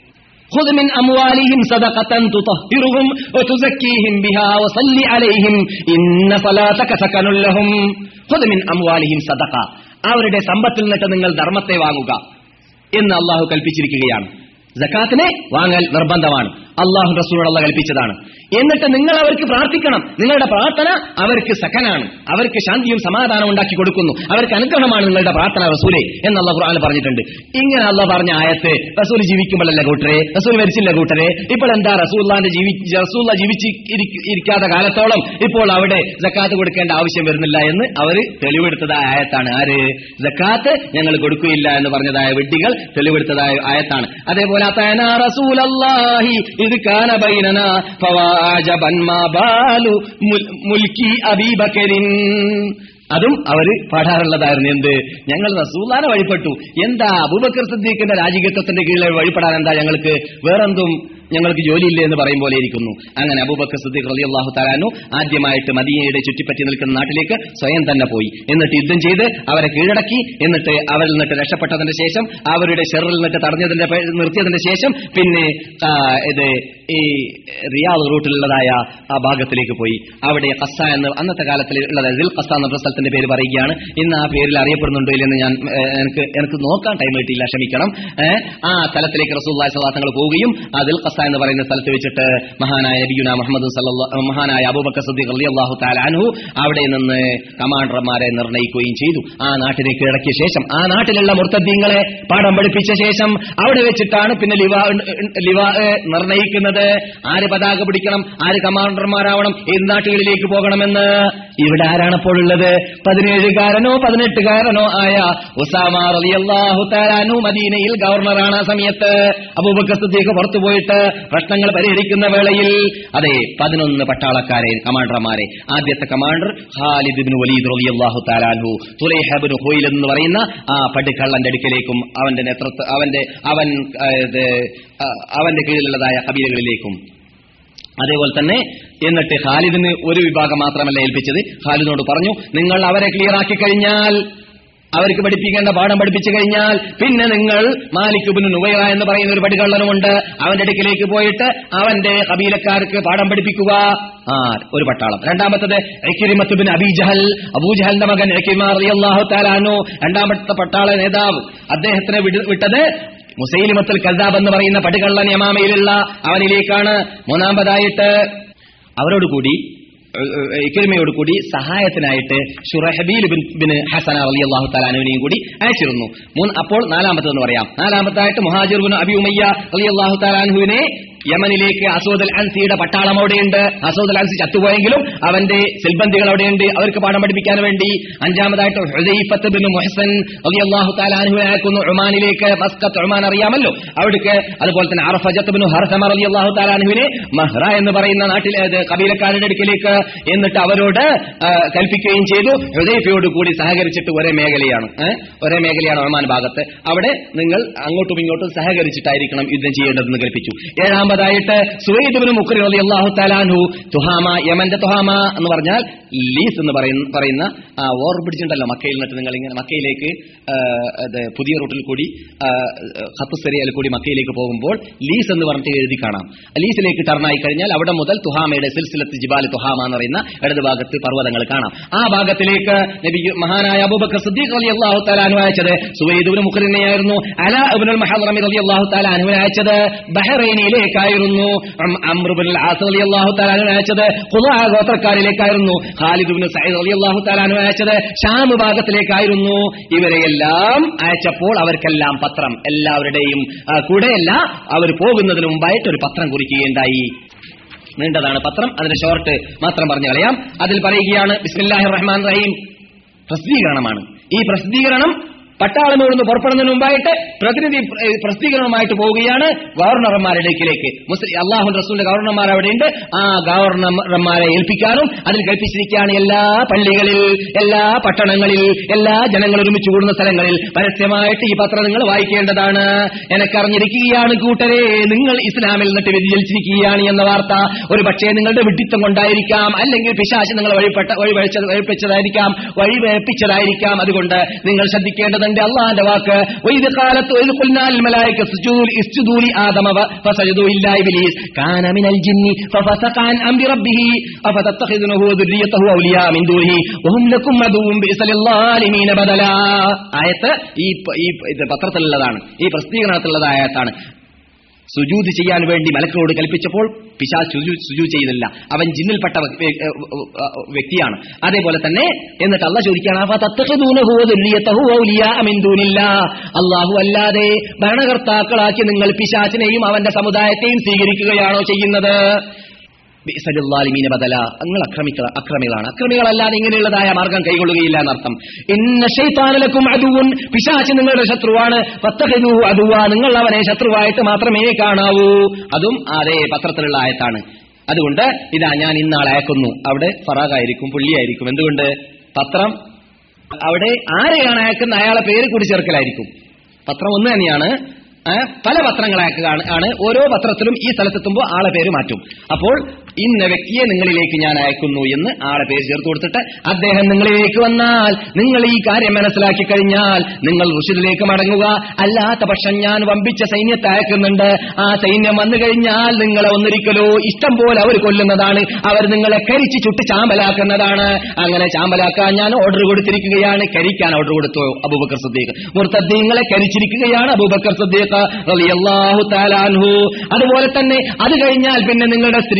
خذ من أموالهم صدقة تطهرهم وتزكيهم بها وصل عليهم إن صلاتك سكن لهم خذ من أموالهم صدقة അവരുടെ സമ്പത്തിൽ നിന്നിട്ട് നിങ്ങൾ ധർമ്മത്തെ വാങ്ങുക എന്ന് അള്ളാഹു കൽപ്പിച്ചിരിക്കുകയാണ് ജക്കാത്തിനെ വാങ്ങൽ നിർബന്ധമാണ് അള്ളാഹു റസൂൽ അള്ള കൽപ്പിച്ചതാണ് എന്നിട്ട് നിങ്ങൾ അവർക്ക് പ്രാർത്ഥിക്കണം നിങ്ങളുടെ പ്രാർത്ഥന അവർക്ക് സഖനാണ് അവർക്ക് ശാന്തിയും സമാധാനം ഉണ്ടാക്കി കൊടുക്കുന്നു അവർക്ക് അനുഗ്രഹമാണ് നിങ്ങളുടെ പ്രാർത്ഥന റസൂലെ എന്ന് അള്ളാഹു ഖുർആൻ പറഞ്ഞിട്ടുണ്ട് ഇങ്ങനെ അള്ളാഹ് പറഞ്ഞ ആയത്ത് റസൂൽ ജീവിക്കുമ്പോഴല്ല കൂട്ടരെ റസൂൽ മരിച്ചില്ല കൂട്ടരെ ഇപ്പോൾ എന്താ റസൂല്ലാന്റെ ജീവി റസൂല്ല ജീവിച്ച് ഇരിക്ക- ഇരിക്കാത്ത കാലത്തോളം ഇപ്പോൾ അവിടെ ജക്കാത്ത് കൊടുക്കേണ്ട ആവശ്യം വരുന്നില്ല എന്ന് അവർ തെളിവെടുത്തതായ ആയത്താണ് ആര് ജക്കാത്ത് ഞങ്ങൾ കൊടുക്കുകയില്ല എന്ന് പറഞ്ഞതായ വെഡ്ഡികൾ തെളിവെടുത്തതായ ആയത്താണ് അതേപോലെ അത്തനാ റസൂലല്ലാഹി ഇത് കാന ബൈനന ഫവാജബൻ മാ ബാലു മുൽ- മുൽക്കി അബീബക്കരിൻ അതും അവര് പാടാറുള്ളതായിരുന്നു എന്ത് ഞങ്ങൾ റസൂലാനെ വഴിപ്പെട്ടു എന്താ അബൂബക്കർ സിദ്ദീഖിന്റെ രാജകീയത്വത്തിന്റെ കീഴിൽ വഴിപ്പെടാൻ എന്താ ഞങ്ങൾക്ക് വേറെന്തും ഞങ്ങൾക്ക് ജോലിയില്ല എന്ന് പറയും പോലെ ഇരിക്കുന്നു അങ്ങനെ അബൂബക്കർ സിദ്ദീഖ് റലി അള്ളാഹു താലാനു ആദ്യമായിട്ട് മദീനയുടെ ചുറ്റിപ്പറ്റി നിൽക്കുന്ന നാട്ടിലേക്ക് സ്വയം തന്നെ പോയി എന്നിട്ട് യുദ്ധം ചെയ്ത് അവരെ കീഴടക്കി എന്നിട്ട് അവരിൽ നിന്നിട്ട് രക്ഷപ്പെട്ടതിന് ശേഷം അവരുടെ ഷെറിൽ നിന്നിട്ട് തടഞ്ഞതിന്റെ പേ- നിർത്തിയതിന്റെ ശേഷം പിന്നെ ആ, ഇത് ഈ റിയാദ് റൂട്ടിലുള്ളതായ ആ ഭാഗത്തിലേക്ക് പോയി അവിടെ കസ എന്ന് അന്നത്തെ കാലത്തിൽ ഉള്ളത് ദിൽ കസ എന്ന സ്ഥലത്തിന്റെ പേര് പറയുകയാണ് ഇന്ന് ആ പേരിൽ അറിയപ്പെടുന്നുണ്ടോ ഇല്ലെന്ന് ഞാൻ ഏ, എനിക്ക് എനിക്ക് നോക്കാൻ ടൈം കിട്ടിയില്ല ക്ഷമിക്കണം ഏ, ആ സ്ഥലത്തിലേക്ക് റസൂൽ തങ്ങൾ പോവുകയും ആ ദിൽ കസ എന്ന് പറയുന്ന സ്ഥലത്ത് വെച്ചിട്ട് മഹാനായ നബിയുന മുഹമ്മദ് സല്ലല്ലാഹു മഹാനായ അബൂബക്കർ സിദ്ദീഖ് റളിയല്ലാഹു തആല അൻഹു അവിടെ നിന്ന് കമാൻഡർമാരെ നിർണയിക്കുകയും ചെയ്തു ആ നാട്ടിനെ കീഴടക്കിയ ശേഷം ആ നാട്ടിലുള്ള മുർത്തദ്ദീങ്ങളെ പാഠം പഠിപ്പിച്ച ശേഷം അവിടെ വെച്ചിട്ടാണ് പിന്നെ ലിവാ ലിവാ ഏ, നിർണയിക്കുന്നത് ആര് പതാക പിടിക്കണം ആര് കമാൻഡർമാരാവണം ഏത് നാട്ടുകളിലേക്ക് പോകണമെന്ന് ഇവിടെ ആരാണ് അപ്പോൾ ഉള്ളത് പതിനേഴുകാരനോ പതിനെട്ടുകാരനോ ആയ ഉസാമ റളിയല്ലാഹു തആല അൻഹു മദീനയിൽ ഗവർണറാണ് ആ സമയത്ത് അബൂബക്കർ സിദ്ദീഖ് പുറത്തു പോയിട്ട് പ്രശ്നങ്ങൾ പരിഹരിക്കുന്ന വേളയിൽ അതെ പതിനൊന്ന് പട്ടാളക്കാരെ കമാൻഡർമാരെ ആദ്യത്തെ കമാൻഡർ ഖാലിദ് ബിൻ വലീദ് റളിയല്ലാഹു തആലാഹു തുലൈഹബിൻ ഹുവൈൽ എന്ന് പറയുന്ന ആ പടുക്കള്ളന്റെ അടുക്കലേക്കും അവന്റെ നേതൃത്വ അവന്റെ അവൻ ആ, ഇത്, ആ, അവന്റെ കീഴിലുള്ളതായ കബീലകളിലേക്കും അതേപോലെ തന്നെ എന്നിട്ട് ഖാലിദിന് ഒരു വിഭാഗം മാത്രമല്ല ഏൽപ്പിച്ചത് ഖാലിദിനോട് പറഞ്ഞു നിങ്ങൾ അവരെ ക്ലിയർ ആക്കി കഴിഞ്ഞാൽ അവർക്ക് പഠിപ്പിക്കേണ്ട പാഠം പഠിപ്പിച്ചു കഴിഞ്ഞാൽ പിന്നെ നിങ്ങൾ മാലിക്കുബിന് നുവൈറ എന്ന് പറയുന്ന ഒരു പടികള്ളനുമുണ്ട് അവന്റെ അടുക്കിലേക്ക് പോയിട്ട് അവന്റെ കബീലക്കാർക്ക് പാഠം പഠിപ്പിക്കുക ആ ഒരു പട്ടാളം രണ്ടാമത്തത് എക്കിരിമത്തുബിൻ അബീജഹൽ അബൂജഹലിന്റെ മകൻ എക്കിമാറിയാഹു താലാനു രണ്ടാമത്തെ പട്ടാള നേതാവ് അദ്ദേഹത്തിനെ വിട- വിട്ടത് മുസൈലിമത്തുൽ കസാബ് എന്ന് പറയുന്ന പടുകള്ളൻ യമാമയിലുള്ള അവനിലേക്കാണ് മൂന്നാമതായിട്ട് അവരോട് കൂടി ഇക്രിമയോട് കൂടി സഹായത്തിനായിട്ട് ഷുറഹബീൽ ബിൻ ബിൻ ഹസന അലി അള്ളാഹു താലാനുവിനെയും കൂടി അയച്ചിരുന്നു മൂന്ന് അപ്പോൾ നാലാമത്തെന്ന് പറയാം നാലാമത്തായിട്ട് Muhajir bin Abi Umayya Ali അള്ളാഹു താലാനുവിനെ യമനിലേക്ക് അസൂദ് അൽ അൻസിയുടെ പട്ടാളം അവിടെയുണ്ട് അസൂദ് അൽ അൻസി ചത്തുപോയെങ്കിലും അവന്റെ സിൽബന്ദികൾ അവിടെയുണ്ട് അവർക്ക് പാഠം പഠിപ്പിക്കാൻ വേണ്ടി അഞ്ചാമതായിട്ട് ഹുദൈഫത്ത് ബിൻ മുഹസൻ റളിയല്ലാഹു തആല അൻഹുവിനെ അയക്കുന്നു ഉമാനിലേക്ക് മസ്കത്ത് ഉമാൻ അറിയാമല്ലോ അവിടേക്ക് അതുപോലെ തന്നെ അർഫജത്ത് ബിൻ ഹർസമ റളിയല്ലാഹു തആല അൻഹുവിനെ മഹ്റ എന്ന് പറയുന്ന നാട്ടിലെ അത് കബീലക്കാരുടെ അടുക്കിലേക്ക് എന്നിട്ട് അവരോട് ആ, കൽപ്പിക്കുകയും ചെയ്തു ഹുദൈഫയോട് കൂടി സഹകരിച്ചിട്ട് ഒരേ മേഖലയാണ് ഏ? ഒരേ മേഖലയാണ് ഒമാൻ ഭാഗത്ത് അവിടെ നിങ്ങൾ അങ്ങോട്ടും ഇങ്ങോട്ടും സഹകരിച്ചിട്ടായിരിക്കണം യുദ്ധം ചെയ്യേണ്ടതെന്ന് കൽപ്പിച്ചു ഏഴാമതായിട്ട് സുവൈദുബിന് മുക്കറി അലി അള്ളാഹു താലാൻഹു തുഹാമ യമന്റെ തുഹാമ എന്ന് പറഞ്ഞാൽ ലീസ് എന്ന് പറയുന്ന പറയുന്ന ആ, ഓർ പിടിച്ചിട്ടുണ്ടല്ലോ മക്കയിൽ നിന്നിട്ട് നിങ്ങൾ ഇങ്ങനെ മക്കയിലേക്ക് ആ, അത് പുതിയ റൂട്ടിൽ കൂടി ഹത്തുസെറിയയിൽ കൂടി മക്കയിലേക്ക് പോകുമ്പോൾ ലീസ് എന്ന് പറഞ്ഞിട്ട് എഴുതി കാണാം ലീസിലേക്ക് ടർണായി കഴിഞ്ഞാൽ അവിടെ മുതൽ തുഹാമയുടെ സിൽസിലത്ത് ജിബാൽ തുഹാമ എന്ന് പറയുന്ന ഇടത് ഭാഗത്ത് പർവ്വതങ്ങൾ കാണാം ആ ഭാഗത്തിലേക്ക് നബി മഹാനായ അബൂബക്കർ സിദ്ദീഖ് അലി അള്ളാഹു താലാനു അയച്ചത് സുവൈദുബിന് മുഖറിനെയായിരുന്നു അല അബുൽ മഹറമി അലി അള്ളാഹു താലാനു അയച്ചത് ബഹ്റൈനിലേക്കായിരുന്നു അം- അമ്രുബിൻ ആസ് അലി അള്ളാഹു താലാനു അയച്ചത് ഖുദാ ഗോത്രക്കാരിലേക്കായിരുന്നു ഖാലിദുബിൻ സയ്യിദ് അലി അള്ളാഹു താലാനു അയച്ചത് ഷാം ഭാഗത്തിലേക്കായിരുന്നു ഇവരെയെല്ലാം അയച്ചപ്പോൾ അവർക്കെല്ലാം പത്രം എല്ലാവരുടെയും ആ, കൂടെയല്ല അവർ പോകുന്നതിന് മുമ്പായിട്ട് ഒരു പത്രം കുറിക്കുകയുണ്ടായി നീണ്ടതാണ് പത്രം അതിന്റെ ഷോർട്ട് മാത്രം പറഞ്ഞു കളയാം അതിൽ പറയുകയാണ് ബിസ്മില്ലാഹിർ റഹ്മാൻ റഹീം പ്രസിദ്ധീകരണമാണ് ഈ പ്രസിദ്ധീകരണം പട്ടാളം ഇവിടുന്ന് പുറപ്പെടുന്നതിന് മുമ്പായിട്ട് പ്രതിനിധി ഏഹ്, പ്രസിദ്ധീകരണവുമായിട്ട് പോവുകയാണ് ഗവർണർമാരുടെ അടുക്കിലേക്ക് മുസ്ലിം അള്ളാഹു റസൂലിന്റെ ഗവർണർമാർ അവിടെയുണ്ട് ആ ഗവർണർമാരെ ഏൽപ്പിക്കാനും അതിൽ കൽപ്പിച്ചിരിക്കുകയാണ് എല്ലാ പള്ളികളിൽ എല്ലാ പട്ടണങ്ങളിൽ എല്ലാ ജനങ്ങൾ ഒരുമിച്ച് കൂടുന്ന സ്ഥലങ്ങളിൽ പരസ്യമായിട്ട് ഈ പത്രം നിങ്ങൾ വായിക്കേണ്ടതാണ് എനക്കറിഞ്ഞിരിക്കുകയാണ് കൂട്ടരെ നിങ്ങൾ ഇസ്ലാമിൽ നിന്നിട്ട് വ്യതിചലിച്ചിരിക്കുകയാണ് എന്ന വാർത്ത ഒരു പക്ഷേ നിങ്ങളുടെ വിഡിത്തം കൊണ്ടായിരിക്കാം അല്ലെങ്കിൽ പിശാശ് നിങ്ങൾ വഴിപ്പെട്ട വഴിപഴിച്ചത് വഴിപ്പിച്ചതായിരിക്കാം വഴിവേപ്പിച്ചതായിരിക്കാം അതുകൊണ്ട് നിങ്ങൾ ശ്രദ്ധിക്കേണ്ടതുണ്ട് അള്ളാന്റെ വാക്ക് وإذ قالت وإذ قلنا للملائكة اسجدوا اسجدوا لآدم فسجدوا إلا إبليس كان من الجن ففسق عن أمر ربه أفتتخذونه وذريته أولياء من دونه وهم لكم عدو بئس للظالمين بدلا ആയത്ത് ഈ പ- ഈ ഇത് പത്രത്തിലുള്ളതാണ് ഈ പ്രസിദ്ധീകരണത്തിലുള്ളത് ആയത്താണ് സുജൂത് ചെയ്യാൻ വേണ്ടി മലക്കോട് കൽപ്പിച്ചപ്പോൾ പിശാ സുജു ചെയ്തില്ല അവൻ ജിന്നിൽപ്പെട്ട വ്യ- വ്യ- ഏഹ് വ്യക്തിയാണ് അതേപോലെ തന്നെ എന്നിട്ട് അല്ല ചോദിക്കുകയാണ് അള്ളാഹു അല്ലാതെ ഭരണകർത്താക്കളാക്കി നിങ്ങൾ പിശാച്ചിനെയും അവന്റെ സമുദായത്തെയും സ്വീകരിക്കുകയാണോ ചെയ്യുന്നത് ബിഅ്സലില്ലാലിമീന ബദല നിങ്ങൾ അക്രമിക്ക അക്രമികളാണ് അക്രമികളല്ലാതെ ഇങ്ങനെയുള്ളതായ മാർഗം കൈകൊള്ളുകയില്ല എന്നർത്ഥം ഇന്ന ശൈത്താനലക്കും അതുവും പിശാച്ച് നിങ്ങളുടെ ശത്രുവാണ് ഫത്തഖിദൂഹു അതുവ നിങ്ങൾ അവനെ ശത്രുവായിട്ട് മാത്രമേ കാണാവൂ അതും അതേ പത്രത്തിലുള്ള ആയത്താണ് അതുകൊണ്ട് ഇതാ ഞാൻ ഇന്നാളെ അയക്കുന്നു അവിടെ ഫറാഖായിരിക്കും പുള്ളിയായിരിക്കും എന്തുകൊണ്ട് പത്രം അവിടെ ആരെയാണ് അയക്കുന്ന അയാളെ പേര് കൂടി ചേർക്കലായിരിക്കും പത്രം ഒന്ന് തന്നെയാണ് ആ, പല പത്രങ്ങൾ അയക്കുകയാണ് ആണ് ഓരോ പത്രത്തിലും ഈ സ്ഥലത്തെത്തുമ്പോൾ ആളെ പേര് മാറ്റും അപ്പോൾ ഇന്ന വ്യക്തിയെ നിങ്ങളിലേക്ക് ഞാൻ അയക്കുന്നു എന്ന് ആളെ പേര് ചേർത്ത് കൊടുത്തിട്ട് അദ്ദേഹം നിങ്ങളിലേക്ക് വന്നാൽ നിങ്ങൾ ഈ കാര്യം മനസ്സിലാക്കി കഴിഞ്ഞാൽ നിങ്ങൾ ഋഷിദിലേക്ക് മടങ്ങുക അല്ലാത്ത പക്ഷം ഞാൻ വമ്പിച്ച സൈന്യത്തെ അയക്കുന്നുണ്ട് ആ സൈന്യം വന്നു കഴിഞ്ഞാൽ നിങ്ങളെ ഒന്നിരിക്കലോ ഇഷ്ടം പോലെ അവർ കൊല്ലുന്നതാണ് അവർ നിങ്ങളെ കരിച്ച് ചുട്ട് ചാമ്പലാക്കുന്നതാണ് അങ്ങനെ ചാമ്പലാക്കാൻ ഞാൻ ഓർഡർ കൊടുത്തിരിക്കുകയാണ് കരിക്കാൻ ഓർഡർ കൊടുത്തു അബൂബക്കർ സദ്ദീഖ് മുർത്തദ്ദീങ്ങളെ കരിച്ചിരിക്കുകയാണ് അബൂബക്കർ സദ്ദീഖ് റളിയല്ലാഹു തആല അൻഹു അതുപോലെ തന്നെ അത് കഴിഞ്ഞാൽ പിന്നെ നിങ്ങളുടെ സ്ത്രീകളും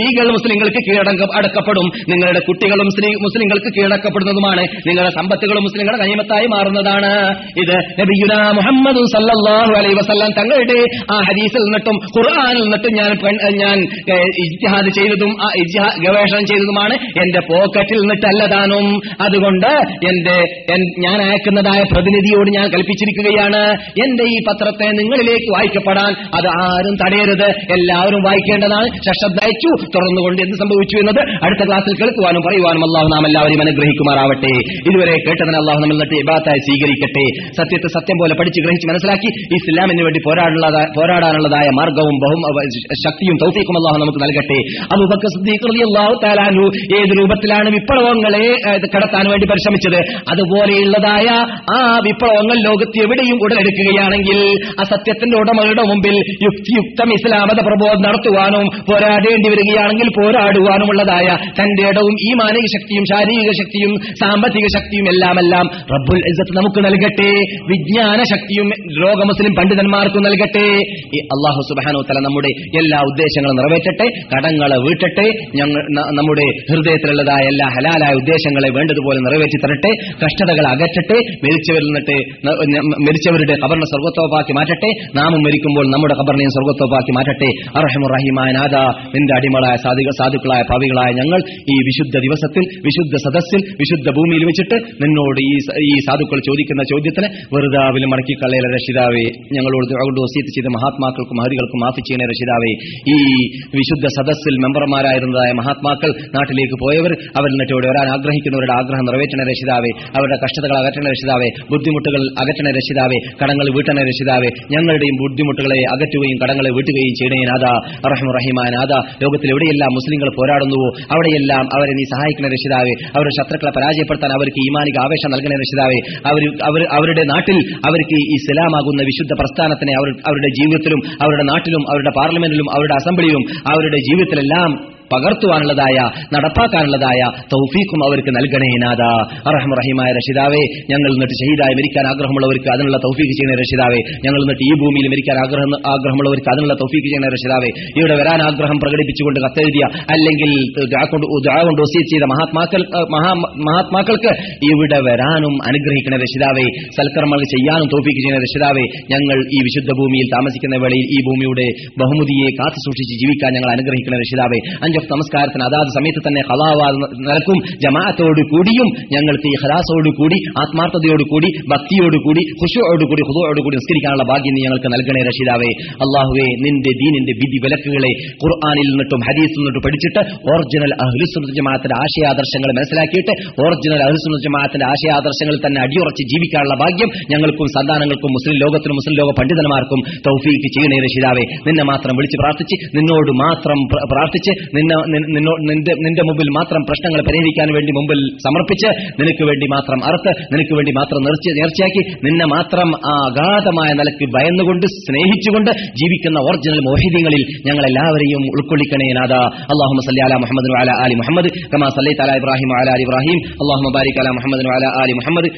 മുസ്ലിങ്ങൾക്ക് കീഴടക്ക അടക്കപ്പെടും നിങ്ങളുടെ കുട്ടികളും മുസ്ലിം മുസ്ലിങ്ങൾക്ക് കീഴടക്കപ്പെടുന്നതുമാണ് നിങ്ങളുടെ സമ്പത്തുകളും മുസ്ലിങ്ങളുടെ കനിമത്തായി മാറുന്നതാണ് ഇത് നബിയുന മുഹമ്മദ് സല്ലല്ലാഹു അലൈഹി വസല്ലം തങ്ങളുടെ ആ ഹദീസിൽ നിന്നിട്ടും ഖുർആനിൽ നിന്നിട്ടും ഞാൻ പൺ- ഞാൻ ഏഹ്, ഇജ്തിഹാദ് ചെയ്തതും ആ ഇജ്തിഹാ- ഗവേഷണം ചെയ്തതുമാണ് എന്റെ പോക്കറ്റിൽ നിന്നിട്ടല്ല താനും അതുകൊണ്ട് എന്റെ എൻ- ഞാൻ അയക്കുന്നതായ പ്രതിനിധിയോട് ഞാൻ കൽപ്പിച്ചിരിക്കുകയാണ് എന്റെ ഈ പത്രത്തെ നിങ്ങളിലേക്ക് വായിക്കപ്പെടാൻ അത് ആരും തടയരുത് എല്ലാവരും വായിക്കേണ്ടതാണ് ശ്രദ്ധ അയച്ചു തുറന്നുകൊണ്ട് എന്ത് സംഭവിച്ചു എന്നത് അടുത്ത ക്ലാസ്സിൽ കേൾക്കുവാനും പറയുവാനും അള്ളാഹു നാം എല്ലാവരെയും അനുഗ്രഹിക്കുമാറാവട്ടെ ഇതുവരെ കേട്ടതിന് അള്ളാഹു നമ്മൾ നട്ട് ഇബാത്തായി സ്വീകരിക്കട്ടെ സത്യത്തെ സത്യം പോലെ പഠിച്ച് ഗ്രഹിച്ച് മനസ്സിലാക്കി ഇസ്ലാമിന് വേണ്ടി പോരാടാനുള്ളതായ പോരാടാനുള്ളതായ മാർഗവും ബഹും അവ- ശക്തിയും തൗഫീഖും അള്ളാഹു നമുക്ക് നൽകട്ടെ അബൂബക്കർ സിദ്ദീഖ് റളിയല്ലാഹു തആല അൻഹു ഏത് രൂപത്തിലാണ് വിപ്ലവങ്ങളെ ഏഹ്, കടത്താൻ വേണ്ടി പരിശ്രമിച്ചത് അതുപോലെയുള്ളതായ ആ വിപ്ലവങ്ങൾ ലോകത്ത് എവിടെയും ഉടലെടുക്കുകയാണെങ്കിൽ ആ സത്യത്തിന്റെ ഉടമകളുടെ മുമ്പിൽ യുക്തിയുക്തം ഇസ്ലാമത പ്രബോധം നടത്തുവാനും പോരാടേണ്ടി വരികയാണെങ്കിൽ പോരാടുവാനുമുള്ളതായ തന്റെ ഇടവും ഈ മാനസിക ശക്തിയും ശാരീരിക ശക്തിയും സാമ്പത്തിക ശക്തിയും എല്ലാം എല്ലാം റബ്ബുൽ ഇസ്സത്ത് നമുക്ക് നൽകട്ടെ വിജ്ഞാന ശക്തിയും ലോക മുസ്ലിം പണ്ഡിതന്മാർക്ക് നൽകട്ടെ ഈ അള്ളാഹു സുബാനോ തല നമ്മുടെ എല്ലാ ഉദ്ദേശങ്ങളും നിറവേറ്റട്ടെ കടങ്ങളെ വീട്ടട്ടെ ഞങ്ങൾ ന- നമ്മുടെ ഹൃദയത്തിലുള്ളതായ എല്ലാ ഹലാലായ ഉദ്ദേശങ്ങളെ വേണ്ടതുപോലെ നിറവേറ്റി തരട്ടെ കഷ്ടതകൾ അകറ്റട്ടെ മരിച്ചവരിൽ നിന്നിട്ട് ന- ന- മരിച്ചവരുടെ കബറിനെ സ്വർഗത്തോപ്പാക്കി മാറ്റട്ടെ നാമും മരിക്കുമ്പോൾ നമ്മുടെ കബറിനെയും സ്വർഗത്തോപ്പാക്കി മാറ്റട്ടെ അറഹമുറഹിമായ നാഥ നിന്റെ അടിമകളായ സാധുക സാധുക്കളായ പാവികളായ ഞങ്ങൾ ഈ വിശുദ്ധ ദിവസത്തിൽ വിശുദ്ധ സദസ്സിൽ വിശുദ്ധ ഭൂമിയിൽ വെച്ചിട്ട് നിന്നോട് ഈ സ- ഈ സാധുക്കൾ ചോദിക്കുന്ന ചോദ്യത്തിന് വെറുതാവിലും മടക്കി കളയല രക്ഷിതാവേ ഞങ്ങളോട് അതുകൊണ്ട് വസീത്ത് ചെയ്ത മഹാത്മാക്കൾക്കും മഹതികൾക്കും മാഫി ചെയ്യണ രക്ഷിതാവേ ഈ വിശുദ്ധ സദസ്സിൽ മെമ്പർമാരായിരുന്നതായ മഹാത്മാക്കൾ നാട്ടിലേക്ക് പോയവർ അവർ എന്നിട്ട് ഇവിടെ വരാൻ ആഗ്രഹിക്കുന്നവരുടെ ആഗ്രഹം നിറവേറ്റണ രക്ഷിതാവേ അവരുടെ കഷ്ടതകൾ അകറ്റണ രക്ഷിതാവേ ബുദ്ധിമുട്ടുകൾ അകറ്റണ രക്ഷിതാവേ കടങ്ങൾ വീട്ടണ രക്ഷിതാവേ ഞങ്ങളുടെയും ബുദ്ധിമുട്ടുകളെ അകറ്റുകയും കടങ്ങളെ വീട്ടുകയും ചെയ്യണേ നാഥ റഹ്മു റഹിമാൻ നാഥ ലോകത്തിൽ എവിടെയെല്ലാം മുസ്ലിങ്ങൾ പോരാടുന്നുവോ അവിടെയെല്ലാം അവരെ നീ സഹായിക്കണ രക്ഷിതാവേ അവരുടെ ശത്രുക്കളെ പരാജയപ്പെടുത്താൻ അവർക്ക് ഈമാനിക ആവേശം നൽകണ രക്ഷിതാവേ അവർ അവർ അവരുടെ നാട്ടിൽ അവർക്ക് ഈ ഇസ്ലാമാകുന്ന വിശുദ്ധ പ്രസ്ഥാനത്തിനെ അവർ അവരുടെ ജീവിതത്തിലും അവരുടെ നാട്ടിലും അവരുടെ പാർലമെന്റിലും അവരുടെ അസംബ്ലിയിലും അവരുടെ ജീവിതത്തിലെല്ലാം പകർത്തുവാനുള്ളതായ നടപ്പാക്കാനുള്ളതായ തൗഫീഖും അവർക്ക് നൽകണേ നാഥ അറഹമുറഹിമായ രക്ഷിതാവേ ഞങ്ങൾ എന്നിട്ട് ഷഹീദായി മരിക്കാൻ ആഗ്രഹമുള്ളവർക്ക് അതിനുള്ള തൗഫീഖ് ചെയ്യുന്ന രക്ഷിതാവേ ഞങ്ങൾ എന്നിട്ട് ഈ ഭൂമിയിൽ മരിക്കാൻ ആഗ്രഹം ആഗ്രഹമുള്ളവർക്ക് അതിനുള്ള തൗഫീഖ് ചെയ്യുന്ന രക്ഷിതാവേ ഇവിടെ വരാൻ ആഗ്രഹം പ്രകടിപ്പിച്ചുകൊണ്ട് കത്തെഴുതിയ അല്ലെങ്കിൽ ദുആ കൊണ്ട് ദുആ കൊണ്ട് വസീത് ചെയ്ത മഹാത്മാക്കൾ മഹാ മഹാത്മാക്കൾക്ക് ഇവിടെ വരാനും അനുഗ്രഹിക്കുന്ന രക്ഷിതാവേ സൽക്കർമ്മങ്ങൾ ചെയ്യാനും തോഫീക്ക് ചെയ്യുന്ന രക്ഷിതാവേ ഞങ്ങൾ ഈ വിശുദ്ധ ഭൂമിയിൽ താമസിക്കുന്ന വേളയിൽ ഈ ഭൂമിയുടെ ബഹുമതിയെ കാത്തു സൂക്ഷിച്ച് ജീവിക്കാൻ ഞങ്ങൾ അനുഗ്രഹിക്കുന്ന രക്ഷിതാവേ അഞ്ചഫ് നമസ്കാരത്തിന് അതാത് സമയത്ത് തന്നെ ഹലാവാ നിലക്കും ജമാഅത്തോട് കൂടിയും ഞങ്ങൾക്ക് ഈ ഹലാസോട് കൂടി ആത്മാർത്ഥതയോട് കൂടി ഭക്തിയോട് കൂടി ഖുശുവോട് കൂടി ഹുദോട് കൂടി നിസ്കരിക്കാനുള്ള ഭാഗ്യം നീ ഞങ്ങൾക്ക് നൽകണേ രക്ഷിതാവേ അള്ളാഹുവേ നിന്റെ ദീനിന്റെ വിധി വിലക്കുകളെ ഖുർആാനിൽ നിന്നിട്ടും ഹദീസിൽ നിന്നിട്ടും പഠിച്ചിട്ട് ഒറിജിനൽ അഹ്ലുസുന്ന ജമാഅത്തിന്റെ ആശയാദർശങ്ങൾ മനസ്സിലാക്കിയിട്ട് ഒറിജിനൽ അഹ്ലുസുന്ന ജമാഅത്തിന്റെ ആശയാദർശങ്ങളിൽ തന്നെ അടിയുറച്ച് ജീവിക്കാനുള്ള ഭാഗ്യം ഞങ്ങൾക്കും സന്താനങ്ങൾക്കും മുസ്ലിം ലോകത്തിനും മുസ്ലിം ലോക പണ്ഡിതന്മാർക്കും തൗഫീക്ക് ചെയ്യണേ രക്ഷിതാവേ നിന്നെ മാത്രം വിളിച്ച് പ്രാർത്ഥിച്ച് നിന്നോട് മാത്രം പ്ര- പ്രാർത്ഥിച്ച് നിന്നെ നിൻ- നിന്നോ- നിന്റെ നിന്റെ മുമ്പിൽ മാത്രം പ്രശ്നങ്ങൾ പരിഹരിക്കാൻ വേണ്ടി മുമ്പിൽ സമർപ്പിച്ച് നിനക്ക് വേണ്ടി മാത്രം അറുത്ത് നിനക്ക് വേണ്ടി മാത്രം നേർച്ച നേർച്ചയാക്കി നിന്നെ മാത്രം ആ അഗാധമായ നിലക്ക് ഭയന്നുകൊണ്ട് സ്നേഹിച്ചുകൊണ്ട് ജീവിക്കുന്ന ഒറിജിനൽ മോഹിദ്യങ്ങളിൽ ഞങ്ങൾ എല്ലാവരെയും ഉൾക്കൊള്ളിക്കണേ നാഥ അള്ളാഹു സല്ലി അല മുഹമ്മദ് അല ആലി മുഹമ്മദ് കമാ സല്ലൈ തല ഇബ്രാഹിം അല അലി ഇബ്രാഹിം അള്ളാഹു ബാരിക് അല മുഹമ്മദ് അല ആലി മുഹമ്മദ്